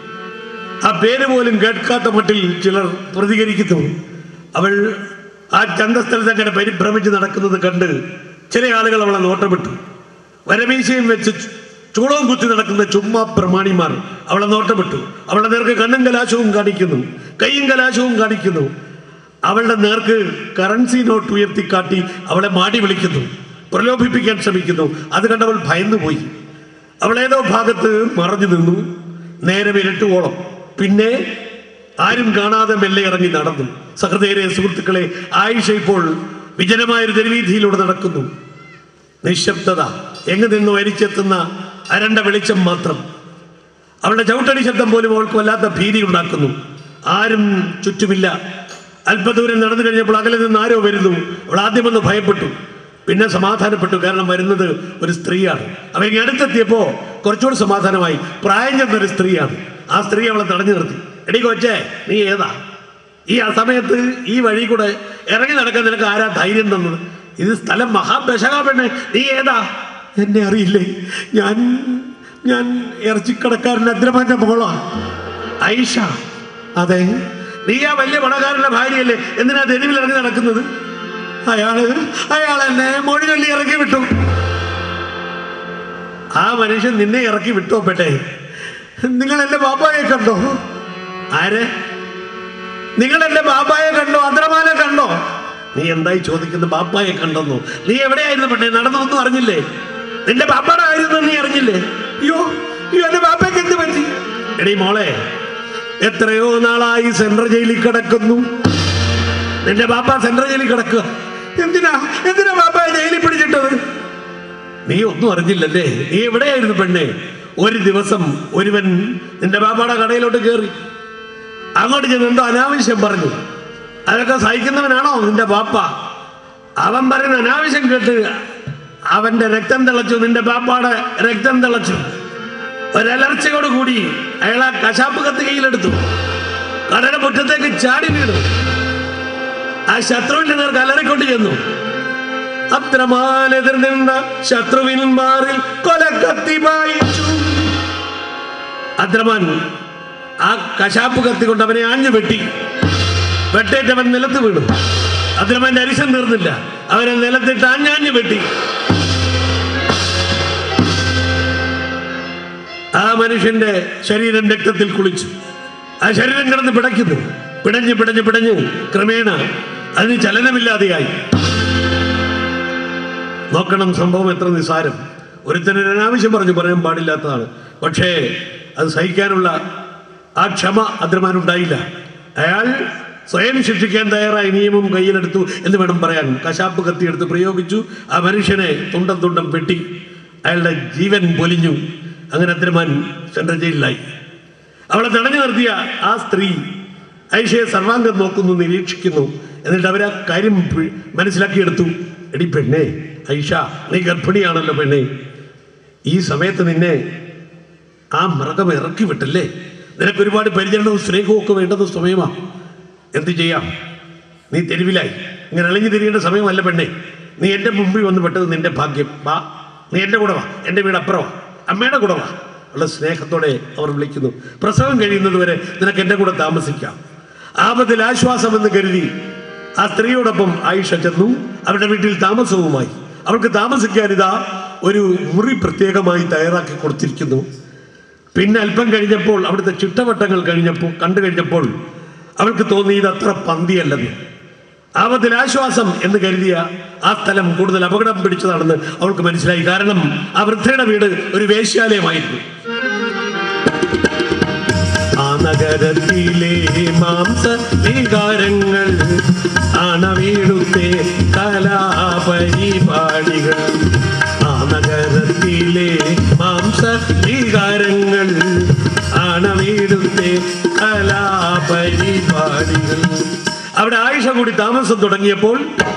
ആ പേര് പോലും കേൾക്കാത്ത മട്ടിൽ ചിലർ പ്രതികരിക്കുന്നു അവൾ ആ ചന്തസ്ഥലത്ത് അങ്ങനെ പരിഭ്രമിച്ച് നടക്കുന്നത് കണ്ട് ചില ആളുകൾ അവളെ നോട്ടമിട്ടു വരമീശയും വെച്ച് ചൂളവും കുത്തി നടക്കുന്ന ചുമ്മാ പ്രമാണിമാർ അവളെ നോട്ടമിട്ടു അവളുടെ നേർക്ക് കണ്ണും കലാശവും കാണിക്കുന്നു കൈയും കലാശവും കാണിക്കുന്നു അവളുടെ നേർക്ക് കറൻസി നോട്ട് ഉയർത്തിക്കാട്ടി അവളെ മാടി വിളിക്കുന്നു പ്രലോഭിപ്പിക്കാൻ ശ്രമിക്കുന്നു അത് കണ്ടവൾ ഭയന്നുപോയി അവൾ ഏതോ ഭാഗത്ത് മറഞ്ഞു നിന്നു നേരെ ഇരട്ടുവോളം പിന്നെ ആരും കാണാതെ മെല്ലെ ഇറങ്ങി നടന്നു സഹൃദയരെ സുഹൃത്തുക്കളെ ആയിഷ ഇപ്പോൾ വിജനമായൊരു തെരുവീതിയിലൂടെ നടക്കുന്നു നിശബ്ദത എങ്ങു നിന്ന് വരിച്ചെത്തുന്ന അരണ്ട വെളിച്ചം മാത്രം അവളുടെ ചവിട്ടടി ശബ്ദം പോലും അവൾക്ക് വല്ലാത്ത ഭീതി ഉണ്ടാക്കുന്നു ആരും ചുറ്റുമില്ല അല്പദൂരം നടന്നു കഴിഞ്ഞപ്പോൾ അകലെ നിന്ന് ആരോ വരുന്നു അവൾ ആദ്യമൊന്ന് ഭയപ്പെട്ടു പിന്നെ സമാധാനപ്പെട്ടു കാരണം വരുന്നത് ഒരു സ്ത്രീയാണ് അവൻ ഇങ്ങ് അടുത്തെത്തിയപ്പോ കുറച്ചുകൂടി സമാധാനമായി പ്രായം ചെന്നൊരു സ്ത്രീയാണ് ആ സ്ത്രീ അവളെ തടഞ്ഞു നിർത്തി എടി കൊച്ചേ നീ ഏതാ ഈ ആ സമയത്ത് ഈ വഴി കൂടെ ഇറങ്ങി നടക്കാൻ നിനക്ക് ആരാ ധൈര്യം തന്നത് ഇത് സ്ഥലം മഹാബശക പെണ്ണെ നീ ഏതാ എന്നെ അറിയില്ലേ ഞാൻ ഞാൻ ഇറച്ചിക്കടക്കാരൻ അദ്രമാന്റെ മോളാ ഐഷ അതെ നീ ആ വലിയ പണക്കാരന്റെ ഭാര്യയല്ലേ എന്തിനാ തെരുവിൽ ഇറങ്ങി നടക്കുന്നത് അയാള് അയാൾ എന്നെ മൊഴി ചൊല്ലി ഇറക്കി വിട്ടു ആ മനുഷ്യൻ നിന്നെ ഇറക്കി വിട്ടോ പെട്ടെ നിങ്ങൾ എന്റെ ബാപ്പായെ കണ്ടോ ആരെ നിങ്ങൾ എന്റെ ബാപ്പായെ കണ്ടോ അദ്രമാനെ കണ്ടോ നീ എന്തായി ചോദിക്കുന്നത് ബാപ്പായെ കണ്ടെന്നു നീ എവിടെയായിരുന്നു പെണ്ണെ നടന്നൊന്നും അറിഞ്ഞില്ലേ നിന്റെ ബാപ്പാടെ ആയിരുന്നു നീ അറിഞ്ഞില്ലേ അയ്യോ അയ്യോ എന്റെ ബാപ്പയ്ക്ക് എന്ത് പറ്റി എടീ മോളെ എത്രയോ നാളായി സെൻട്രൽ ജയിലിൽ കിടക്കുന്നു നിന്റെ ബാപ്പ സെൻട്രൽ ജയിലിൽ കിടക്കുക എന്തിനാ എന്തിനാ ബാപ്പയെ ജയിലിൽ പിടിച്ചിട്ടത് നീ ഒന്നും അറിഞ്ഞില്ലല്ലേ നീ എവിടെയായിരുന്നു പെണ്ണെ ഒരു ദിവസം ഒരുവൻ നിന്റെ ബാപ്പാടെ കടയിലോട്ട് കയറി അങ്ങോട്ട് ചെന്ന് എന്തോ അനാവശ്യം പറഞ്ഞു അതൊക്കെ സഹിക്കുന്നവനാണോ നിന്റെ ബാപ്പ അവൻ പറയുന്ന അനാവശ്യം കേട്ട് അവന്റെ രക്തം തിളച്ചു നിന്റെ ബാപ്പാടെ രക്തം തിളച്ചു ഒരലർച്ചയോട് കൂടി അയാൾ ആ കശാപ്പ് കത്ത് കയ്യിലെടുത്തു കടയുടെ മുറ്റത്തേക്ക് ചാടി വീണു ആ ശത്രുവിന്റെ നേർക്ക് അലറിക്കൊണ്ട് ചെന്നു അത്രമാനെതിർ നിന്ന ശത്രുവിൻ മാറിൽ കൊലക്കത്തി വായിച്ചു അദ്രമാൻ ആ കശാപ്പ് കത്തി കൊണ്ട് അവനെ ആഞ്ഞു വെട്ടി വെട്ടേറ്റവൻ നിലത്ത് വീണു അദ്രമാന്റെ അരിശം തീർന്നില്ല അവനെ നിലത്തിട്ട് ആഞ്ഞാഞ്ഞു വെട്ടി ആ മനുഷ്യന്റെ ശരീരം രക്തത്തിൽ കുളിച്ചു ആ ശരീരം കിടന്ന് പിടയ്ക്കുന്നു പിടഞ്ഞ് പിടഞ്ഞ് പിടഞ്ഞ് ക്രമേണ അതിന് ചലനമില്ലാതെയായി നോക്കണം സംഭവം എത്ര നിസ്സാരം ഒരുത്തന് അനാവശ്യം പറഞ്ഞു പറയാൻ പാടില്ലാത്തതാണ് പക്ഷേ അത് സഹിക്കാനുള്ള ആ ക്ഷമ അദ്രമാനുണ്ടായില്ല അയാൾ സ്വയം ശിക്ഷിക്കാൻ തയ്യാറായി നിയമം കയ്യിലെടുത്തു എന്ന് വേണം പറയാൻ കശാപ്പ് കത്തിയെടുത്ത് പ്രയോഗിച്ചു ആ മനുഷ്യനെ തുണ്ടം തുണ്ടം വെട്ടി അയാളുടെ ജീവൻ പൊലിഞ്ഞു അങ്ങനെ അദ്രമാൻ സെൻട്രൽ ജയിലിലായി അവളെ തടഞ്ഞു നിർത്തിയ ആ സ്ത്രീ ഐഷയെ സർവാംഗം നോക്കുന്നു നിരീക്ഷിക്കുന്നു എന്നിട്ട് അവരാ കാര്യം പി- മനസ്സിലാക്കിയെടുത്തു എടി പെണ്ണേ ഐഷ നീ ഗർഭിണിയാണല്ലോ പെണ്ണേ ഈ സമയത്ത് നിന്നെ ആ മൃഗം ഇറക്കി വിട്ടല്ലേ നിനക്ക് ഒരുപാട് പരിചരണവും സ്നേഹവും ഒക്കെ വേണ്ടുന്ന സമയമാ എന്ത് ചെയ്യാം നീ തെരുവിലായി ഇങ്ങനെ ഇളഞ്ഞു തിരിയേണ്ട സമയമല്ല പെണ്ണേ നീ എൻ്റെ മുമ്പിൽ വന്ന് പെട്ടത് നിന്റെ ഭാഗ്യം വാ നീ എൻ്റെ കൂടെ വാ എൻ്റെ വീട് അപ്പുറവാ അമ്മയുടെ കൂടെ വാ ഉള്ള സ്നേഹത്തോടെ അവർ വിളിക്കുന്നു പ്രസവം കഴിയുന്നത് വരെ നിനക്ക് എൻ്റെ കൂടെ താമസിക്കാം ആപത്തിൽ ആശ്വാസമെന്ന് കരുതി ആ സ്ത്രീയോടൊപ്പം ആയിഷ ചെന്നു അവരുടെ വീട്ടിൽ താമസവുമായി അവൾക്ക് താമസിക്കാൻ ഇതാ ഒരു മുറി പ്രത്യേകമായി തയ്യാറാക്കി കൊടുത്തിരിക്കുന്നു പിന്നെ അല്പം കഴിഞ്ഞപ്പോൾ അവിടുത്തെ ചിട്ടവട്ടങ്ങൾ കഴിഞ്ഞപ്പോൾ കണ്ടു കഴിഞ്ഞപ്പോൾ അവൾക്ക് തോന്നി ഇത് അത്ര പന്തിയല്ലെന്ന് ആപത്തിൽ ആശ്വാസം എന്ന് കരുതിയ ആ സ്ഥലം കൂടുതൽ അപകടം പിടിച്ചതാണെന്ന് അവൾക്ക് മനസ്സിലായി കാരണം ആ വൃദ്ധയുടെ വീട് ഒരു വേശ്യാലയമായിരുന്നു ആ നഗരത്തിലെ മാംസ വികാരങ്ങൾ അണവീടുത്തെ കലാപരിപാടികൾ ആ നഗരത്തിലെ മാംസ വികാരങ്ങൾ അണവീടുത്തെ കലാപരിപാടികൾ അവിടെ ആയിഷ കൂടി താമസം തുടങ്ങിയപ്പോൾ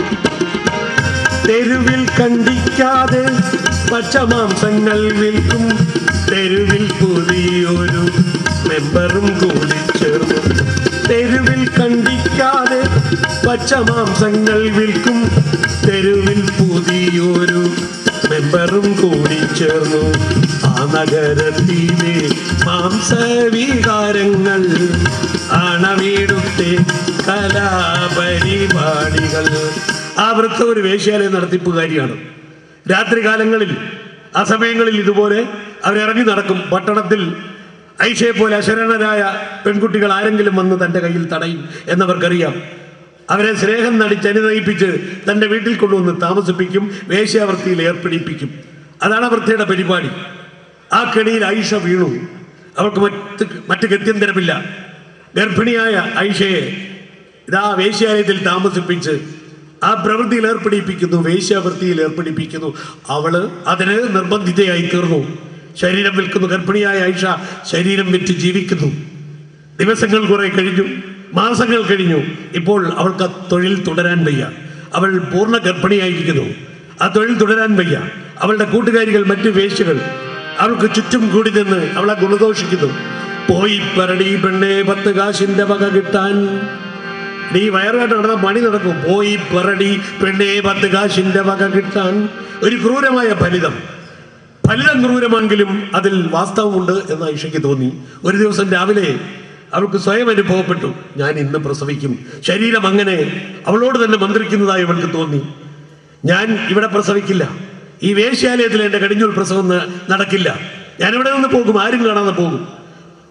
തെരുവിൽ കണ്ടിക്കാതെ പച്ചമാംസങ്ങൾ വിൽക്കും തെരുവിൽ പുതിയൊരു മെമ്പറും കൂടി ചേർന്നു തെരുവിൽ കണ്ടിക്കാതെ പച്ചമാംസങ്ങൾ വിൽക്കും തെരുവിൽ പുതിയൊരു മെമ്പറും കൂടി ചേർന്നു ആ നഗരത്തിലെ മാംസവികാരങ്ങൾ അണവീടുത്തെ കലാപരിപാടികൾ ആ വൃദ്ധ ഒരു വേശ്യാലയ നടത്തിപ്പുകാരിയാണ് രാത്രികാലങ്ങളിൽ ആ സമയങ്ങളിൽ ഇതുപോലെ അവരിറങ്ങി നടക്കും പട്ടണത്തിൽ ഐഷയെ പോലെ അശരണരായ പെൺകുട്ടികൾ ആരെങ്കിലും വന്ന് തൻ്റെ കയ്യിൽ തടയും എന്നവർക്കറിയാം അവരെ സ്നേഹം നടിച്ച് അനുനയിപ്പിച്ച് തൻ്റെ വീട്ടിൽ കൊണ്ടുവന്ന് താമസിപ്പിക്കും വേശ്യാവൃത്തിയിൽ ഏർപ്പെടിപ്പിക്കും അതാണ് വൃത്തിയുടെ പരിപാടി ആ കെണിയിൽ ഐഷ വീണു അവൾക്ക് മറ്റ് മറ്റ് ഗത്യന്തരമില്ല ഗർഭിണിയായ ഐഷയെ ഇതാ വേശ്യാലയത്തിൽ താമസിപ്പിച്ച് ആ പ്രവൃത്തിയിൽ ഏർപ്പെടിപ്പിക്കുന്നു വേശ്യാവൃത്തിയിൽ ഏർപ്പെടിപ്പിക്കുന്നു അവള് അതിന് നിർബന്ധിതയായി തീർന്നു ശരീരം വിൽക്കുന്നു ഗർഭിണിയായ ഐഷ ശരീരം വിറ്റ് ജീവിക്കുന്നു ദിവസങ്ങൾ കുറെ കഴിഞ്ഞു മാസങ്ങൾ കഴിഞ്ഞു ഇപ്പോൾ അവൾക്ക് ആ തൊഴിൽ തുടരാൻ വയ്യ അവൾ പൂർണ്ണ ഗർഭിണിയായിരിക്കുന്നു ആ തൊഴിൽ തുടരാൻ വയ്യ അവളുടെ കൂട്ടുകാരികൾ മറ്റു വേശ്യകൾ അവൾക്ക് ചുറ്റും കൂടി നിന്ന് അവളെ ഗുണദോഷിക്കുന്നു പോയി പരടി പെണ്ണെ പത്ത് കാശിന്റെ വക കിട്ടാൻ നീ വയറുകാട്ട് നടന്ന പണി നടക്കും പോയി പറടി പെണ്ണെ പത്ത് കാശിന്റെ വക കിട്ടാൻ ഒരു ക്രൂരമായ ഫലിതം ഫലിതം ക്രൂരമെങ്കിലും അതിൽ വാസ്തവമുണ്ട് എന്ന് ഐഷയ്ക്ക് തോന്നി ഒരു ദിവസം രാവിലെ അവൾക്ക് സ്വയം അനുഭവപ്പെട്ടു ഞാൻ ഇന്ന് പ്രസവിക്കും ശരീരം അങ്ങനെ അവളോട് തന്നെ മന്ത്രിക്കുന്നതായി അവൾക്ക് തോന്നി ഞാൻ ഇവിടെ പ്രസവിക്കില്ല ഈ വേശ്യാലയത്തിൽ എൻ്റെ കടിഞ്ഞൂൽ പ്രസവം ന- നടക്കില്ല ഞാൻ ഇവിടെ നിന്ന് പോകും ആരും കാണാതെ പോകും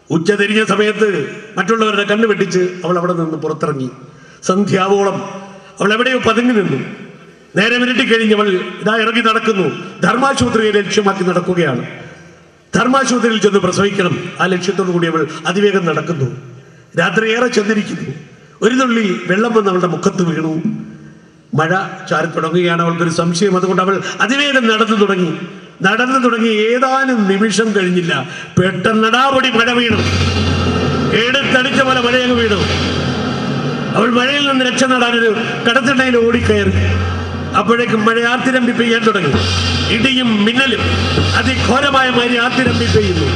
ഉച്ച തിരിഞ്ഞ സമയത്ത് മറ്റുള്ളവരുടെ കണ്ണു വെട്ടിച്ച് അവൾ അവിടെ നിന്ന് പുറത്തിറങ്ങി സന്ധ്യാവോളം അവൾ എവിടെയോ പതുങ്ങി നിന്നു നേരെ മിരട്ടിക്കഴിഞ്ഞ് അവൾ ഇതാ ഇറങ്ങി നടക്കുന്നു ധർമാശുപത്രിയെ ലക്ഷ്യമാക്കി നടക്കുകയാണ് ധർമാശുപത്രിയിൽ ചെന്ന് പ്രസവിക്കണം ആ ലക്ഷ്യത്തോടു കൂടി അവൾ അതിവേഗം നടക്കുന്നു രാത്രി ഏറെ ചെന്നിരിക്കുന്നു ഒരു തുള്ളി വെള്ളം വന്ന് അവളുടെ മുഖത്ത് വീണു മഴ ചാരി തുടങ്ങുകയാണ് അവൾക്കൊരു സംശയം അതുകൊണ്ട് അവൾ അതിവേഗം നടന്നു തുടങ്ങി നടന്നു തുടങ്ങി ഏതാനും നിമിഷം കഴിഞ്ഞില്ല പെട്ടെന്നടാപൊടി മഴ വീണു എടുത്തടിച്ച പോലെ മഴയങ്ങ് വീണു അവൾ മഴയിൽ നിന്ന് രക്ഷ നേടാനൊരു കടത്തിണ്ണയിൽ ഓടിക്കയറി അപ്പോഴേക്കും മഴ ആർത്തിരമ്പി പെയ്യാൻ തുടങ്ങി ഇടിയും മിന്നലും അതിഘോരമായ മാതിരി ആർത്തിരമ്പി പെയ്യുന്നു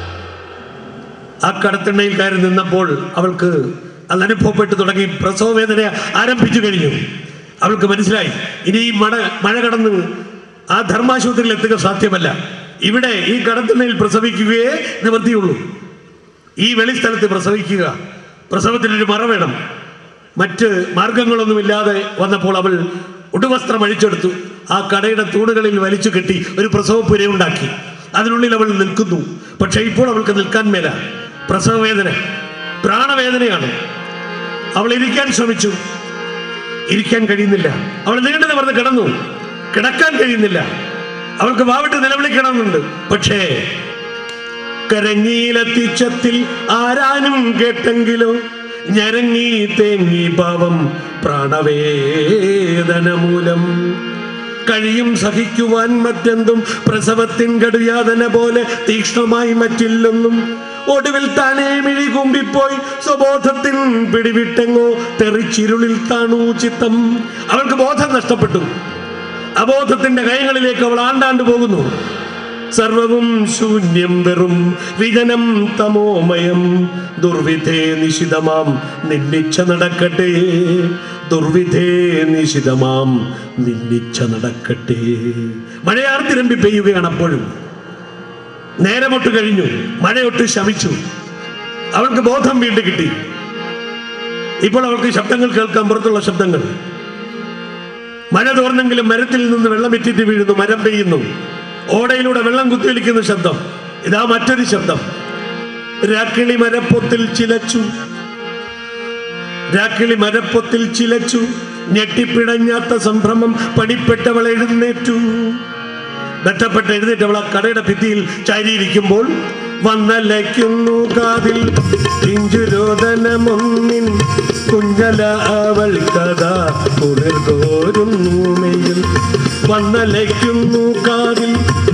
ആ കടത്തിണ്ണയിൽ കയറി നിന്നപ്പോൾ അവൾക്ക് അത് അനുഭവപ്പെട്ടു തുടങ്ങി പ്രസവ വേദന ആരംഭിച്ചു കഴിഞ്ഞു അവൾക്ക് മനസ്സിലായി ഇനി ഈ മഴ മഴ കടന്ന് ആ ധർമാശുപത്രിയിൽ എത്തുക സാധ്യമല്ല ഇവിടെ ഈ കടത്തിണ്ണയിൽ പ്രസവിക്കുകയേ നിവൃത്തിയുള്ളൂ ഈ വെളിസ്ഥലത്ത് പ്രസവിക്കുക പ്രസവത്തിനൊരു മറ വേണം മറ്റ് മാർഗങ്ങളൊന്നുമില്ലാതെ വന്നപ്പോൾ അവൾ ഉടുവസ്ത്രം അഴിച്ചെടുത്തു ആ കടയുടെ തൂണുകളിൽ വലിച്ചു കെട്ടി ഒരു പ്രസവപ്പുര ഉണ്ടാക്കി അതിനുള്ളിൽ അവൾ നിൽക്കുന്നു പക്ഷെ ഇപ്പോൾ അവൾക്ക് നിൽക്കാൻ മേല പ്രസവവേദന പ്രാണവേദനയാണ് അവൾ ഇരിക്കാൻ ശ്രമിച്ചു ഇരിക്കാൻ കഴിയുന്നില്ല അവൾ നീണ്ടു നിവർന്ന് കിടന്നു കിടക്കാൻ കഴിയുന്നില്ല അവൾക്ക് വാവിട്ട് നിലവിളിക്കണമെന്നുണ്ട് പക്ഷേ കരങ്ങീലത്തിച്ചത്തിൽ ആരാനും കേട്ടെങ്കിലോ ഞരങ്ങി തേങ്ങി പാവം പ്രാണവേദന മൂലം കഴിയും സഹിക്കുവാൻ മറ്റെന്തും പ്രസവത്തിൻ കടുയാതന പോലെ തീക്ഷ്ണമായി മറ്റില്ലൊന്നും ഒടുവിൽ താനേ മിഴി കുമ്പിപ്പോയി സ്വബോധത്തിൻ പിടിവിട്ടെങ്ങോ തെറിച്ചിരുളിൽ താണു ചിത്തം അവൾക്ക് ബോധം നഷ്ടപ്പെട്ടു അബോധത്തിന്റെ കൈകളിലേക്ക് അവൾ ആണ്ടാണ്ട് പോകുന്നു സർവവും ശൂന്യം വെറും വിജനം തമോമയം ദുർവിധേ നിശിതമാം നിന്നിച്ച നടക്കട്ടെ ദുർവിധേ നിശിതമാം നിന്നിച്ച നടക്കട്ടെ മഴയാർത്തിരമ്പി പെയ്യുകയാണ് അപ്പോഴും നേരമൊട്ട് കഴിഞ്ഞു മഴയൊട്ട് ശമിച്ചു അവൾക്ക് ബോധം വീണ്ടും കിട്ടി ഇപ്പോൾ അവൾക്ക് ശബ്ദങ്ങൾ കേൾക്കാൻ പുറത്തുള്ള ശബ്ദങ്ങൾ മഴ തോർന്നെങ്കിലും മരത്തിൽ നിന്ന് വെള്ളം ഇറ്റിറ്റ് വീഴുന്നു മരം പെയ്യുന്നു ഓടയിലൂടെ വെള്ളം കുത്തിയൊലിക്കുന്ന ശബ്ദം ഇതാ മറ്റൊരു ശബ്ദം രാക്കിളി മരപ്പൊത്തിൽ ചിലച്ചു രാക്കിളി മരപ്പൊത്തിൽ ചിലച്ചു ഞെട്ടിപ്പിടഞ്ഞാത്ത സംഭ്രമം പണിപ്പെട്ടവൾ എഴുന്നേറ്റു ബന്ധപ്പെട്ട് എഴുന്നേറ്റവൾ ആ കടയുടെ ഭിത്തിയിൽ ചാരിയിരിക്കുമ്പോൾ വന്നലയ്ക്കുന്നു കാതിൽ പിഞ്ചുരോധനമൊന്നിൻ കുഞ്ഞല അവൾ കഥ കുളിർകോരുന്നു മെയ്യിൽ വന്നലയ്ക്കുന്നു കാതിൽ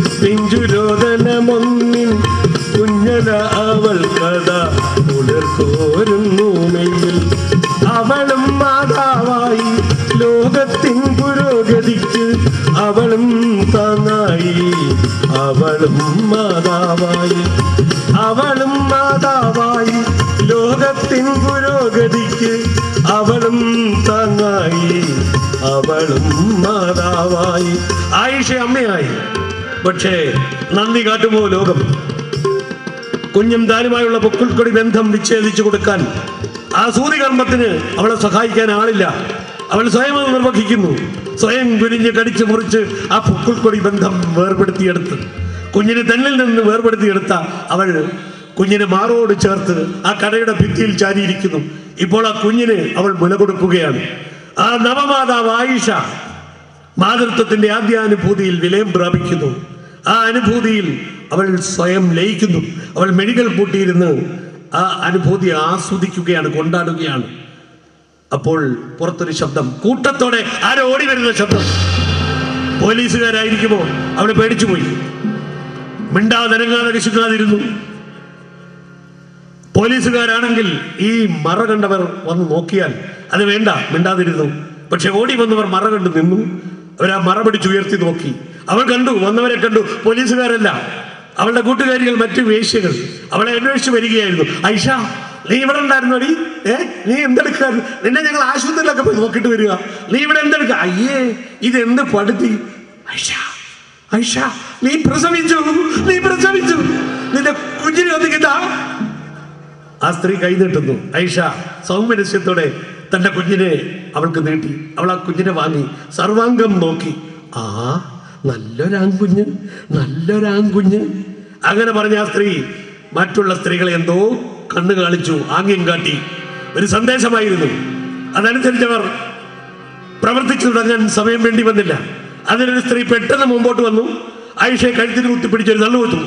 പിഞ്ചുരോധനമൊന്നിൻ കുഞ്ഞല അവൾ കഥ കുളിർകോരുന്നു മെയ്യിൽ അവളും മാതാവായി ലോകത്തിൻ പുരോഗതിക്ക് അവളും താങ്ങായി അവളും മാതാവായി അവളും മാതാവായി ലോകത്തിൻ പുരോഗതിക്ക് അവളും താങ്ങായി അവളും മാതാവായി ആയിഷ അമ്മയായി പക്ഷേ നന്ദി കാട്ടുമോ ലോകം കുഞ്ഞും താനുമായുള്ള പൊക്കിൾക്കൊടി ബന്ധം വിച്ഛേദിച്ചു കൊടുക്കാൻ ആ സൂതികർമ്മത്തിന് അവളെ സഹായിക്കാൻ ആളില്ല അവൾ സ്വയം അത് നിർവഹിക്കുന്നു സ്വയം കുനിഞ്ഞ് കടിച്ചു മുറിച്ച് ആ പൊക്കിൾക്കൊടി ബന്ധം വേർപെടുത്തിയെടുത്ത് കുഞ്ഞിനെ തന്നിൽ നിന്ന് വേർപെടുത്തിയെടുത്ത അവൾ കുഞ്ഞിനെ മാറോട് ചേർത്ത് ആ കടയുടെ ഭിത്തിയിൽ ചാരിയിരിക്കുന്നു ഇപ്പോൾ ആ കുഞ്ഞിന് അവൾ മുല കൊടുക്കുകയാണ് ആ നവമാതാവ് ആയിഷ മാതൃത്വത്തിന്റെ ആദ്യാനുഭൂതിയിൽ വിലയം പ്രാപിക്കുന്നു ആ അനുഭൂതിയിൽ അവൾ സ്വയം ലയിക്കുന്നു അവൾ മെഴികൾ പൂട്ടിയിരുന്ന് ആ അനുഭൂതി ആസ്വദിക്കുകയാണ് കൊണ്ടാടുകയാണ് അപ്പോൾ പുറത്തൊരു ശബ്ദം കൂട്ടത്തോടെ ആരോ ഓടി വരുന്ന ശബ്ദം പോലീസുകാരായിരിക്കുമോ അവളെ പേടിച്ചു പോയി മിണ്ടാതനങ്ങാതെ കശുക്കാതിരുന്നു പോലീസുകാരാണെങ്കിൽ ഈ മറ കണ്ടവർ വന്ന് നോക്കിയാൽ അത് വേണ്ട മിണ്ടാതിരുന്നു പക്ഷെ ഓടി വന്നവർ മറ കണ്ടു നിന്നു അവർ ആ മറ പിടിച്ചുയർത്തി നോക്കി അവൾ കണ്ടു വന്നവരെ കണ്ടു പോലീസുകാരല്ല അവളുടെ കൂട്ടുകാരികൾ മറ്റു വേശ്യകൾ അവളെ അന്വേഷിച്ച് വരികയായിരുന്നു ഐഷ നീ ഇവിടെ ഉണ്ടായിരുന്നോടി ഏ നീ എന്തെടുക്കാൻ നിന്നെ ഞങ്ങൾ ആശുപത്രിയിലൊക്കെ പോയി നോക്കിയിട്ട് വരിക നീ ഇവിടെ എന്തെടുക്ക അയ്യേ ഇത് എന്ത് പടുത്തി ഐഷ ഐഷ നീ പ്രസവിച്ചു നീ പ്രസവിച്ചു നിന്റെ കുഞ്ഞിനെ ഒന്നിക്കിട്ടാ ആ സ്ത്രീ കൈ നീട്ടുന്നു ഐഷ സൗമനസ്യത്തോടെ തന്റെ കുഞ്ഞിനെ അവൾക്ക് നീട്ടി അവൾ ആ കുഞ്ഞിനെ വാങ്ങി സർവാംഗം നോക്കി ആ നല്ലൊരാൺകുഞ്ഞ് നല്ലൊരാൺകുഞ്ഞ് അങ്ങനെ പറഞ്ഞ ആ സ്ത്രീ മറ്റുള്ള സ്ത്രീകളെ എന്തോ കണ്ണു കാണിച്ചു ആംഗ്യം കാട്ടി ഒരു സന്ദേശമായിരുന്നു അതനുസരിച്ച് അവർ പ്രവർത്തിച്ചു തുടങ്ങാൻ സമയം വേണ്ടി വന്നില്ല അതിനൊരു സ്ത്രീ പെട്ടെന്ന് മുമ്പോട്ട് വന്നു ആയിഷയെ കഴുത്തിന് കുത്തിപ്പിടിച്ചൊരു തള്ളു കൊടുത്തു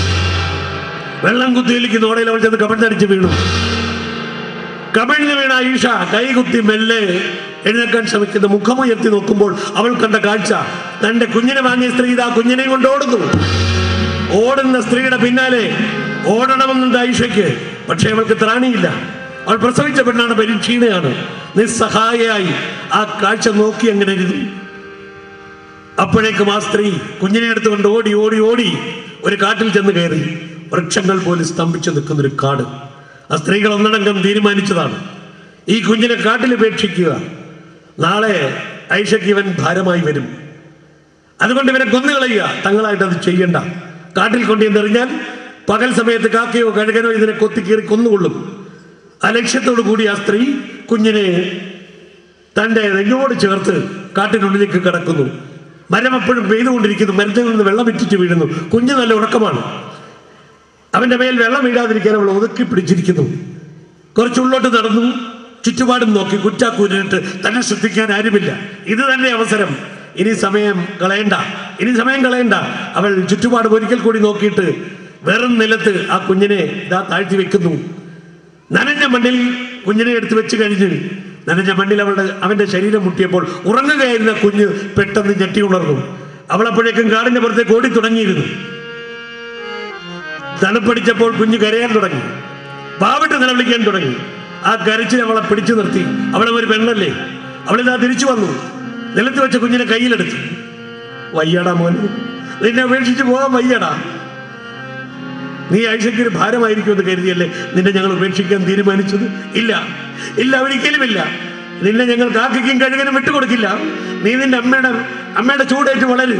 വെള്ളം കുത്തിയിലിക്കുന്ന ഓടയിൽ അവൾ ചെന്ന് കമഴ്ന്നടിച്ച് വീണു കമിഴ്ന്ന് വീണ ഈഷ കൈകുത്തി മെല്ലെ എഴുന്നേക്കാൻ ശ്രമിക്കുന്ന മുഖമുയർത്തി നോക്കുമ്പോൾ അവൾ കണ്ട കാഴ്ച തന്റെ കുഞ്ഞിനെ വാങ്ങിയ സ്ത്രീ ഇതാ കുഞ്ഞിനെ കൊണ്ട് ഓടുന്നു ഓടുന്ന സ്ത്രീയുടെ പിന്നാലെ ഓടണമെന്നുണ്ട് ഐഷയ്ക്ക് പക്ഷേ അവൾക്ക് ത്രാണിയില്ല അവൾ പ്രസവിച്ച പെണ്ണാണ് പരീക്ഷീണയാണ് നിസ്സഹായയായി ആ കാഴ്ച നോക്കി അങ്ങനെ ഇരുന്നു അപ്പോഴേക്കും ആ സ്ത്രീ കുഞ്ഞിനെ എടുത്തുകൊണ്ട് ഓടി ഓടി ഓടി ഒരു കാട്ടിൽ ചെന്ന് കയറി വൃക്ഷങ്ങൾ പോലും സ്തംഭിച്ചു നിൽക്കുന്ന ഒരു കാട് ആ സ്ത്രീകൾ ഒന്നടങ്കം തീരുമാനിച്ചതാണ് ഈ കുഞ്ഞിനെ കാട്ടിൽ ഉപേക്ഷിക്കുക നാളെ ഐഷയ്ക്ക് ഇവൻ ഭാരമായി വരും അതുകൊണ്ട് ഇവനെ കൊന്നുകളയുക തങ്ങളായിട്ട് അത് ചെയ്യണ്ട കാട്ടിൽ കൊണ്ടുവന്നെറിഞ്ഞാൽ പകൽ സമയത്ത് കാക്കയോ കഴുകനോ ഇതിനെ കൊത്തിക്കീറി കൊന്നുകൊള്ളും ആ ലക്ഷ്യത്തോടു കൂടി ആ സ്ത്രീ കുഞ്ഞിനെ തന്റെ നെഞ്ഞോട് ചേർത്ത് കാട്ടിനുള്ളിലേക്ക് കിടക്കുന്നു മരം എപ്പോഴും പെയ്തുകൊണ്ടിരിക്കുന്നു മരത്തിൽ നിന്ന് വെള്ളം ഇറ്റിച്ച് വീഴുന്നു കുഞ്ഞ് നല്ല ഉറക്കമാണ് അവന്റെ മേൽ വെള്ളം വീഴാതിരിക്കാൻ അവൾ ഒതുക്കി പിടിച്ചിരിക്കുന്നു കുറച്ചുള്ളോട്ട് നടന്നു ചുറ്റുപാടും നോക്കി കുറ്റാക്കൂരിട്ട് തന്നെ ശ്രദ്ധിക്കാൻ ആരുമില്ല ഇത് തന്നെ അവസരം ഇനി സമയം കളയണ്ട ഇനി സമയം കളയണ്ട അവൾ ചുറ്റുപാടും ഒരിക്കൽ കൂടി നോക്കിയിട്ട് വെറും നിലത്ത് ആ കുഞ്ഞിനെ ഇതാ താഴ്ത്തി വെക്കുന്നു നനഞ്ഞ മണ്ണിൽ കുഞ്ഞിനെ എടുത്ത് വെച്ച് കഴിഞ്ഞ് നനഞ്ഞ മണ്ണിൽ അവളുടെ അവന്റെ ശരീരം മുട്ടിയപ്പോൾ ഉറങ്ങുകയായിരുന്ന കുഞ്ഞ് പെട്ടെന്ന് ഞെട്ടി ഉണർന്നു അവൾ അപ്പോഴേക്കും കാടിന്റെ പുറത്തേക്ക് ഓടി തുടങ്ങിയിരുന്നു തണുപ്പടിച്ചപ്പോൾ കുഞ്ഞ് കരയാൻ തുടങ്ങി പാവിട്ട് നിലവിളിക്കാൻ തുടങ്ങി ആ കരച്ചിൽ അവളെ പിടിച്ചു നിർത്തി അവളെ ഒരു പെണ്ണല്ലേ അവളിതാ തിരിച്ചു വന്നു നിലത്ത് വെച്ച കുഞ്ഞിനെ കയ്യിലെടുത്തു വയ്യടാ മോനെ നിന്നെ ഉപേക്ഷിച്ച് പോകാൻ വയ്യടാ നീ ആയിഷയ്ക്ക് ഒരു ഭാരമായിരിക്കുമെന്ന് കരുതിയല്ലേ നിന്നെ ഞങ്ങൾ ഉപേക്ഷിക്കാൻ തീരുമാനിച്ചത് ഇല്ല ഇല്ല ഒരിക്കലുമില്ല നിന്നെ ഞങ്ങൾ കാക്കയ്ക്കും കഴുകനും വിട്ടുകൊടുക്കില്ല നീ നിന്റെ അമ്മയുടെ അമ്മയുടെ ചൂടേറ്റ് വളര്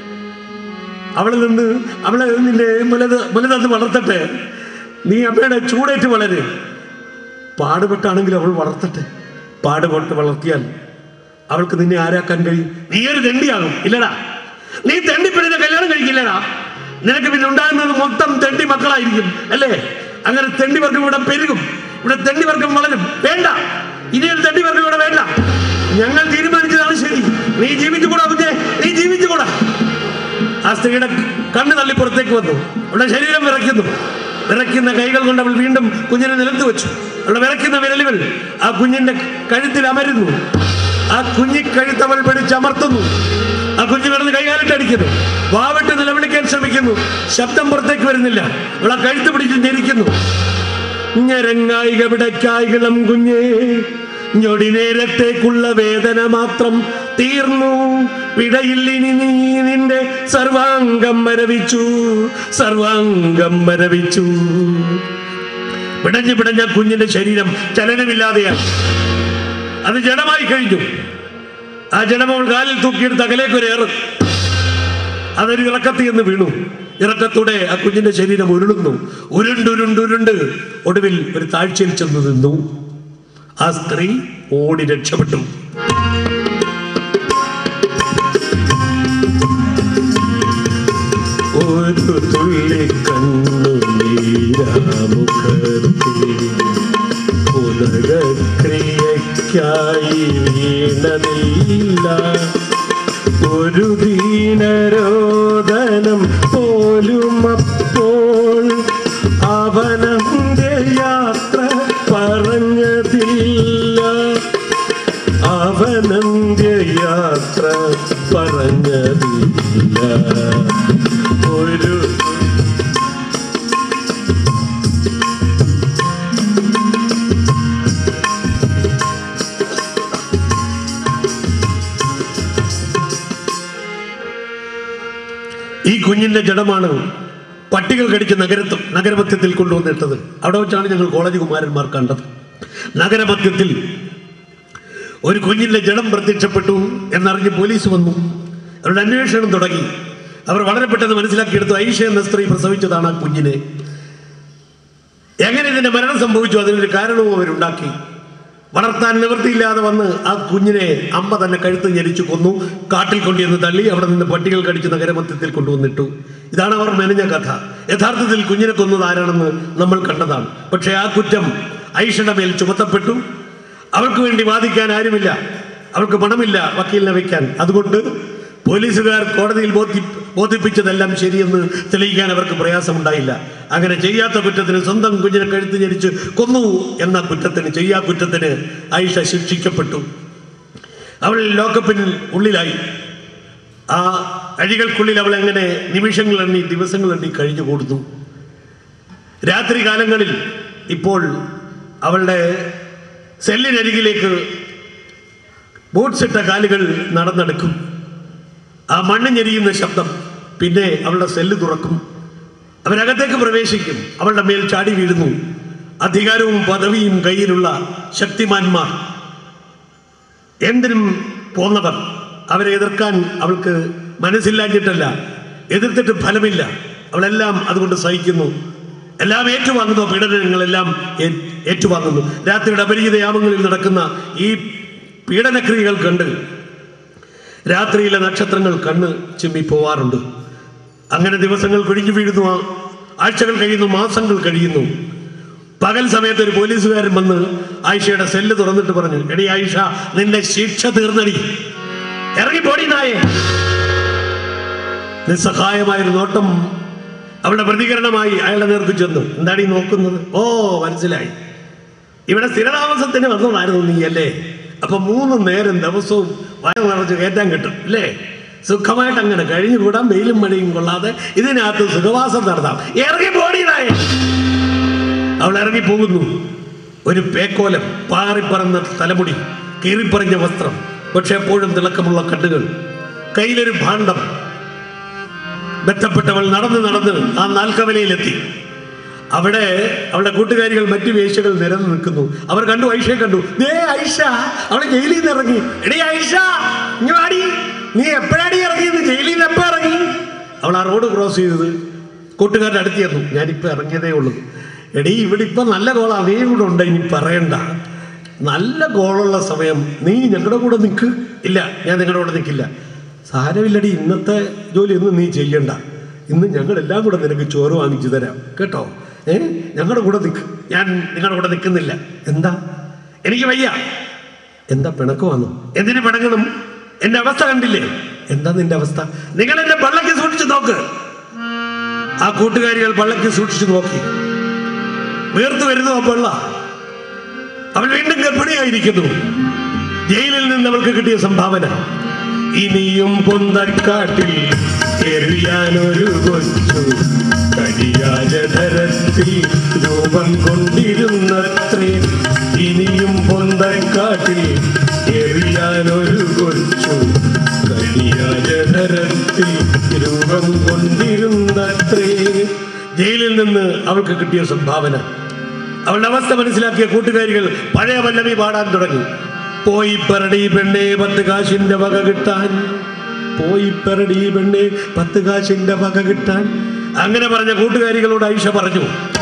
അവളിൽ നിന്ന് അവളെ നിന്റെ മുലത് മുലതന്ന് വളർത്തട്ടെ നീ അമ്മയുടെ ചൂടേറ്റ് വളര് പാടുപെട്ടാണെങ്കിലും അവൾ വളർത്തട്ടെ പാടുപെട്ട് വളർത്തിയാൽ അവൾക്ക് നിന്നെ ആരാക്കാൻ കഴിയും നീ ഒരു തെണ്ടിയാകും ഇല്ലടാ നീ തെണ്ടിപ്പിടിനെ കല്യാണം കഴിക്കില്ലടാ നിനക്ക് പിന്നെ ഉണ്ടാകുന്നത് മൊത്തം തെണ്ടി മക്കളായിരിക്കും അല്ലേ അങ്ങനെ തെണ്ടി വർഗം ഇവിടെ പെരുകും ഇവിടെ തെണ്ടി വർഗം വളരും വേണ്ട ഇനി ഒരു തെണ്ടി വർഗം ഇവിടെ വേണ്ട ഞങ്ങൾ തീരുമാനിച്ചതാണ് ശരി നീ ജീവിച്ചുകൂടാ കുഞ്ഞെ നീ ജീവിച്ചുകൂടാ ആ സ്ത്രീയുടെ കണ്ണ് തള്ളി പുറത്തേക്ക് വന്നു അവളുടെ ശരീരം വിറയ്ക്കുന്നു വിറയ്ക്കുന്ന കൈകൾ കൊണ്ട് അവൾ വീണ്ടും കുഞ്ഞിനെ നിലത്ത് വെച്ചു അവളുടെ വിറയ്ക്കുന്ന വിരലുകൾ ആ കുഞ്ഞിന്റെ കഴുത്തിൽ അമരുന്നു ആ കുഞ്ഞി കഴുത്ത് അവൾ പിടിച്ചമർത്തുന്നു ആ കുഞ്ഞു കിടന്ന് കൈകാലിട്ടടിക്കുന്നു വാവിട്ട് നിലവിളിക്കാൻ ശ്രമിക്കുന്നു ശബ്ദം പുറത്തേക്ക് വരുന്നില്ല അവൾ ആ കഴുത്ത് പിടിച്ച് ഞെരിക്കുന്നു ഞരങ്ങായിക പിടയ്ക്കായികളം കുഞ്ഞേ ഞൊടി നേരത്തേക്കുള്ള വേദന മാത്രം തീർന്നു പിടയിൽ ഇനി നീ നിന്റെ സർവാംഗം മരവിച്ചു സർവാംഗം മരവിച്ചു പിടഞ്ഞു പിടഞ്ഞ കുഞ്ഞിന്റെ ശരീരം ചലനമില്ലാതെയാണ് അത് ജഡമായി കഴിഞ്ഞു ആ ജഡം അവൾ കാലിൽ തൂക്കിയെടുത്ത് അകലേക്ക് ഒരു ഏറ് അതൊരു ഇറക്കത്തിൽ നിന്ന് വീണു ഇറക്കത്തൂടെ ആ കുഞ്ഞിന്റെ ശരീരം ഉരുളുന്നു ഉരുണ്ടുരുണ്ടുരുണ്ട് ഒടുവിൽ ഒരു താഴ്ചയിൽ ചെന്ന് നിന്നു ആ സ്ത്രീ ഓടി രക്ഷപ്പെട്ടു ഒരു തുള്ളി കണ്ണുനീരാമുഖത്തിൽ ഉദകക്രിയയ്ക്കായി വീണതില്ല ഒരു ദീനരോദനം പോലും അപ്പോൾ അവനന്റെ യാത്ര പറഞ്ഞതില്ല അവനന്റെ യാത്ര പറഞ്ഞതില്ല ഒരു ഈ കുഞ്ഞിന്റെ ജഡമാണ് പട്ടികൾ കടിച്ച് നഗരത്ത് നഗരമധ്യത്തിൽ കൊണ്ടുവന്നിട്ടത് അവിടെ വെച്ചാണ് ഞങ്ങൾ കോളേജ് കുമാരന്മാർ കണ്ടത് നഗരമധ്യത്തിൽ ഒരു കുഞ്ഞിന്റെ ജഡം പ്രത്യക്ഷപ്പെട്ടു എന്നറിഞ്ഞ് പോലീസ് വന്നു അവരുടെ അന്വേഷണം തുടങ്ങി അവർ വളരെ പെട്ടെന്ന് മനസ്സിലാക്കിയെടുത്തു ഐഷ എന്ന സ്ത്രീ പ്രസവിച്ചതാണ് ആ കുഞ്ഞിനെ എങ്ങനെ ഇതിന്റെ മരണം സംഭവിച്ചു അതിനൊരു കാരണവും അവരുണ്ടാക്കി വളർത്താൻ നിവൃത്തിയില്ലാതെ വന്ന് ആ കുഞ്ഞിനെ അമ്മ തന്നെ കഴുത്ത് ഞെരിച്ചു കൊന്നു കാട്ടിൽ കൊണ്ടുവന്ന് തള്ളി അവിടെ നിന്ന് പട്ടികൾ കടിച്ച് നഗരമധ്യത്തിൽ കൊണ്ടുവന്നിട്ടു ഇതാണ് അവർ മെനഞ്ഞ കഥ യഥാർത്ഥത്തിൽ കുഞ്ഞിനെ കൊന്നത് ആരാണെന്ന് നമ്മൾ കണ്ടതാണ് പക്ഷേ ആ കുറ്റം ഐഷയുടെ മേൽ ചുമത്തപ്പെട്ടു അവൾക്ക് വേണ്ടി വാദിക്കാൻ ആരുമില്ല അവൾക്ക് പണമില്ല വക്കീലിനെ വയ്ക്കാൻ അതുകൊണ്ട് പോലീസുകാർ കോടതിയിൽ ബോധി ബോധിപ്പിച്ചതെല്ലാം ശരിയെന്ന് തെളിയിക്കാൻ അവർക്ക് പ്രയാസമുണ്ടായില്ല അങ്ങനെ ചെയ്യാത്ത കുറ്റത്തിന് സ്വന്തം കുഞ്ഞിനെ കഴുത്ത് ഞെരിച്ച് കൊന്നു എന്ന കുറ്റത്തിന് ചെയ്യാ കുറ്റത്തിന് ആയിഷ ശിക്ഷിക്കപ്പെട്ടു അവൾ ലോക്കപ്പിന് ഉള്ളിലായി ആ അഴികൾക്കുള്ളിൽ അവൾ എങ്ങനെ നിമിഷങ്ങൾ എണ്ണി ദിവസങ്ങൾ എണ്ണി കഴിഞ്ഞു കൂടുന്നു രാത്രി കാലങ്ങളിൽ ഇപ്പോൾ അവളുടെ സെല്ലിനരികിലേക്ക് ബൂട്ട്സ് ഇട്ട കാലുകൾ നടന്നെടുക്കും ആ മണ്ണ് ഞെരിയുന്ന ശബ്ദം പിന്നെ അവളുടെ സെല്ല് തുറക്കും അവരകത്തേക്ക് പ്രവേശിക്കും അവളുടെ മേൽ ചാടി വീഴുന്നു അധികാരവും പദവിയും കയ്യിലുള്ള ശക്തിമാന്മാർ എന്തിനും പോന്നവർ അവരെ എതിർക്കാൻ അവൾക്ക് മനസ്സില്ലാഞ്ഞിട്ടല്ല എതിർത്തിട്ട് ഫലമില്ല അവളെല്ലാം അതുകൊണ്ട് സഹിക്കുന്നു എല്ലാം ഏറ്റുവാങ്ങുന്നു പീഡനങ്ങളെല്ലാം ഏ- ഏറ്റുവാങ്ങുന്നു രാത്രിയുടെ അപരിചിത യാമങ്ങളിൽ നടക്കുന്ന ഈ പീഡനക്രിയകൾ കണ്ട് രാത്രിയിലെ നക്ഷത്രങ്ങൾ കണ്ണ് ചിമ്മി പോവാറുണ്ട് അങ്ങനെ ദിവസങ്ങൾ കൊഴിഞ്ഞു വീഴുന്നു ആ- ആഴ്ചകൾ കഴിയുന്നു മാസങ്ങൾ കഴിയുന്നു പകൽ സമയത്ത് ഒരു പോലീസുകാരൻ വന്ന് ആയിഷയുടെ സെല്ല് തുറന്നിട്ട് പറഞ്ഞു എടി ആയിഷ നിന്റെ ശിക്ഷ തീർന്നടി ഇറങ്ങി പോടി നായേ നിസ്സഹായമായൊരു നോട്ടം അവളുടെ പ്രതികരണമായി അയാളുടെ നേർക്ക് ചെന്നു എന്താണ് ഈ നോക്കുന്നത് ഓ മനസ്സിലായി ഇവിടെ സ്ഥിരതാമസത്തിന് വന്നതായിരുന്നു നീ അല്ലേ അപ്പൊ മൂന്ന് നേരം ദിവസവും വയറ് നിറച്ച് കയറ്റാൻ കിട്ടും അല്ലേ സുഖമായിട്ട് അങ്ങനെ കഴിഞ്ഞുകൂടാൻ വെയിലും മഴയും കൊള്ളാതെ ഇതിനകത്ത് സുഖവാസം നടത്താം ഇറങ്ങി പോടിയതായ അവൾ ഇറങ്ങി പോകുന്നു ഒരു പേക്കോലം പാറിപ്പറന്ന തലമുടി കീറിപ്പറഞ്ഞ വസ്ത്രം പക്ഷെ എപ്പോഴും തിളക്കമുള്ള കണ്ണുകൾ കയ്യിലൊരു ഭാണ്ഡം ബന്ധപ്പെട്ടവൾ നടന്ന് നടന്ന് ആ നാൽക്കവലയിലെത്തി അവിടെ അവളുടെ കൂട്ടുകാരികൾ മറ്റു വേശ്യകൾ നിരന്ന് നിൽക്കുന്നു അവർ കണ്ടു ഐഷയെ കണ്ടു ദേ ഐഷ അവളെ ജയിലിൽ നിന്ന് ഇറങ്ങി എടീ ഐഷ ഇങ്ങ് വാടി നീ എപ്പോഴാടി ഇറങ്ങിയത് ജയിലിൽ നിന്ന് എപ്പോ ഇറങ്ങി അവൾ ആ റോഡ് ക്രോസ് ചെയ്തത് കൂട്ടുകാരുടെ അടുത്ത് ചെന്നു ഞാനിപ്പോ ഇറങ്ങിയതേ ഉള്ളൂ എടീ ഇവിടെ ഇപ്പൊ നല്ല ഗോളാ നീ കൂടെ ഉണ്ട് ഇനി പറയണ്ട നല്ല ഗോളുള്ള സമയം നീ ഞങ്ങളുടെ കൂടെ നിൽക്ക് ഇല്ല ഞാൻ നിങ്ങളുടെ കൂടെ നിൽക്കില്ല സാരമില്ലടി ഇന്നത്തെ ജോലി ഒന്നും നീ ചെയ്യണ്ട ഇന്ന് ഞങ്ങളെല്ലാം കൂടെ നിനക്ക് ചോറ് വാങ്ങിച്ചു തരാം കേട്ടോ ഏ ഞങ്ങളുടെ കൂടെ നിൽക്ക് ഞാൻ നിങ്ങളുടെ കൂടെ നിൽക്കുന്നില്ല എന്താ എനിക്ക് വയ്യ എന്താ പിണക്ക് വന്നു എന്തിനു പിണങ്ങണം എന്റെ അവസ്ഥ കണ്ടില്ലേ എന്താ നിന്റെ അവസ്ഥ നിങ്ങൾ എന്നെ പള്ളക്ക് സൂക്ഷിച്ചു നോക്ക് ആ കൂട്ടുകാരികൾ പള്ളക്ക് സൂക്ഷിച്ചു നോക്കി വീർത്തു വരുന്നു ആ പള്ള അവൾ വീണ്ടും ഗർഭിണിയായിരിക്കുന്നു ജയിലിൽ നിന്ന് അവൾക്ക് കിട്ടിയ സംഭാവന ഇനിയും പൊന്തക്കാട്ടിൽ എറിയാനൊരു കൊച്ചു കരിയാജധരത്തിൽ രൂപം കൊണ്ടിരുന്നത്രേ ഇനിയും പൊന്തക്കാട്ടിൽ എറിയാനൊരു കൊച്ചു കരിയാജധരത്തിൽ രൂപം കൊണ്ടിരുന്നത്രേ ജയിലിൽ നിന്ന് അവൾക്ക് കിട്ടിയ സംഭാവന അവളുടെ അവസ്ഥ മനസ്സിലാക്കിയ കൂട്ടുകാരികൾ പഴയ പല്ലവി പാടാൻ തുടങ്ങി പോയി പെരടി പെണ്ണെ പത്ത് കാശിന്റെ വക കിട്ടാൻ പോയി പെരടി പെണ്ണെ പത്ത് കാശിന്റെ വക കിട്ടാൻ അങ്ങനെ പറഞ്ഞ കൂട്ടുകാരികളോട് ഐഷ പറഞ്ഞു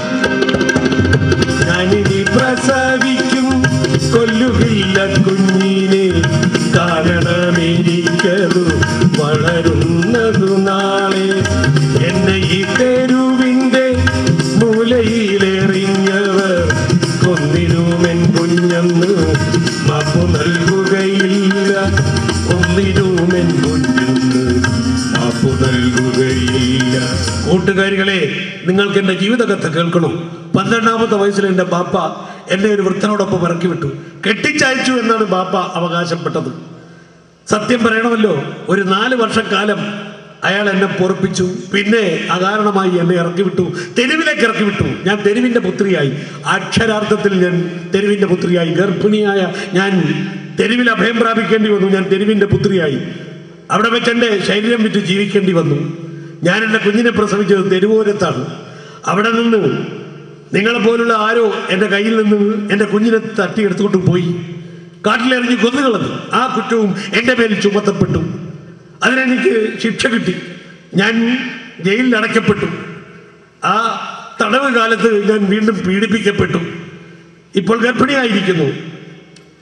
ഞാനിനി പ്രസവിക്കും കൊല്ലുകില്ല കുഞ്ഞിനെ കാരണമെനിക്കതു വളരുന്നതു നാളെ എന്നെ ഈ തെരുവിന്റെ മൂലയിലെറിഞ്ഞവർ കൊന്നിരുമെൻ കുഞ്ഞെന്ന് മാപ്പു നൽകുകയില്ല കൊന്നിരുമെൻ കുഞ്ഞെന്ന് മാപ്പു നൽകുകയില്ല കൂട്ടുകാരികളെ നിങ്ങൾക്ക് എന്റെ ജീവിതകഥ കേൾക്കണം പന്ത്രണ്ടാമത്തെ വയസ്സിൽ എന്റെ ബാപ്പ എന്നെ ഒരു വൃദ്ധനോടൊപ്പം ഇറക്കി വിട്ടു കെട്ടിച്ചയച്ചു എന്നാണ് ബാപ്പ അവകാശപ്പെട്ടത് സത്യം പറയണമല്ലോ ഒരു നാല് വർഷക്കാലം അയാൾ എന്നെ പൊറപ്പിച്ചു പിന്നെ അകാരണമായി എന്നെ ഇറക്കി വിട്ടു തെരുവിലേക്ക് ഇറക്കി വിട്ടു ഞാൻ തെരുവിന്റെ പുത്രിയായി അക്ഷരാർത്ഥത്തിൽ ഞാൻ തെരുവിന്റെ പുത്രിയായി ഗർഭിണിയായ ഞാൻ തെരുവിൽ അഭയം പ്രാപിക്കേണ്ടി വന്നു ഞാൻ തെരുവിന്റെ പുത്രിയായി അവിടെ വെച്ച് എൻ്റെ ശരീരം വിറ്റ് ജീവിക്കേണ്ടി വന്നു ഞാൻ എൻ്റെ കുഞ്ഞിനെ പ്രസവിച്ചത് തെരുവോരത്താണ് അവിടെ നിന്ന് നിങ്ങളെപ്പോലുള്ള ആരോ എൻ്റെ കയ്യിൽ നിന്ന് എൻ്റെ കുഞ്ഞിനെ തട്ടിയെടുത്തുകൊണ്ട് പോയി കാട്ടിലെറിഞ്ഞ് കൊന്നുകളഞ്ഞു ആ കുറ്റവും എൻ്റെ പേരിൽ ചുമത്തപ്പെട്ടു അതിനെനിക്ക് ശിക്ഷ കിട്ടി ഞാൻ ജയിലിൽ അടയ്ക്കപ്പെട്ടു ആ തടവ് കാലത്ത് ഞാൻ വീണ്ടും പീഡിപ്പിക്കപ്പെട്ടു ഇപ്പോൾ ഗർഭിണിയായിരിക്കുന്നു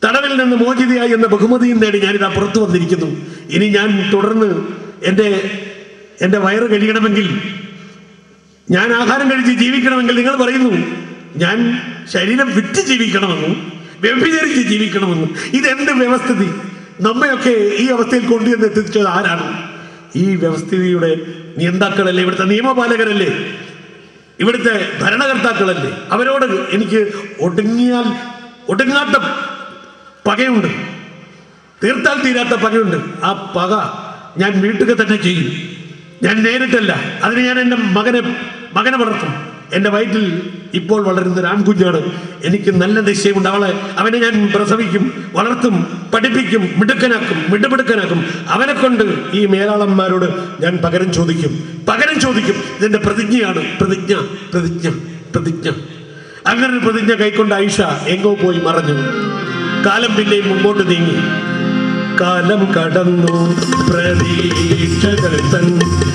തടവിൽ നിന്ന് മോചിതയായി എന്ന ബഹുമതിയും നേടി ഞാനിതാ പുറത്തു വന്നിരിക്കുന്നു ഇനി ഞാൻ തുടർന്ന് എൻ്റെ എൻ്റെ വയറ് കഴിയണമെങ്കിൽ ഞാൻ ആഹാരം കഴിച്ച് ജീവിക്കണമെങ്കിൽ നിങ്ങൾ പറയുന്നു ഞാൻ ശരീരം വിറ്റ് ജീവിക്കണമെന്നും വ്യഭിചരിച്ച് ജീവിക്കണമെന്നും ഇതെന്ത് വ്യവസ്ഥിതി നമ്മയൊക്കെ ഈ അവസ്ഥയിൽ കൊണ്ടുവന്ന് എത്തിച്ചത് ആരാണ് ഈ വ്യവസ്ഥിതിയുടെ നിയന്താക്കളല്ലേ ഇവിടുത്തെ നിയമപാലകരല്ലേ ഇവിടുത്തെ ഭരണകർത്താക്കളല്ലേ അവരോട് എനിക്ക് ഒടുങ്ങിയാൽ ഒടുങ്ങാത്ത പകയുണ്ട് തീർത്താൽ തീരാത്ത പകയുണ്ട് ആ പക ഞാൻ വീട്ടുക തന്നെ ചെയ്യും ഞാൻ നേരിട്ടല്ല അതിന് ഞാൻ എൻ്റെ മകനെ മകനെ വളർത്തും എൻ്റെ വയറ്റിൽ ഇപ്പോൾ വളരുന്ന ഒരു ആൺകുഞ്ഞാണ് എനിക്ക് നല്ല നിശ്ചയമുണ്ട് അവളെ അവനെ ഞാൻ പ്രസവിക്കും വളർത്തും പഠിപ്പിക്കും മിടുക്കനാക്കും മിടുമിടുക്കനാക്കും അവനെ കൊണ്ട് ഈ മേലാളന്മാരോട് ഞാൻ പകരം ചോദിക്കും പകരം ചോദിക്കും ഇതിൻ്റെ പ്രതിജ്ഞയാണ് പ്രതിജ്ഞ പ്രതിജ്ഞ പ്രതിജ്ഞ അങ്ങനെ ഒരു പ്രതിജ്ഞ കൈക്കൊണ്ട് ഐഷ എങ്ങോ പോയി മറഞ്ഞു കാലം പിന്നെയും മുമ്പോട്ട് നീങ്ങി കാലം കടന്നു പ്രതീക്ഷകൾ തൻ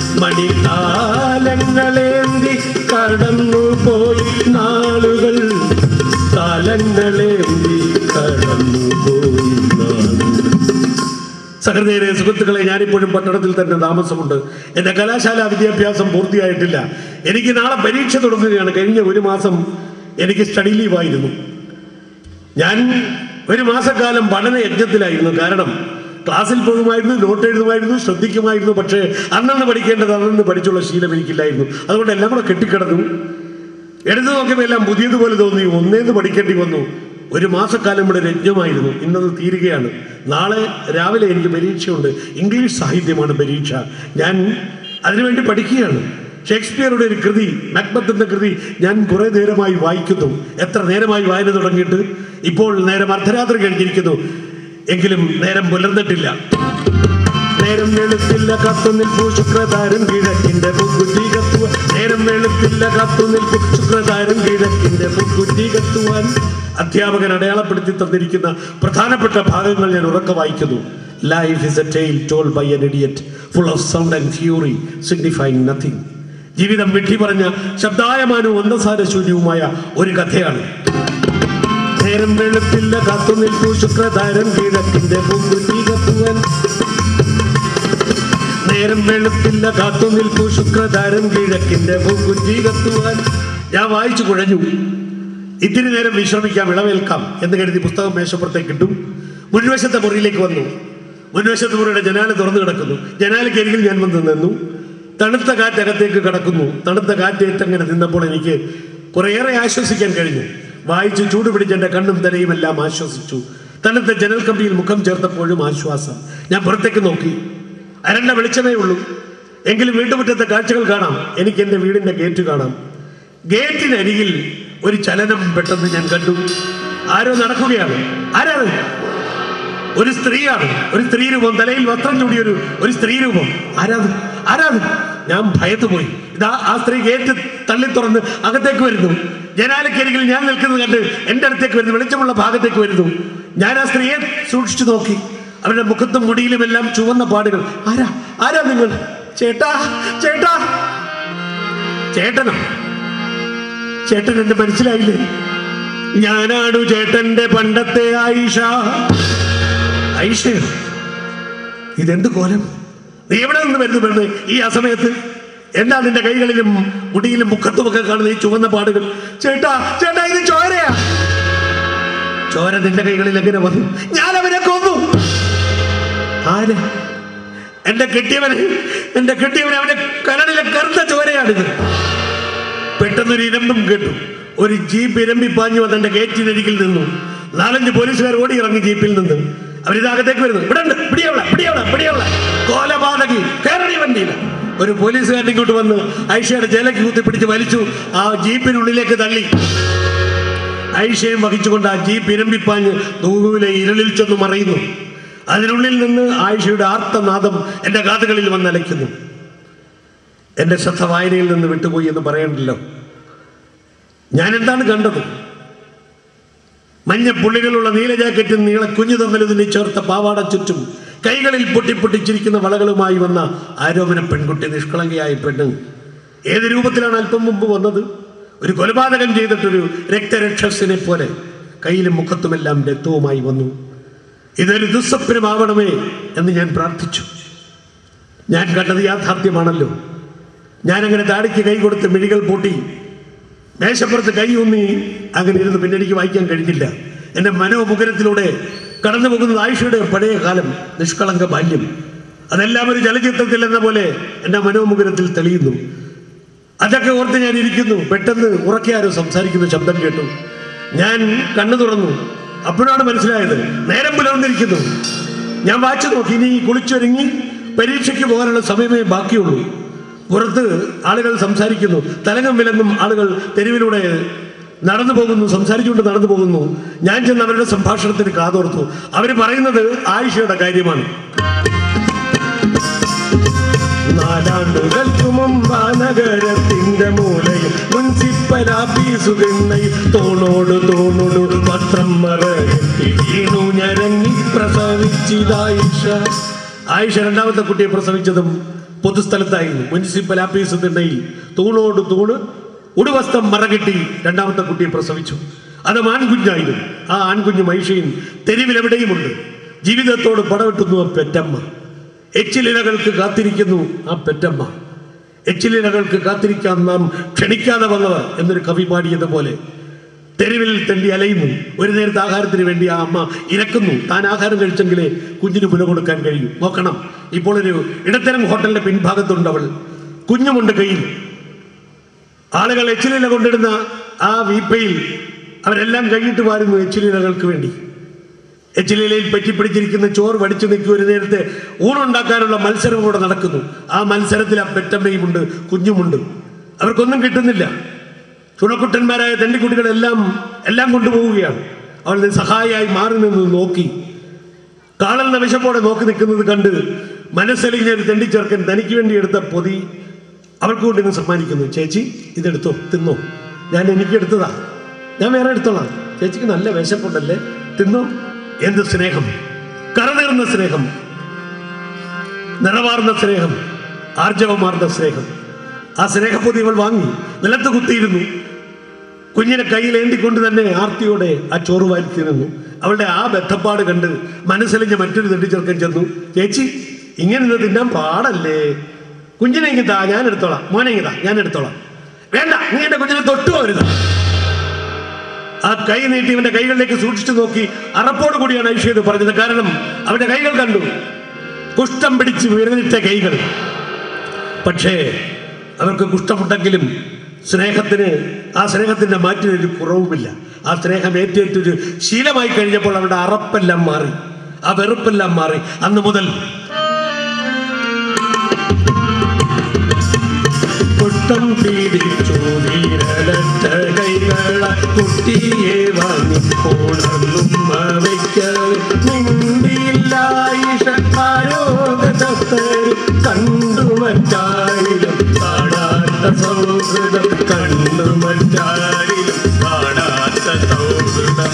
മണികാലങ്ങളേന്തി കടന്നു പോയി നാളുകൾ കാലങ്ങളേന്തി കടന്നു പോയി നാളുകൾ സഹൃദയരെ സുഹൃത്തുക്കളെ ഞാനിപ്പോഴും പട്ടണത്തിൽ തന്നെ താമസമുണ്ട് എൻ്റെ കലാശാല വിദ്യാഭ്യാസം പൂർത്തിയായിട്ടില്ല എനിക്ക് നാളെ പരീക്ഷ തുടങ്ങുകയാണ് കഴിഞ്ഞ ഒരു മാസം എനിക്ക് സ്റ്റഡി ലീവായിരുന്നു ഞാൻ ഒരു മാസക്കാലം പഠന യജ്ഞത്തിലായിരുന്നു കാരണം ക്ലാസ്സിൽ പോകുമായിരുന്നു നോട്ട് എഴുതുമായിരുന്നു ശ്രദ്ധിക്കുമായിരുന്നു പക്ഷേ അന്നന്ന് പഠിക്കേണ്ടത് അന്നന്ന് പഠിച്ചുള്ള ശീലം എനിക്കില്ലായിരുന്നു അതുകൊണ്ട് എല്ലാം കൂടെ കെട്ടിക്കിടന്നു എടുത്തു നോക്കിയപ്പോൾ എല്ലാം പുതിയതുപോലെ തോന്നി ഒന്നേന്ന് പഠിക്കേണ്ടി വന്നു ഒരു മാസക്കാലം ഇവിടെ രജ്ഞമായിരുന്നു ഇന്നത് തീരുകയാണ് നാളെ രാവിലെ എനിക്ക് പരീക്ഷയുണ്ട് ഇംഗ്ലീഷ് സാഹിത്യമാണ് പരീക്ഷ ഞാൻ അതിനുവേണ്ടി പഠിക്കുകയാണ് ഷേക്സ്പിയറുടെ ഒരു കൃതി മക്ബത്തിന്റെ കൃതി ഞാൻ കുറെ നേരമായി വായിക്കുന്നു എത്ര നേരമായി വായന തുടങ്ങിയിട്ട് ഇപ്പോൾ നേരം അർദ്ധരാത്രി കഴിഞ്ഞിരിക്കുന്നു എങ്കിലും നേരം പുലർന്നിട്ടില്ല നേരം വെളുത്തില്ല കത്തു നിൽപ്പു ശുക്രതാരം കിഴക്കിന്റെ പുക്കുറ്റി കത്തുവാൻ നേരം വെളുത്തില്ല കത്തു നിൽപ്പു ശുക്രതാരം കിഴക്കിന്റെ പുക്കുറ്റി കത്തുവാൻ അധ്യാപകൻ അടയാളപ്പെടുത്തി തന്നിരിക്കുന്ന പ്രധാനപ്പെട്ട ഭാഗങ്ങൾ ഞാൻ ഉറക്കെ വായിക്കുന്നു life is a tale told by an idiot full of sound and fury signifying nothing ജീവിതം വിട്ടി പറഞ്ഞ ശബ്ദായമാനവും അന്തസാരശൂന്യവുമായ ഒരു കഥയാണ് നേരം വെളുപ്പില്ല കാത്തു നിൽക്കൂ ശുക്രതാരം കിഴക്കിന്റെ പൂങ്കുറ്റി കത്തുവാൻ നേരം വെളുപ്പില്ല കാത്തു നിൽക്കൂ ശുക്രതാരം കിഴക്കിന്റെ പൂങ്കുറ്റി കത്തുവാൻ ഞാൻ വായിച്ചു കുഴഞ്ഞു ഇത്തിരി നേരം വിശ്രമിക്കാം ഇളവേൽക്കാം എന്ന് കരുതി പുസ്തകം മേശപ്പുറത്തേക്ക് ഇട്ടു മുൻവശത്തെ മുറിയിലേക്ക് വന്നു മുൻവശത്തെ മുറിയുടെ ജനാല തുറന്നു കിടക്കുന്നു ജനാലയ്ക്കരികിൽ ഞാൻ വന്ന് നിന്നു തണുത്ത കാറ്റ് അകത്തേക്ക് കടക്കുന്നു തണുത്ത കാറ്റേറ്റങ്ങനെ നിന്നപ്പോൾ എനിക്ക് കുറേയേറെ ആശ്വസിക്കാൻ കഴിഞ്ഞു വായിച്ച് ചൂട് പിടിച്ച് എൻ്റെ കണ്ണും തലയും എല്ലാം ആശ്വസിച്ചു തണുത്ത ജനൽ കമ്പിയിൽ മുഖം ചേർത്തപ്പോഴും ആശ്വാസം ഞാൻ പുറത്തേക്ക് നോക്കി അരണ്ട വെളിച്ചമേ ഉള്ളൂ എങ്കിലും വീട്ടുമുറ്റത്തെ കാഴ്ചകൾ കാണാം എനിക്ക് എൻ്റെ വീടിൻ്റെ ഗേറ്റ് കാണാം ഗേറ്റിനരികിൽ ഒരു ചലനം പെട്ടെന്ന് ഞാൻ കണ്ടു ആരോ നടക്കുകയാണ് ആരാണ് ഒരു സ്ത്രീയാണ് ഒരു സ്ത്രീ രൂപം തലയിൽ വസ്ത്രം ചൂടിയ ഒരു ഒരു സ്ത്രീ രൂപം ആരാത് ആരാത് ഞാൻ ഭയത്തു പോയി ഇതാ ആ സ്ത്രീ ഗേറ്റ് തള്ളി തുറന്ന് അകത്തേക്ക് വരുന്നു ജനാലക്കരികിൽ ഞാൻ നിൽക്കുന്നത് കണ്ട് എൻ്റെ അടുത്തേക്ക് വരുന്നു വെളിച്ചമുള്ള ഭാഗത്തേക്ക് വരുന്നു ഞാൻ ആ സ്ത്രീയെ സൂക്ഷിച്ചു നോക്കി അവരുടെ മുഖത്തും മുടിയിലും എല്ലാം ചുവന്ന പാടുകൾ ആരാ ആരാ നിങ്ങൾ ചേട്ടാ ചേട്ടാ ചേട്ടനോ ചേട്ടൻ എന്നെ മനസ്സിലായില്ലേ ഞാനാണു ചേട്ടന്റെ പണ്ടത്തെ ആയിഷ ഐഷയോ ഇതെന്ത് കോലം നീ എവിടെ നിന്ന് വരുന്നു പെണ്ണ് ഈ അസമയത്ത് എന്താ നിന്റെ കൈകളിലും മുടിയിലും മുഖത്തുമൊക്കെ കാണുന്ന ഈ ചുവന്ന പാടുകൾ ചേട്ടാ ചേട്ടാ ഇത് ചോരയാ ചോര നിന്റെ കൈകളിൽ എങ്ങനെ വന്നു ഞാൻ അവനെ കൊന്നു ആര് എന്റെ കെട്ടിയവനെ എന്റെ കെട്ടിയവനെ അവന്റെ കരടിലെ കറുത്ത ചോരയാണിത് പെട്ടെന്നൊരു ഇരമ്പും കേട്ടു ഒരു ജീപ്പ് ഇരമ്പി പാഞ്ഞു വന്ന് എന്റെ ഗേറ്റിനരികിൽ നിന്നു നാലഞ്ച് പോലീസുകാർ ഓടി ഇറങ്ങി ജീപ്പിൽ നിന്ന് അവരിതകത്തേക്ക് വരുന്നു ഇവിടെ ഉണ്ട് പിടിയവള പിടിയവള പിടിയവള കോലപാതകി കേരളീയ വണ്ടിയില്ല ഒരു പോലീസുകാരൻ ഇങ്ങോട്ട് വന്ന് ഐഷയുടെ ജലക്ക് കുത്തി പിടിച്ച് വലിച്ചു ആ ജീപ്പിനുള്ളിലേക്ക് തള്ളി ഐഷയും വഹിച്ചുകൊണ്ട് ആ ജീപ്പ് ഇരമ്പിപ്പാഞ്ഞ് ദൂരെ ഇരുളിൽ ചെന്ന് മറയുന്നു അതിനുള്ളിൽ നിന്ന് ആയിഷയുടെ ആർത്തനാദം എൻ്റെ കാതുകളിൽ വന്നലയ്ക്കുന്നു എൻ്റെ ശ്രദ്ധ വായനയിൽ നിന്ന് വിട്ടുപോയി എന്ന് പറയണ്ടല്ലോ ഞാൻ എന്താണ് കണ്ടത് മഞ്ഞ പുള്ളികളുള്ള നീല ജാക്കറ്റും നീള കുഞ്ഞു തന്നലുതിനെ ചേർത്ത പാവാട ചുറ്റും കൈകളിൽ പൊട്ടിപ്പൊട്ടിച്ചിരിക്കുന്ന വളകളുമായി വന്ന ആരോപണ പെൺകുട്ടി നിഷ്കളങ്കയായ പെണ്ണ് ഏത് രൂപത്തിലാണ് അല്പം മുമ്പ് വന്നത് ഒരു കൊലപാതകം ചെയ്തിട്ടൊരു രക്തരക്ഷസിനെ പോലെ കയ്യിലും മുഖത്തുമെല്ലാം രക്തവുമായി വന്നു ഇതൊരു ദുസ്വപ്നമാവണമേ എന്ന് ഞാൻ പ്രാർത്ഥിച്ചു ഞാൻ കണ്ടത് യാഥാർത്ഥ്യമാണല്ലോ ഞാനങ്ങനെ താടിക്ക് കൈ കൊടുത്ത് മിഴികൾ പൂട്ടി മേശപ്പുറത്ത് കൈ ഊന്നി അങ്ങനെ ഇരുന്ന് പിന്നെ എനിക്ക് വായിക്കാൻ കഴിഞ്ഞില്ല എൻ്റെ മനോമുഖരത്തിലൂടെ കടന്നു പോകുന്നത് ആയിഷയുടെ പഴയ കാലം നിഷ്കളങ്ക ബാല്യം അതെല്ലാം ഒരു ചലച്ചിത്രത്തിൽ എന്ന പോലെ എൻ്റെ മനോമുഖരത്തിൽ തെളിയുന്നു അതൊക്കെ ഓർത്ത് ഞാൻ ഇരിക്കുന്നു പെട്ടെന്ന് ഉറക്കെ ആരോ സംസാരിക്കുന്ന ശബ്ദം കേട്ടു ഞാൻ കണ്ണു തുറന്നു അപ്പോഴാണ് മനസ്സിലായത് നേരം പുലർന്നിരിക്കുന്നു ഞാൻ വായിച്ചു നോക്കി ഇനി കുളിച്ചൊരുങ്ങി പരീക്ഷയ്ക്ക് പോകാനുള്ള സമയമേ ബാക്കിയുള്ളൂ പുറത്ത് ആളുകൾ സംസാരിക്കുന്നു തലങ്ങും വിലങ്ങും ആളുകൾ തെരുവിലൂടെ നടന്നു പോകുന്നു സംസാരിച്ചുകൊണ്ട് നടന്നു പോകുന്നു ഞാൻ ചെന്ന് അവരുടെ സംഭാഷണത്തിന് കാതോർത്തു അവർ പറയുന്നത് ആയിഷയുടെ കാര്യമാണ് നാലാണ്ടുകൾക്ക് മുമ്പ് ആ നഗരത്തിന്റെ മൂലയിൽ മുനിസിപ്പൽ ആഫീസു തിണ്ണയിൽ തൂണോട് തൂണോട് പത്രം മറയെത്തി വീണു ഞരങ്ങി പ്രസവിച്ചിതായിഷ ആയിഷ രണ്ടാമത്തെ കുട്ടിയെ പ്രസവിച്ചതും പൊതുസ്ഥലത്തായിരുന്നു മുനിസിപ്പൽ ആഫീസ് തിണ്ണയിൽ തൂണോട് തൂണ് ഉടുവസ്ത്രം മറകെട്ടി രണ്ടാമത്തെ കുട്ടിയെ പ്രസവിച്ചു അത് ആൺകുഞ്ഞായിരുന്നു ആ ആൺകുഞ്ഞ് മൈഷയും തെരുവിലെവിടെയുമുണ്ട് ജീവിതത്തോട് പടവെട്ടുന്നു ആ പെറ്റമ്മ എച്ചിലിലകൾക്ക് കാത്തിരിക്കുന്നു ആ പെറ്റമ്മ എച്ചിലിലകൾക്ക് കാത്തിരിക്കാൻ നാം ക്ഷണിക്കാതെ വന്നവർ എന്നൊരു കവി പാടിയതുപോലെ തെരുവിൽ തെണ്ടി അലയുന്നു ഒരു നേരത്തെ ആഹാരത്തിന് വേണ്ടി ആ അമ്മ ഇരക്കുന്നു താൻ ആഹാരം കഴിച്ചെങ്കിലേ കുഞ്ഞിന് പുല കൊടുക്കാൻ കഴിയൂ നോക്കണം ഇപ്പോൾ ഒരു ഇടത്തരം ഹോട്ടലിന്റെ പിൻഭാഗത്തുണ്ട് അവൾ കുഞ്ഞുമുണ്ട് കയ്യിൽ ആളുകൾ എച്ചിലില കൊണ്ടിടുന്ന ആ വീപ്പയിൽ അവരെല്ലാം കൈയിട്ട് വാരുന്നു എച്ചിലിലകൾക്ക് വേണ്ടി എച്ചിലയിൽ പറ്റിപ്പിടിച്ചിരിക്കുന്ന ചോറ് വടിച്ചു നിൽക്കി ഒരു നേരത്തെ ഊണുണ്ടാക്കാനുള്ള മത്സരം കൂടെ നടക്കുന്നു ആ മത്സരത്തിൽ ആ പെറ്റമ്മയുമുണ്ട് കുഞ്ഞുമുണ്ട് അവർക്കൊന്നും കിട്ടുന്നില്ല ചുണക്കുട്ടന്മാരായ തെണ്ടിക്കുട്ടികളെല്ലാം എല്ലാം കൊണ്ടുപോവുകയാണ് അവൾ സഹായിയായി മാറി നിന്ന് നോക്കി കാളന്ന വിശപ്പോടെ നോക്കി നിൽക്കുന്നത് കണ്ട് മനസ്സലിഞ്ഞ ഒരു തെണ്ടിച്ചേർക്കൻ തനിക്ക് വേണ്ടി എടുത്ത പൊതി അവൾക്ക് കൊണ്ട് ഇന്ന് സമ്മാനിക്കുന്നു ചേച്ചി ഇതെടുത്തോ തിന്നോ ഞാൻ എനിക്ക് എടുത്തതാ ഞാൻ വേറെ എടുത്തോളാം ചേച്ചിക്ക് നല്ല വിശപ്പുണ്ടല്ലേ തിന്നോ എന്ത് സ്നേഹം കറനേർന്ന സ്നേഹം നിറവാർന്ന സ്നേഹം ആർജവമാർന്ന സ്നേഹം ആ സ്നേഹപ്പൊതി ഇവൾ വാങ്ങി നിലത്ത് കുത്തിയിരുന്നു കുഞ്ഞിനെ കയ്യിൽ ഏന്തിക്കൊണ്ട് തന്നെ ആർത്തിയോടെ ആ ചോറ് വാരി നിന്നു അവളുടെ ആ ബന്ധപ്പാട് കണ്ട് മനസ്സലിഞ്ഞ മറ്റൊരു തെണ്ടിച്ചെറുക്കൻ ചെന്നു ചേച്ചി ഇങ്ങനെ ഇത് തിന്നാൻ പാടല്ലേ കുഞ്ഞിനെ ഇങ്ങ് താ ഞാൻ എടുത്തോളാം മോനെ ഇങ്ങ് താ ഞാൻ എടുത്തോളാം വേണ്ട നീ എന്റെ കുഞ്ഞിനെ തൊട്ടു പോരുത് ആ കൈ നീട്ടി ഇവന്റെ കൈകളിലേക്ക് സൂക്ഷിച്ചു നോക്കി അറപ്പോട് കൂടിയാണ് ഐശ്വര്യ പറഞ്ഞത് കാരണം അവന്റെ കൈകൾ കണ്ടു കുഷ്ഠം പിടിച്ച് വിരലിട്ട കൈകൾ പക്ഷേ അവർക്ക് കുഷ്ഠമുണ്ടെങ്കിലും സ്നേഹത്തിന് ആ സ്നേഹത്തിന്റെ മാറ്റിനൊരു കുറവുമില്ല ആ സ്നേഹം ഏറ്റേറ്റൊരു ശീലമായി കഴിഞ്ഞപ്പോൾ അവരുടെ അറപ്പെല്ലാം മാറി ആ വെറുപ്പെല്ലാം മാറി അന്ന് മുതൽ കുട്ടം പീഡിച്ചു വീരലറ്റ കൈകള കുട്ടിയെ വാങ്ങിപ്പോണെന്നും കണ്ടു മറ്റാരിലും കാണാത്ത സൗഹൃദം കണ്ടു മറ്റാരിലും കാണാത്ത സൗഹൃദം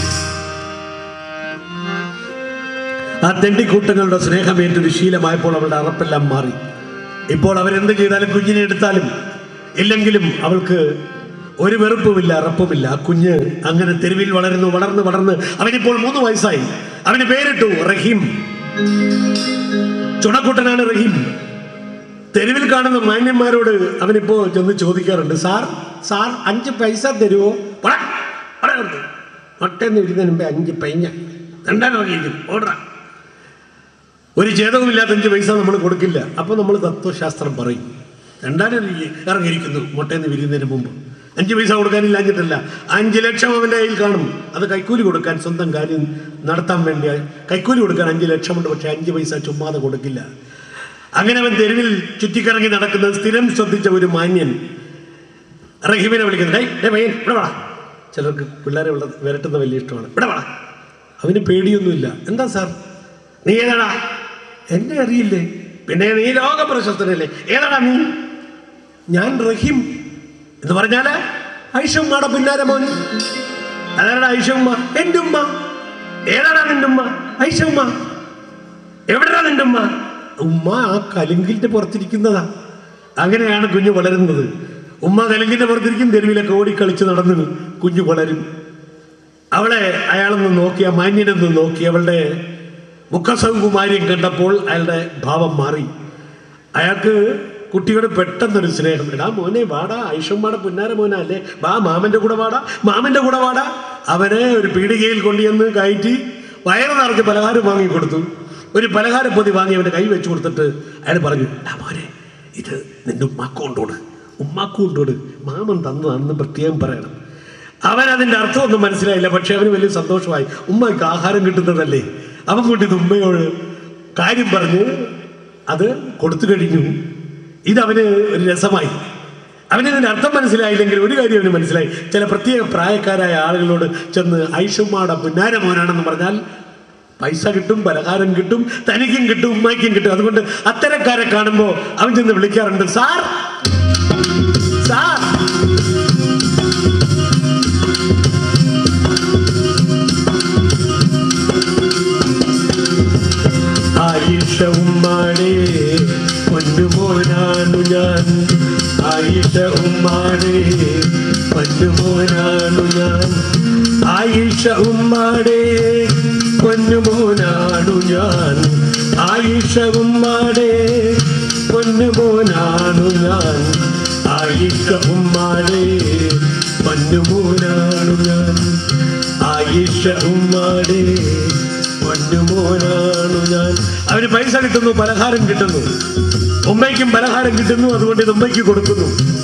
ആ തെണ്ടിക്കൂട്ടങ്ങളുടെ സ്നേഹമേറ്റൊരു ശീലമായപ്പോൾ അവളുടെ അറപ്പെല്ലാം മാറി ഇപ്പോൾ അവരെന്ത് ചെയ്താലും കുഞ്ഞിനെ എടുത്താലും ഇല്ലെങ്കിലും അവൾക്ക് ഒരു വെറുപ്പുമില്ല അറപ്പുമില്ല ആ കുഞ്ഞ് അങ്ങനെ തെരുവിൽ വളരുന്നു വളർന്ന് വളർന്ന് അവനിപ്പോൾ മൂന്ന് വയസ്സായി അവന് പേരിട്ടു റഹീം ചുണക്കുട്ടനാണ് റഹീം തെരുവിൽ കാണുന്ന മാന്യന്മാരോട് അവനിപ്പോ ചെന്ന് ചോദിക്കാറുണ്ട് സാർ സാർ അഞ്ച് പൈസ തരുമോ മട്ടേന്ന് ഇടുന്നതിന് മുമ്പേ അഞ്ച് പൈഞ്ഞ രണ്ടാം ഇറങ്ങിയിരിക്കും ഓർഡറാ ഒരു ഛേദവുമില്ലാത്ത അഞ്ച് പൈസ നമ്മൾ കൊടുക്കില്ല അപ്പോൾ നമ്മൾ തത്വശാസ്ത്രം പറയും രണ്ടായിരം ഇറങ്ങിയിരിക്കുന്നു മുട്ടേന്ന് വിരിയുന്നതിന് മുമ്പ് അഞ്ച് പൈസ കൊടുക്കാനില്ലാഞ്ഞിട്ടല്ല അഞ്ച് ലക്ഷം അവൻ്റെ കയ്യിൽ കാണും അത് കൈക്കൂലി കൊടുക്കാൻ സ്വന്തം കാര്യം നടത്താൻ വേണ്ടി കൈക്കൂലി കൊടുക്കാൻ അഞ്ച് ലക്ഷമുണ്ട് പക്ഷെ അഞ്ച് പൈസ ചുമ്മാതെ കൊടുക്കില്ല അങ്ങനെ അവൻ തെരുവിൽ ചുറ്റിക്കറങ്ങി നടക്കുന്നത് സ്ഥിരം ശ്രദ്ധിച്ച ഒരു മാന്യൻ റഹീമിനെ വിളിക്കുന്നത് ഡേ ഡേ പയ്യൻ ഇവിടെ വാടാ ചിലർക്ക് പിള്ളേരെ ഉള്ള വിരട്ടുന്ന വലിയ ഇഷ്ടമാണ് ഇവിടെ വാടാ അവന് പേടിയൊന്നുമില്ല എന്താ സാർ നീ ഏതാടാ എന്നെ അറിയില്ലേ പിന്നെ നീ ലോക പ്രശസ്തനല്ലേ ഏതാടാ നീ ഞാൻ റഹീം എന്ന് പറഞ്ഞാല് ഐഷുമ്മയുടെ പിന്നാലെ മോൻ അതാരടാ ഐഷുമ്മ എൻ്റെ ഉമ്മ ഏതാടാ നിന്റെ ഉമ്മ ഐഷുമ്മ എവിടെടാ നിന്റെ ഉമ്മ ഉമ്മ ആ കലുങ്കിന്റെ പുറത്തിരിക്കുന്നതാ അങ്ങനെയാണ് കുഞ്ഞു വളരുന്നത് ഉമ്മ കലുങ്കിന്റെ പുറത്തിരിക്കും തെരുവിലൊക്കെ ഓടിക്കളിച്ച് നടന്ന് കുഞ്ഞു വളരും അവളെ അയാളൊന്ന് നോക്കി ആ മാന്യനൊന്ന് നോക്കി അവളുടെ മുഖസൗകുമാര്യം കണ്ടപ്പോൾ അയാളുടെ ഭാവം മാറി അയാൾക്ക് കുട്ടിയോട് പെട്ടെന്നൊരു സ്നേഹം എടാ മോനെ വാടാ ഐഷമ്മാടെ പുന്നാര മോന അല്ലേ വാ മാമന്റെ കൂടെ വാടാ മാമന്റെ കൂടെ വാടാ അവനെ ഒരു പീടികയിൽ കൊണ്ടുവന്ന് കയറ്റി വയറ് നിറച്ച് പലഹാരം വാങ്ങി കൊടുത്തു ഒരു പലഹാര പൊതി വാങ്ങി അവന്റെ കൈ വെച്ച് കൊടുത്തിട്ട് അയാൾ പറഞ്ഞു "ഡാ മോനെ ഇത് നിന്റെ ഉമ്മാക്ക് കൊണ്ടോട് ഉമ്മാക്ക് കൊണ്ടോട് മാമൻ തന്നതാണെന്ന് പ്രത്യേകം പറയണം അവൻ അതിന്റെ അർത്ഥമൊന്നും മനസ്സിലായില്ല പക്ഷെ അവന് വലിയ സന്തോഷമായി ഉമ്മയ്ക്ക് ആഹാരം കിട്ടുന്നതല്ലേ അവൻ കൊണ്ട് ഇത് ഉമ്മയോട് കാര്യം പറഞ്ഞ് അത് കൊടുത്തു കഴിഞ്ഞു ഇതവന് ഒരു രസമായി അവന് ഇതിന്റെ അർത്ഥം മനസ്സിലായില്ലെങ്കിൽ ഒരു കാര്യം അവന് മനസ്സിലായി ചില പ്രത്യേക പ്രായക്കാരായ ആളുകളോട് ചെന്ന് ഐഷുമ്മാടെ പുന്നാര മോനാണെന്ന് പറഞ്ഞാൽ പൈസ കിട്ടും പലഹാരം കിട്ടും തനിക്കും കിട്ടും ഉമ്മയ്ക്കും കിട്ടും അതുകൊണ്ട് അത്തരക്കാരെ കാണുമ്പോൾ അവൻ ചെന്ന് വിളിക്കാറുണ്ട് സാർ സാർ ആയിഷ ഉമ്മാടെ പൊന്നുമോനാണു ഞാൻ ആയിഷ ഉമ്മാടെ പൊന്നുമോനാണു ഞാൻ ആയിഷ ഉമ്മാടെ പൊന്നുമോനാണു ഞാൻ ആയിഷ ഉമ്മാടെ പൊന്നുമോനാണു ഞാൻ ആയിഷ ഉമ്മാടെ പൊന്നുമോനാണു ഞാൻ ആയിഷ ഉമ്മാടെ പൊന്നുമോനാണു ഞാൻ അവന് പൈസ കിട്ടുന്നു പലഹാരം കിട്ടുന്നു ഉമ്മയ്ക്കും പലഹാരം കിട്ടുന്നു അതുകൊണ്ട് ഇത് ഉമ്മയ്ക്ക് കൊടുക്കുന്നു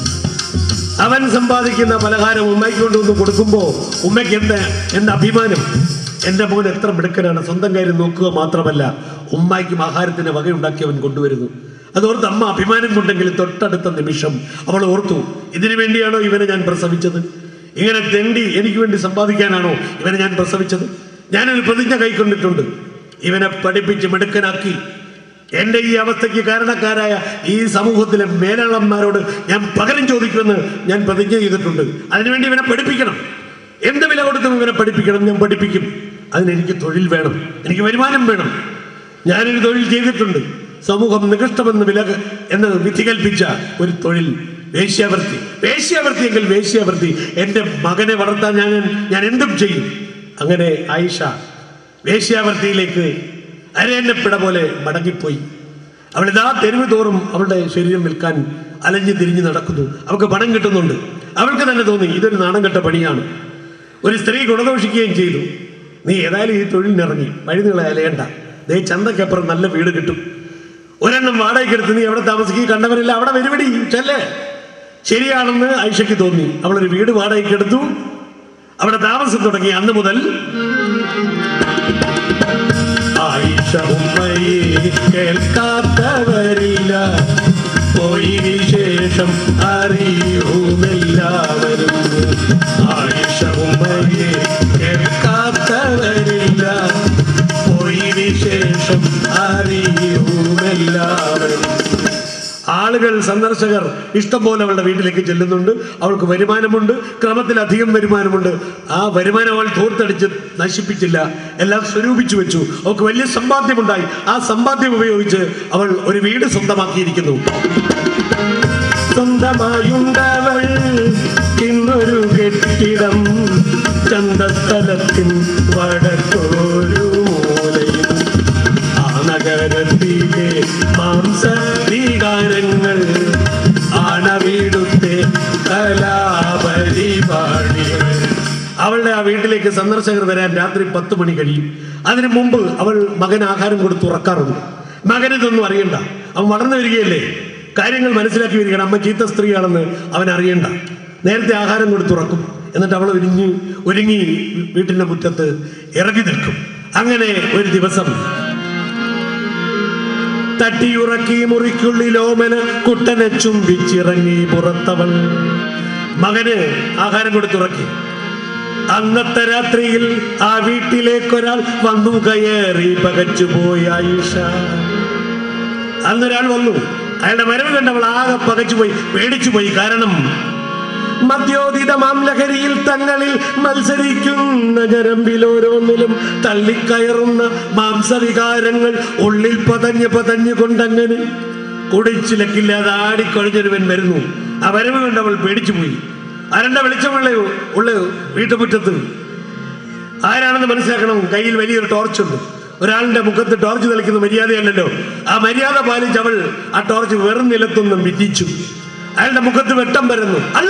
അവൻ സമ്പാദിക്കുന്ന പലഹാരം ഉമ്മയ്ക്ക് കൊണ്ടുവന്ന് കൊടുക്കുമ്പോ ഉമ്മയ്ക്ക് എന്ത് എന്ത് അഭിമാനം എന്റെ മോൻ എത്ര മിടുക്കനാണ് സ്വന്തം കാര്യം നോക്കുക മാത്രമല്ല ഉമ്മയ്ക്കും ആഹാരത്തിന് വകയുണ്ടാക്കി അവൻ കൊണ്ടുവരുന്നു അതോർത്ത് അമ്മ അഭിമാനം കൊണ്ടെങ്കിൽ തൊട്ടടുത്ത നിമിഷം അവൾ ഓർത്തു ഇതിനു വേണ്ടിയാണോ ഇവനെ ഞാൻ പ്രസവിച്ചത് ഇങ്ങനെ തെണ്ടി എനിക്ക് വേണ്ടി സമ്പാദിക്കാനാണോ ഇവനെ ഞാൻ പ്രസവിച്ചത് ഞാനൊരു പ്രതിജ്ഞ കൈക്കൊണ്ടിട്ടുണ്ട് ഇവനെ പഠിപ്പിച്ച് മിടുക്കനാക്കി എന്റെ ഈ അവസ്ഥയ്ക്ക് കാരണക്കാരായ ഈ സമൂഹത്തിലെ മേലാളന്മാരോട് ഞാൻ പകരം ചോദിക്കുമെന്ന് ഞാൻ പ്രതിജ്ഞ ചെയ്തിട്ടുണ്ട് അതിനുവേണ്ടി ഇവനെ പഠിപ്പിക്കണം എന്ത് വില കൊടുത്തും ഇവനെ പഠിപ്പിക്കണം ഞാൻ പഠിപ്പിക്കും അതിനെനിക്ക് തൊഴിൽ വേണം എനിക്ക് വരുമാനം വേണം ഞാനൊരു തൊഴിൽ ചെയ്തിട്ടുണ്ട് സമൂഹം നികഷ്ടമെന്ന് വില എന്ന് വിധി കൽപ്പിച്ച ഒരു തൊഴിൽ വേശ്യാവൃത്തി വേശ്യാവൃത്തി എങ്കിൽ വേശ്യാവൃത്തി എൻ്റെ മകനെ വളർത്താൻ ഞാൻ ഞാൻ എന്തും ചെയ്യും അങ്ങനെ ആയിഷ വേശ്യാവൃത്തിയിലേക്ക് അരയന്നപ്പിട പോലെ മടങ്ങിപ്പോയി അവൾ ഇതാ തെരുവ് തോറും അവളുടെ ശരീരം വിൽക്കാൻ അലഞ്ഞു തിരിഞ്ഞ് നടക്കുന്നു അവൾക്ക് പണം കിട്ടുന്നുണ്ട് അവൾക്ക് തന്നെ തോന്നി ഇതൊരു നാണം കെട്ട പണിയാണ് ഒരു സ്ത്രീ ഗുണദോഷിക്കുകയും ചെയ്തു നീ ഏതായാലും ഈ തൊഴിലിനിറങ്ങി വഴി നീളെ അലയണ്ട ദേ ചന്തക്കപ്പുറം നല്ല വീട് കിട്ടും ഒരെണ്ണം വാടകയ്ക്ക് എടുത്ത് നീ എവിടെ താമസിക്കുക കണ്ടവരില്ല അവിടെ വരുവടി ചെല്ലേ ശരിയാണെന്ന് ഐഷയ്ക്ക് തോന്നി അവളൊരു വീട് വാടകയ്ക്ക് എടുത്തു അവിടെ താമസം തുടങ്ങി അന്ന് മുതൽ ആയിഷ ഉമ്മയെ കേൾക്കാത്തവരില്ല പോയി വിശേഷം അറിയുമെല്ലാവരും ആയിഷ ഉമ്മയെ കേൾക്കാത്തവരില്ല പോയി വിശേഷം അറിയുമെല്ലാവരും ആളുകൾ സന്ദർശകർ ഇഷ്ടം പോലെ അവളുടെ വീട്ടിലേക്ക് ചെല്ലുന്നുണ്ട് അവൾക്ക് വരുമാനമുണ്ട് ക്രമത്തിലധികം വരുമാനമുണ്ട് ആ വരുമാനം അവൾ തോർത്തടിച്ച് നശിപ്പിച്ചില്ല എല്ലാം സ്വരൂപിച്ചു വെച്ചു അവൾക്ക് വലിയ സമ്പാദ്യമുണ്ടായി ആ സമ്പാദ്യം ഉപയോഗിച്ച് അവൾ ഒരു വീട് സ്വന്തമാക്കിയിരിക്കുന്നു സ്വന്തമായുണ്ടവൾ ഇന്നൊരു കെട്ടിടം ചന്തസ്ഥലത്തിൻ വടക്കോരു മൂലയിൽ ആ നഗരത്തിലെ മാംസവികാരങ്ങൾ ആണവീടുത്തെ കലാപരിപാടികൾ അവളുടെ ആ വീട്ടിലേക്ക് സന്ദർശകർ വരാൻ രാത്രി പത്ത് മണി കഴിയും അതിനു മുമ്പ് അവൾ മകൻ ആഹാരം കൊടുത്ത് ഉറക്കാറുണ്ട് മകനിതൊന്നും അറിയണ്ട അവൻ വളർന്നു വരികയല്ലേ കാര്യങ്ങൾ മനസ്സിലാക്കി വരികയാണ് അമ്മ ചീത്ത സ്ത്രീയാണെന്ന് അവൻ അറിയണ്ട നേരത്തെ ആഹാരം കൊടുത്ത് ഉറക്കും എന്നിട്ട് അവൾ ഒരുങ്ങി ഒരുങ്ങി വീട്ടിന്റെ മുറ്റത്ത് ഇറങ്ങി നിൽക്കും അങ്ങനെ ഒരു ദിവസം തട്ടിയുറക്കി മുറിക്കുള്ളിലോമന കുട്ടനെ ചുംബിച്ചിറങ്ങി പുറത്തവൾ മകന് ആഹാരം കൊടുത്തുറക്കി അന്നത്തെ രാത്രിയിൽ ആ വീട്ടിലേക്കൊരാൾ വന്നു കയറി പകച്ചുപോയി ആയിഷ അന്നൊരാൾ വന്നു അയാളുടെ വരവ് കണ്ടവൾ ആകെ പകച്ചുപോയി പേടിച്ചുപോയി കാരണം മദ്യോദിത മാംലഹരിയിൽ തങ്ങളിൽ മത്സരിക്കുന്ന ഞരമ്പിലോരോന്നിലും തള്ളിക്കയറുന്ന മാംസവികാരങ്ങൾ ഉള്ളിൽ പതഞ്ഞ് പതഞ്ഞു കൊണ്ടങ്ങനെ കുടിച്ചിലക്കില്ലാതെ ആടിക്കൊഴിഞ്ഞൊരുവൻ വരുന്നു ആ വരവ് കണ്ട് അവൾ പേടിച്ചുപോയി അരണ്ട വെളിച്ചമുള്ള ഉള്ള വീട്ടുമുറ്റത്ത് ആരാണെന്ന് മനസ്സിലാക്കണം കയ്യിൽ വലിയൊരു ടോർച്ചുണ്ട് ഒരാളിന്റെ മുഖത്ത് ടോർച്ച് തെളിക്കുന്ന മര്യാദയല്ലല്ലോ ആ മര്യാദ പാലിച്ച് അവൾ ആ ടോർച്ച് വെറും നിലത്തൊന്നും വിധിച്ചു അയാളുടെ മുഖത്ത് വെട്ടം വരുന്നു അല്ല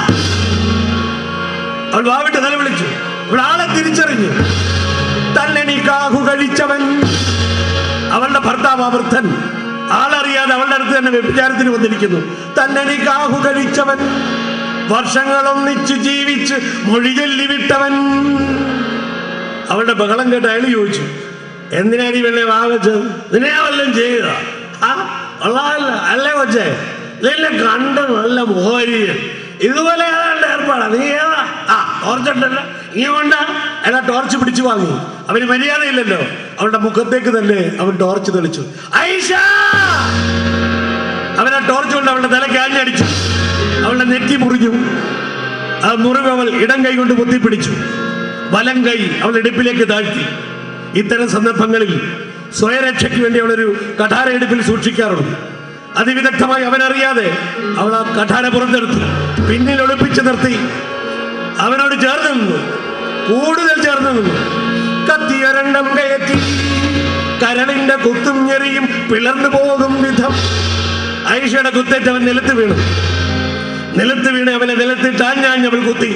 അവൾ വാവിട്ട് നിലവിളിച്ചു അവൾ ആളെ തിരിച്ചറിഞ്ഞു തന്നെനിക്കാഹു കഴിച്ചവൻ അവളുടെ ഭർത്താവ് ആ വൃദ്ധൻ ആളറിയാതെ അവളുടെ അടുത്ത് തന്നെ വ്യഭിചാരത്തിന് വന്നിരിക്കുന്നു തന്നെനിക്കാഹു കഴിച്ചവൻ വർഷങ്ങളൊന്നിച്ച് ജീവിച്ച് മൊഴി ചൊല്ലി വിട്ടവൻ അവളുടെ ബഹളം കേട്ട് അയാൾ ചോദിച്ചു എന്തിനാ നീ വെള്ളെ വാങ്ങിച്ചത് നിന്നെ വല്ലതും ചെയ്ത ഉള്ളതല്ല അല്ലേ കൊച്ചേ നിന്നെ കണ്ട് നല്ല മുഖവരിയൻ ഇതുപോലെ ഏതാണ്ട് ഏർപ്പാടാ നീ ഏതാ ആ ടോർച്ചുണ്ടല്ലോ നീ കൊണ്ട അയാൾ ആ ടോർച്ച് പിടിച്ചു വാങ്ങി അവന് മര്യാദയില്ലല്ലോ അവളുടെ മുഖത്തേക്ക് തന്നെ അവൻ ടോർച്ച് തെളിച്ചു ഐഷ അവൻ ആ ടോർച്ച് കൊണ്ട് അവളുടെ തലയ്ക്ക് ആഞ്ഞടിച്ചു അവളുടെ നെറ്റി മുറിഞ്ഞു ആ മുറിവ് അവൾ ഇടം കൈ കൊണ്ട് പൊത്തിപ്പിടിച്ചു വലം കൈ അവൾ ഇടുപ്പിലേക്ക് താഴ്ത്തി ഇത്തരം സന്ദർഭങ്ങളിൽ സ്വയരക്ഷയ്ക്ക് വേണ്ടി അവളൊരു കഠാര ഇടുപ്പിൽ സൂക്ഷിക്കാറുണ്ട് അതിവിദഗ്ധമായി അവനറിയാതെ അവൾ ആ കഠാര പുറത്തെടുത്തു പിന്നിൽ ഒളിപ്പിച്ചു നിർത്തി അവനോട് ചേർന്ന് നിന്നു കൂടുതൽ ചേർന്ന് നിന്നു കത്തിയൊരെണ്ണം കയറ്റി കരളിന്റെ കുത്തും ഞെറിയും പിളർന്നു പോകും വിധം ഐഷയുടെ കുത്തേറ്റ് അവൻ നിലത്ത് വീണു നിലത്ത് വീണ് അവനെ നിലത്തിട്ട് ആഞ്ഞാഞ്ഞ് അവൾ കുത്തി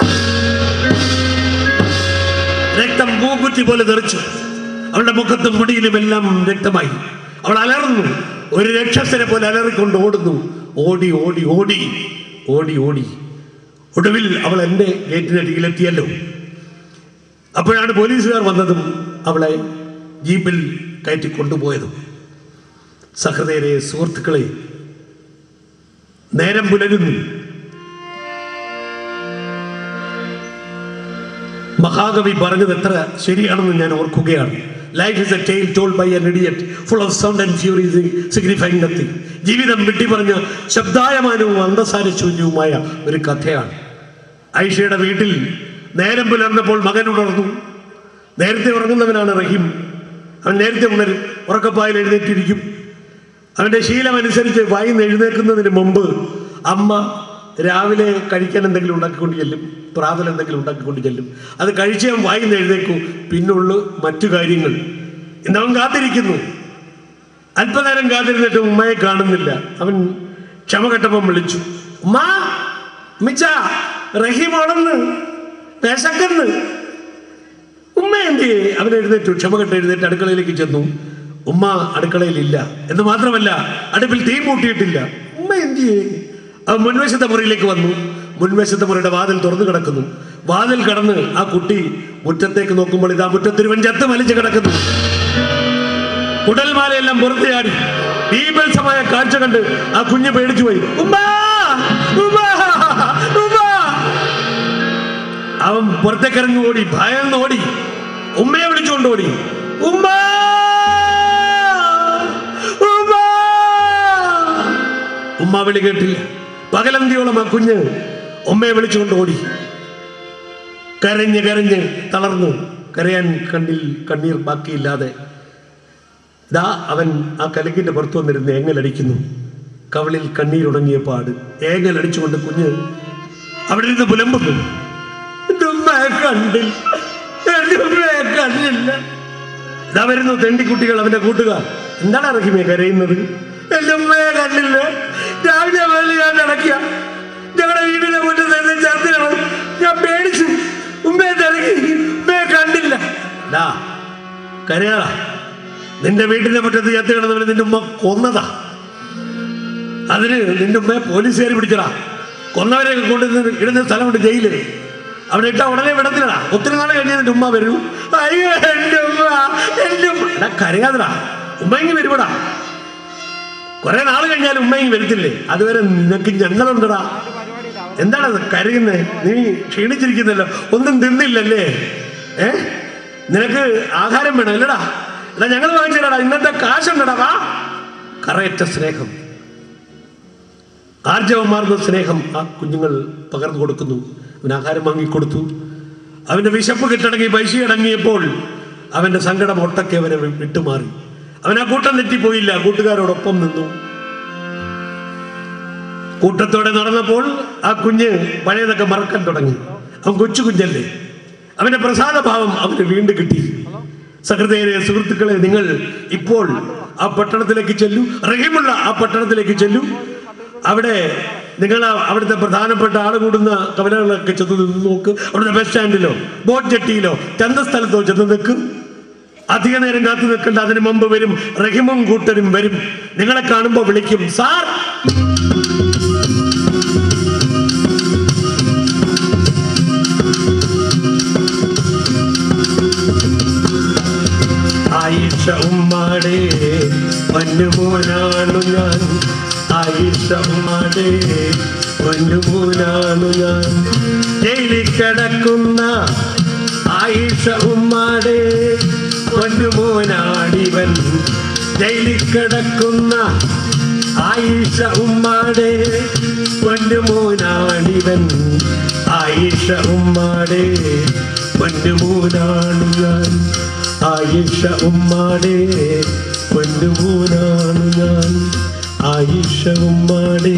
രക്തം പൂക്കുറ്റി പോലെ തെറിച്ചു അവളുടെ മുഖത്തും മുടിയിലും എല്ലാം രക്തമായി അവൾ അലർന്നു ഒരു രക്ഷസനെ പോലെ അലറിക്കൊണ്ട് ഓടുന്നു ഓടി ഓടി ഓടി ഓടി ഓടി ഒടുവിൽ അവൾ എൻ്റെ ഗേറ്റിനരികിലെത്തിയല്ലോ അപ്പോഴാണ് പോലീസുകാർ വന്നതും അവളെ ജീപ്പിൽ കയറ്റി കൊണ്ടുപോയതും സഹൃദയരെ സുഹൃത്തുക്കളെ നേരം പുലരുന്നു മഹാകവി പറഞ്ഞത് എത്ര ശരിയാണെന്ന് ഞാൻ ഓർക്കുകയാണ് life is a tale told by an idiot full of sound and fury signifying nothing ജീവിതം വിട്ടി പറഞ്ഞ ശബ്ദായമാനവും അന്തസാരശൂന്യവുമായ ഒരു കഥയാണ് ഐഷയുടെ വീട്ടിൽ നേരം പുലർന്നപ്പോൾ മകൻ ഉണർന്നു നേരത്തെ ഉറങ്ങുന്നവനാണ് റഹീം അവൻ നേരത്തെ ഉണരും ഉറക്കപ്പായിൽ എഴുന്നേറ്റിരിക്കും അവന്റെ ശീലം അനുസരിച്ച് വായിന്ന് എഴുന്നേൽക്കുന്നതിന് മുമ്പ് അമ്മ രാവിലെ കഴിക്കാൻ എന്തെങ്കിലും ഉണ്ടാക്കിക്കൊണ്ട് ചെല്ലും പ്രാതൽ എന്തെങ്കിലും ഉണ്ടാക്കിക്കൊണ്ട് ചെല്ലും അത് കഴിച്ച് അവൻ വായിന്ന് എഴുന്നേക്കും പിന്നുള്ളു മറ്റു കാര്യങ്ങൾ ഇന്നവൻ കാത്തിരിക്കുന്നു അല്പനേരം കാത്തിരുന്നിട്ട് ഉമ്മയെ കാണുന്നില്ല അവൻ ക്ഷമ കെട്ടപ്പം വിളിച്ചു ഉമ്മാ മിച്ച റഹീം ഉണന്ന് വിശക്കുന്ന് ഉമ്മ എന്ത് അവൻ എഴുന്നേറ്റു ക്ഷമ കെട്ട് എഴുന്നേറ്റ് അടുക്കളയിലേക്ക് ചെന്നു ഉമ്മ അടുക്കളയിലില്ല എന്ന് മാത്രമല്ല അടുപ്പിൽ തീ മൂട്ടിയിട്ടില്ല ഉമ്മ എന്ത് അവൻ മുൻവശത്തെ മുറിയിലേക്ക് വന്നു മുൻവശത്തെ മുറിയുടെ വാതിൽ തുറന്നു കിടക്കുന്നു വാതിൽ കടന്ന് ആ കുട്ടി മുറ്റത്തേക്ക് നോക്കുമ്പോൾ ഇതാ മുറ്റത്തിരുവൻ ചത്ത് മലിച്ച് കിടക്കുന്നു കുടൽമാലയെല്ലാം പുറത്തു ചാടി ബീഭത്സമായ കാഴ്ച കണ്ട് ആ കുഞ്ഞ് പേടിച്ചു പോയി ഉമ്മാ ഉമ്മാ ഉമ്മാ അവൻ പുറത്തേക്ക് ഇറങ്ങി ഓടി ഭയന്ന് ഓടി ഉമ്മയെ വിളിച്ചുകൊണ്ട് ഓടി ഉമ്മ ഉമ്മ ഉമ്മ വിളി കേട്ടില്ല പകലന്തിയോളം ആ കുഞ്ഞ് ഉമ്മയെ വിളിച്ചുകൊണ്ട് ഓടി കരഞ്ഞ് കരഞ്ഞ് തളർന്നു കരയാൻ കണ്ണിൽ കണ്ണീർ ബാക്കിയില്ലാതെ ദാ അവൻ ആ കലക്കിന്റെ പുറത്തു വന്നിരുന്ന് ഏങ്ങലടിക്കുന്നു കവളിൽ കണ്ണീരുണങ്ങിയ പാട് ഏങ്ങലടിച്ചുകൊണ്ട് കുഞ്ഞ് അവിടെ ഇരുന്ന് പുലമ്പുന്നു എന്റെ ഉമ്മയെ കണ്ടില്ല എന്റെ ഉമ്മയെ കണ്ടില്ല ഇതാ വരുന്നു തെണ്ടിക്കുട്ടികൾ അവന്റെ കൂട്ടുകാർ എന്താണ് റഹിമെ കരയുന്നത് എന്റെ ഉമ്മയെ കണ്ടില്ല രാവിലെ വേളി ഞാൻ നടക്കുക ഞങ്ങളുടെ വീടിന്റെ മുറ്റത്ത് നിന്ന് ചർച്ചകൾ ഞാൻ പേടിച്ചു ഉമ്മയെ തിരക്കി ഉമ്മയെ കണ്ടില്ല ഡാ കരയാടാ നിന്റെ വീട്ടിന്റെ മുറ്റത്ത് ചത്ത് കിടന്നവന് നിന്റെ ഉമ്മ കൊന്നതാ അതിന് നിന്റെ ഉമ്മയെ പോലീസുകാർ പിടിച്ചടാ കൊന്നവരെ കൊണ്ടുവന്ന് ഇടുന്ന സ്ഥലമുണ്ട് ജയില് അവിടെ ഇട്ട ഉടനെ വിടത്തില്ലടാ ഒത്തിരി നാൾ കഴിഞ്ഞ് നിന്റെ ഉമ്മ വരൂ അയ്യോ എന്റെ ഉമ്മ എന്റെ ഉമ്മ എടാ കരയാതടാ ഉമ്മയെങ്കിൽ വരുവടാ കുറെ നാൾ കഴിഞ്ഞാൽ ഉമ്മയെങ്കിൽ വരത്തില്ലേ അതുവരെ നിനക്ക് ഞങ്ങളുണ്ടടാ എന്താണത് കരയുന്നേ നീ ക്ഷീണിച്ചിരിക്കുന്നല്ലോ ഒന്നും തിന്നില്ലല്ലേ ഏ നിനക്ക് ആഹാരം വേണം അല്ലടാ എടാ ഞങ്ങൾ വാങ്ങിച്ചടാ ഇന്നത്തെ കാശുണ്ടടാ വാ കറയറ്റ സ്നേഹം ആർജവമാർന്ന സ്നേഹം ആ കുഞ്ഞുങ്ങൾ പകർന്നു കൊടുക്കുന്നു അവൻ ആഹാരം വാങ്ങിക്കൊടുത്തു അവന്റെ വിശപ്പ് കിട്ടടങ്ങി പൈസ അടങ്ങിയപ്പോൾ അവന്റെ സങ്കടം ഒട്ടൊക്കെ അവനെ വി- വിട്ടുമാറി അവൻ ആ കൂട്ടം തെറ്റിപ്പോയില്ല കൂട്ടുകാരോടൊപ്പം നിന്നു കൂട്ടത്തോടെ നടന്നപ്പോൾ ആ കുഞ്ഞ് പഴയതൊക്കെ മറക്കാൻ തുടങ്ങി അവൻ കൊച്ചു കുഞ്ഞല്ലേ അവന്റെ പ്രസാദഭാവം അവന് വീണ്ടും കിട്ടി സഹൃദയരെ സുഹൃത്തുക്കളെ നിങ്ങൾ ഇപ്പോൾ ആ പട്ടണത്തിലേക്ക് ചെല്ലൂ റഹീമുള്ള ആ പട്ടണത്തിലേക്ക് ചെല്ലൂ അവിടെ നിങ്ങൾ ആ- അവിടുത്തെ പ്രധാനപ്പെട്ട ആള് കൂടുന്ന കവലകളൊക്കെ ചെന്ന് നിന്ന് നോക്ക് അവിടുത്തെ ബസ് സ്റ്റാൻഡിലോ ബോട്ട് ജെട്ടിയിലോ ചന്തസ്ഥലത്തോ ചെന്ന് നിൽക്കും അധിക നേരം കാത്തു നിൽക്കേണ്ട അതിനു മുമ്പ് വരും റഹിമും കൂട്ടരും വരും നിങ്ങളെ കാണുമ്പോൾ വിളിക്കും സാർ ആയിഷ ഉമ്മാടെ പൊന്നുമോനാണു ഞാൻ ആയിഷ ഉമ്മാടെ പൊന്നുമോനാണു ഞാൻ ജയിലിൽ കിടക്കുന്ന ആയിഷ ഉമ്മാടെ പൊന്നുമോനാണിവൻ ജയിലിൽ കിടക്കുന്ന ആയിഷ ഉമ്മാടെ പൊന്നുമോനാണിവൻ ആയിഷ ഉമ്മാടെ പൊന്നുമോനാണു ഞാൻ ആയിഷ ഉമ്മാടെ പൊന്നുമോനാണു ഞാൻ ആയിഷ ഉമ്മാടെ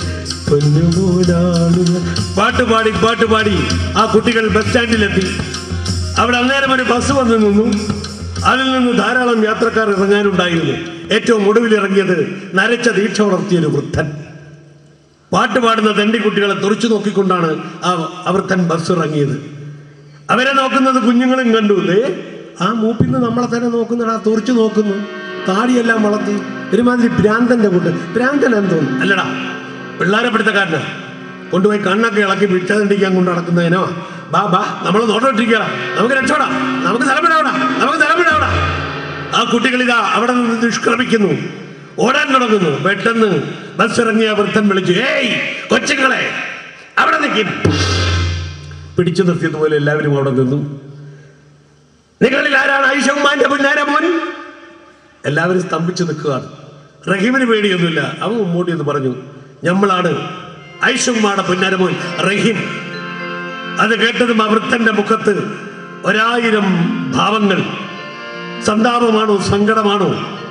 പൊന്നുമോനാണു ഞാൻ പാട്ട് പാടി പാട്ട് പാടി ആ കുട്ടികൾ ബസ് സ്റ്റാൻഡിലെത്തി അവിടെ അന്നേരം ഒരു ബസ് വന്നു നിന്നു അതിൽ നിന്ന് ധാരാളം യാത്രക്കാർ ഇറങ്ങാനുണ്ടായിരുന്നു ഏറ്റവും ഒടുവിൽ ഇറങ്ങിയത് നരച്ച ദീക്ഷ വളർത്തിയ ഒരു വൃദ്ധൻ പാട്ട് പാടുന്ന തെണ്ടിക്കുട്ടികളെ തുറച്ചു നോക്കിക്കൊണ്ടാണ് ആ ആ വൃദ്ധൻ ബസ് ഇറങ്ങിയത് അവരെ നോക്കുന്നത് കുഞ്ഞുങ്ങളും കണ്ടു ദേ ആ മൂപ്പിൽ നിന്ന് നമ്മളെ തന്നെ നോക്കുന്നടാ തുറച്ചു നോക്കുന്നു താടിയെല്ലാം വളർത്തി ഒരുമാതിരി ഭ്രാന്തന്റെ കൂട്ട് ഭ്രാന്തൻ എന്തോന്നു അല്ലടാ പിള്ളേരെ പിടുത്തക്കാരനാ കൊണ്ടുപോയി കണ്ണൊക്കെ ഇളക്കി പിച്ചതണ്ടിക്കാൻ കൊണ്ട് നടക്കുന്നതിനോ ബാ ബാ നമ്മൾ നോട്ടോട്ടിരിക്കടാ നമുക്ക് രക്ഷപ്പെടാ നമുക്ക് സ്ഥലപ്പെടാവടാ നമുക്ക് സ്ഥലപ്പെടാവടാ ആ കുട്ടികൾ ഇതാ അവിടെ നിന്ന് നിഷ്ക്രമിക്കുന്നു ഓടാൻ തുടങ്ങുന്നു പെട്ടെന്ന് ബസ് ഇറങ്ങിയ വൃദ്ധൻ വിളിച്ചു ഏയ് കൊച്ചുങ്ങളെ അവിടെ നിൽക്കും പിടിച്ചു നിർത്തിയതുപോലെ എല്ലാവരും അവിടെ നിന്നു നിങ്ങളിൽ ആരാണ് ഐഷമ്മാന്റെ പുന്നാര മോൻ എല്ലാവരും സ്തംഭിച്ചു നിൽക്കുകയാണ് റഹീമിന് പേടിയൊന്നുമില്ല അവൻ മുമ്പോട്ട് എന്ന് പറഞ്ഞു ഞമ്മളാണ് ഐഷമ്മാടെ പുന്നാര മോൻ റഹീം അത് കേട്ടതും ആ വൃദ്ധന്റെ മുഖത്ത് ഒരായിരം ഭാവങ്ങൾ സന്താപമാണോ സങ്കടമാണോ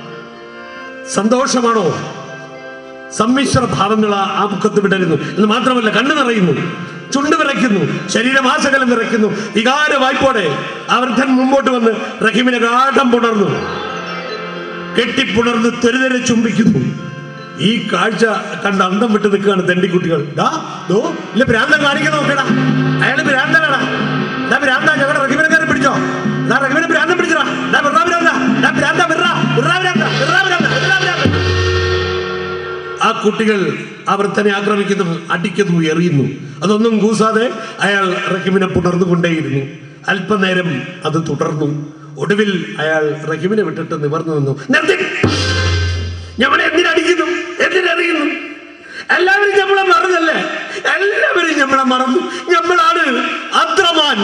സന്തോഷമാണോ സമ്മിശ്ര ഭാവങ്ങൾ ആ- ആ മുഖത്ത് വിടരുന്നു എന്ന് മാത്രമല്ല കണ്ണു നിറയുന്നു ചുണ്ട് വിറയ്ക്കുന്നു ശരീരമാസകലം വിറയ്ക്കുന്നു വികാര വായ്പോടെ ആ വൃദ്ധൻ മുമ്പോട്ട് വന്ന് റഹീമിനെ ഗാഠം പുണർന്നു കെട്ടിപ്പുണർന്ന് തെരുതെരെ ചുംബിക്കുന്നു ഈ കാഴ്ച കണ്ട് അന്തം വിട്ട് നിൽക്കുകയാണ് തെണ്ടിക്കുട്ടികൾ ഡാ ദോ ഇല്ല ഭ്രാന്തൻ കാണിക്കുന്ന നോക്കടാ അയാള് ഭ്രാന്തനാടാ ഡാ ഭ്രാന്ത ഞങ്ങളുടെ റഹീമിനെ കയറി പിടിച്ചോ ഡാ റഹീമിനെ ഭ്രാന്തൻ പിടിച്ചടാ ഡാ വിറാ ഭ്രാന്ത ഡാ ഭ്രാന്ത വിറാ വിറാ ഭ്രാന്ത വിറാ ഭ്രാന്ത വിറാ ഭ്രാന്ത ആ കുട്ടികൾ ആ വൃദ്ധനെ ആക്രമിക്കുന്നു അടിക്കുന്നു എറിയുന്നു അതൊന്നും കൂസാതെ അയാൾ റഹീമിനെ പുണർന്നുകൊണ്ടേയിരുന്നു അല്പനേരം അത് തുടർന്നു ഒടുവിൽ അയാൾ റഹീമിനെ വിട്ടിട്ട് നിവർന്നു നിന്നു നിർത്തി ഞമ്മളെ എന്തിനടിക്കുന്നു എന്തിനറിയുന്നു എല്ലാവരും നമ്മളെ മറന്നല്ലേ എല്ലാവരും നമ്മളെ മറന്നു നമ്മളാണ് അത്രമാൻ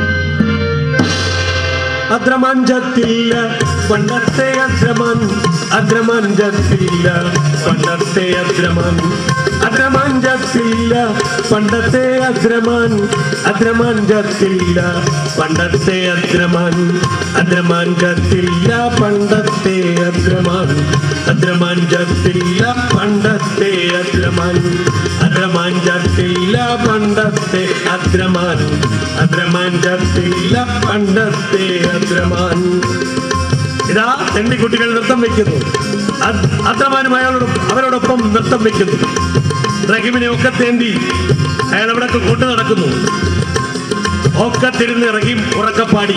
അദ്രമാൻ ജത്തില്ല പണ്ടത്തെ അദ്രമാൻ അദ്രമാൻ ജത്തില്ല പണ്ടത്തെ അദ്രമാൻ അദ്രമാൻ ജത്തില്ല പണ്ടത്തെ അദ്രമാൻ അദ്രമാൻ ജത്തില്ല പണ്ടത്തെ അദ്രമാൻ അദ്രമാൻ ജത്തില്ല പണ്ടത്തെ അദ്രമാൻ അദ്രമാൻ ജത്തില്ല പണ്ടത്തെ അദ്രമാൻ അദ്രമാൻ ജത്തില്ല പണ്ടത്തെ അദ്രമാൻ അദ്രമാൻ ജത്തില്ല പണ്ടത്തെ അദ്രമാൻ ഇതാ കുട്ടികൾ നൃത്തം വെക്കുന്നു അത്- അദ്രമാനും അയാളോട് അവരോടൊപ്പം നൃത്തം വെക്കുന്നു റഹീമിനെ ഒക്കെ തേണ്ടി അയാൾ അവിടെ കൊണ്ടു നടക്കുന്നു ഒക്കത്തിരുന്ന് റഹീം ഉറക്കപ്പാടി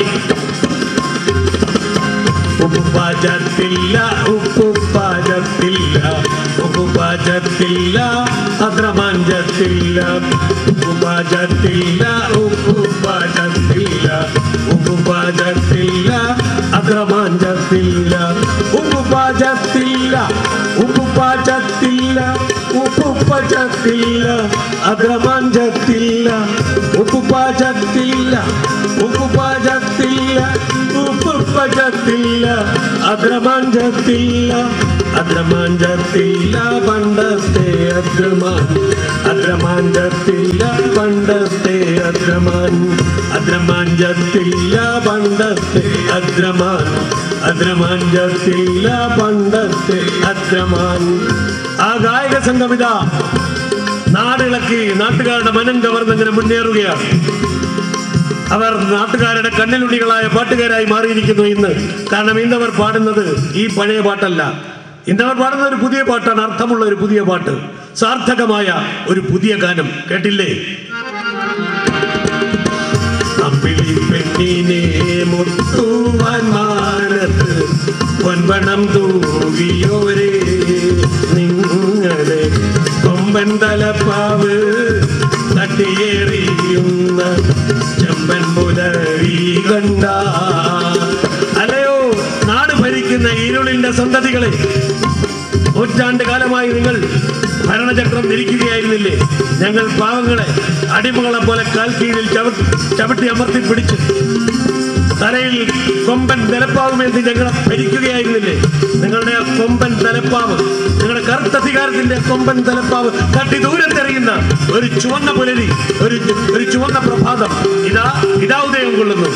ഉപ്പുപാചത്തില്ല ഉപ്പുപാചത്തില്ല ഉപ്പുപാചത്തില്ല അദ്രമാഞ്ചത്തില്ല ഉപ്പുപാചത്തില്ല ഉപ്പുപാചത്തില്ല ഉപ്പുപാചത്തില്ല അദ്രമാഞ്ചത്തില്ല ഉപ്പുപാചത്തില്ല ഉപ്പുപാചത്തില്ല ഉപ്പുപചത്തില്ല അദ്രമാഞ്ചത്തില്ല ഉപ്പുപാചത്തില്ല ഉപ്പുപാചത്തില്ല ഉപ്പുപചത്തില്ല അദ്രമാഞ്ചത്തില്ല അദ്രമാഞ്ചത്തില്ല പണ്ടത്തെ അദ്രമാൻ അദ്രമാഞ്ചത്തില്ല പണ്ടത്തെ അദ്രമാൻ അദ്രമാഞ്ചത്തില്ല പണ്ടത്തെ അദ്രമാൻ അദ്രമാഞ്ചത്തില്ല പണ്ടത്തെ അദ്രമാൻ ആ ഗായക സംഘമിത നാടിളക്കി നാട്ടുകാരുടെ മനം കവർന്നിങ്ങനെ മുന്നേറുകയാണ് അവർ നാട്ടുകാരുടെ കണ്ണിലുണ്ണികളായ പാട്ടുകാരായി മാറിയിരിക്കുന്നു ഇന്ന് കാരണം ഇന്നവർ പാടുന്നത് ഈ പഴയ പാട്ടല്ല ഇന്നവർ പാടുന്ന ഒരു പുതിയ പാട്ടാണ് അർത്ഥമുള്ള ഒരു പുതിയ പാട്ട് സാർത്ഥകമായ ഒരു പുതിയ ഗാനം കേട്ടില്ലേ അമ്പിളി പെണ്ണിനെ മുത്തുവാൻ മാനത്ത് പൊൻപണം തൂകിയോരേ നിങ്ങളെ കൊമ്പൻ തലപ്പാവ് തട്ടിയേറിയുന്ന ചെമ്പൻ പുലരി കണ്ട അല്ലയോ നാട് ഭരിക്കുന്ന ഇരുളിന്റെ സന്തതികളെ നൂറ്റാണ്ട് കാലമായി നിങ്ങൾ ഭരണചക്രം ധരിക്കുകയായിരുന്നില്ലേ ഞങ്ങൾ പാവങ്ങളെ അടിമകളെ പോലെ കാൽ കീഴിൽ ചവിട്ടി ചവിട്ടി അമർത്തി പിടിച്ച് തലയിൽ കൊമ്പൻ തലപ്പാവുമേന്തി ഞങ്ങളെ ഭരിക്കുകയായിരുന്നില്ലേ നിങ്ങളുടെ ആ കൊമ്പൻ തലപ്പാവ് നിങ്ങളുടെ കറുത്ത അധികാരത്തിന്റെ കൊമ്പൻ തലപ്പാവ് തട്ടി ദൂരത്തെറിയുന്ന ഒരു ചുവന്ന പുലരി ഒരു ഒരു ചുവന്ന പ്രഭാതം ഇതാ ഇതാ ഉദയം കൊള്ളുന്നു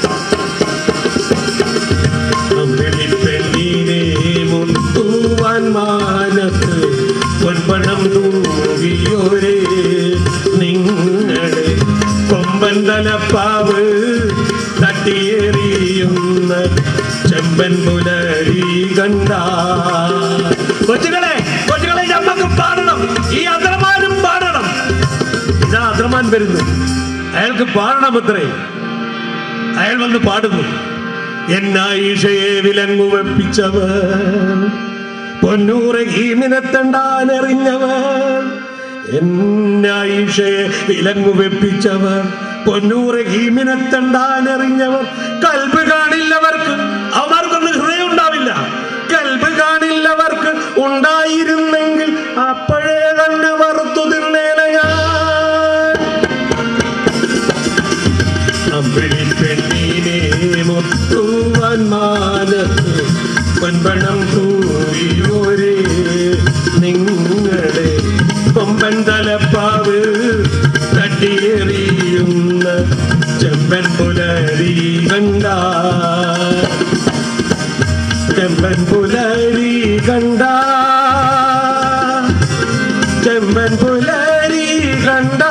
അമ്പിളി പെണ്ണിനെ മുത്തുവാൻ മാനത്ത് പൊൻപണം തൂകിയോരേ നിങ്ങളെ കൊമ്പൻ തലപ്പാവ് തട്ടിയേറിയുന്ന ചെമ്പൻ പുലരി കണ്ട കൊച്ചുകളെ കൊച്ചുകളെ ഞമ്മക്ക് പാടണം ഈ അത്രമാനും പാടണം ഇതാ അത്രമാൻ വരുന്നു അയാൾക്ക് പാടണം അത്രേ അയാൾ വന്ന് പാടുന്നു എന്നായിഷയെ വിലങ്ങു വെപ്പിച്ചവർ പൊന്നൂറ് ഹീമിനെത്തണ്ടാനെറിഞ്ഞവർ എന്നായിഷയെ വിലങ്ങു വെപ്പിച്ചവർ പൊന്നൂറ് ഹീമിനെത്തണ്ടാനെറിഞ്ഞവർ കൽബ് കാണില്ലവർക്ക് അവർക്കൊന്നും ഹൃദയം ഉണ്ടാവില്ല കൽബ് കാണില്ലവർക്ക് ഉണ്ടായിരുന്നെങ്കിൽ അപ്പോഴേ തന്നെ വറുത്തു തിന്നേല ഞാൻ അമ്പിളി പെണ്ണിനെ മുത്തുവാൻ മാനത്ത് പൊൻപണം തൂരിയോരേ നിങ്ങളെ കൊമ്പൻ തലപ്പാവ് തട്ടിയെറിയുന്ന ചെമ്പൻ പുലരി കണ്ട ചെമ്പൻ പുലരി കണ്ട ചെമ്പൻ പുലരി കണ്ട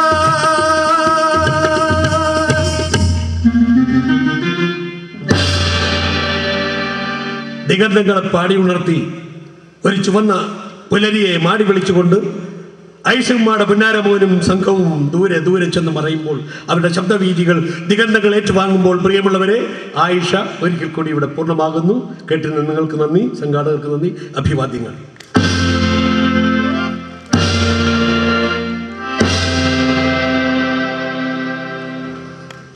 ദിഗന്ധങ്ങളെ പാടി ഉണർത്തി ഒരു ചുവന്ന പുലരിയെ മാടി വിളിച്ചുകൊണ്ട് ഐഷന്മാരുടെ പുന്നാരമോനും സംഘവും ദൂരെ ദൂരെ ചെന്ന് മറയുമ്പോൾ അവരുടെ ശബ്ദവീതികൾ ദിഗന്ധങ്ങൾ ഏറ്റുവാങ്ങുമ്പോൾ പ്രിയമുള്ളവരെ ആയിഷ ഒരിക്കൽ കൂടി ഇവിടെ പൂർണ്ണമാകുന്നു കേട്ടിരുന്ന നിങ്ങൾക്ക് നന്ദി സംഘാടകർക്ക് നന്ദി അഭിവാദ്യങ്ങൾ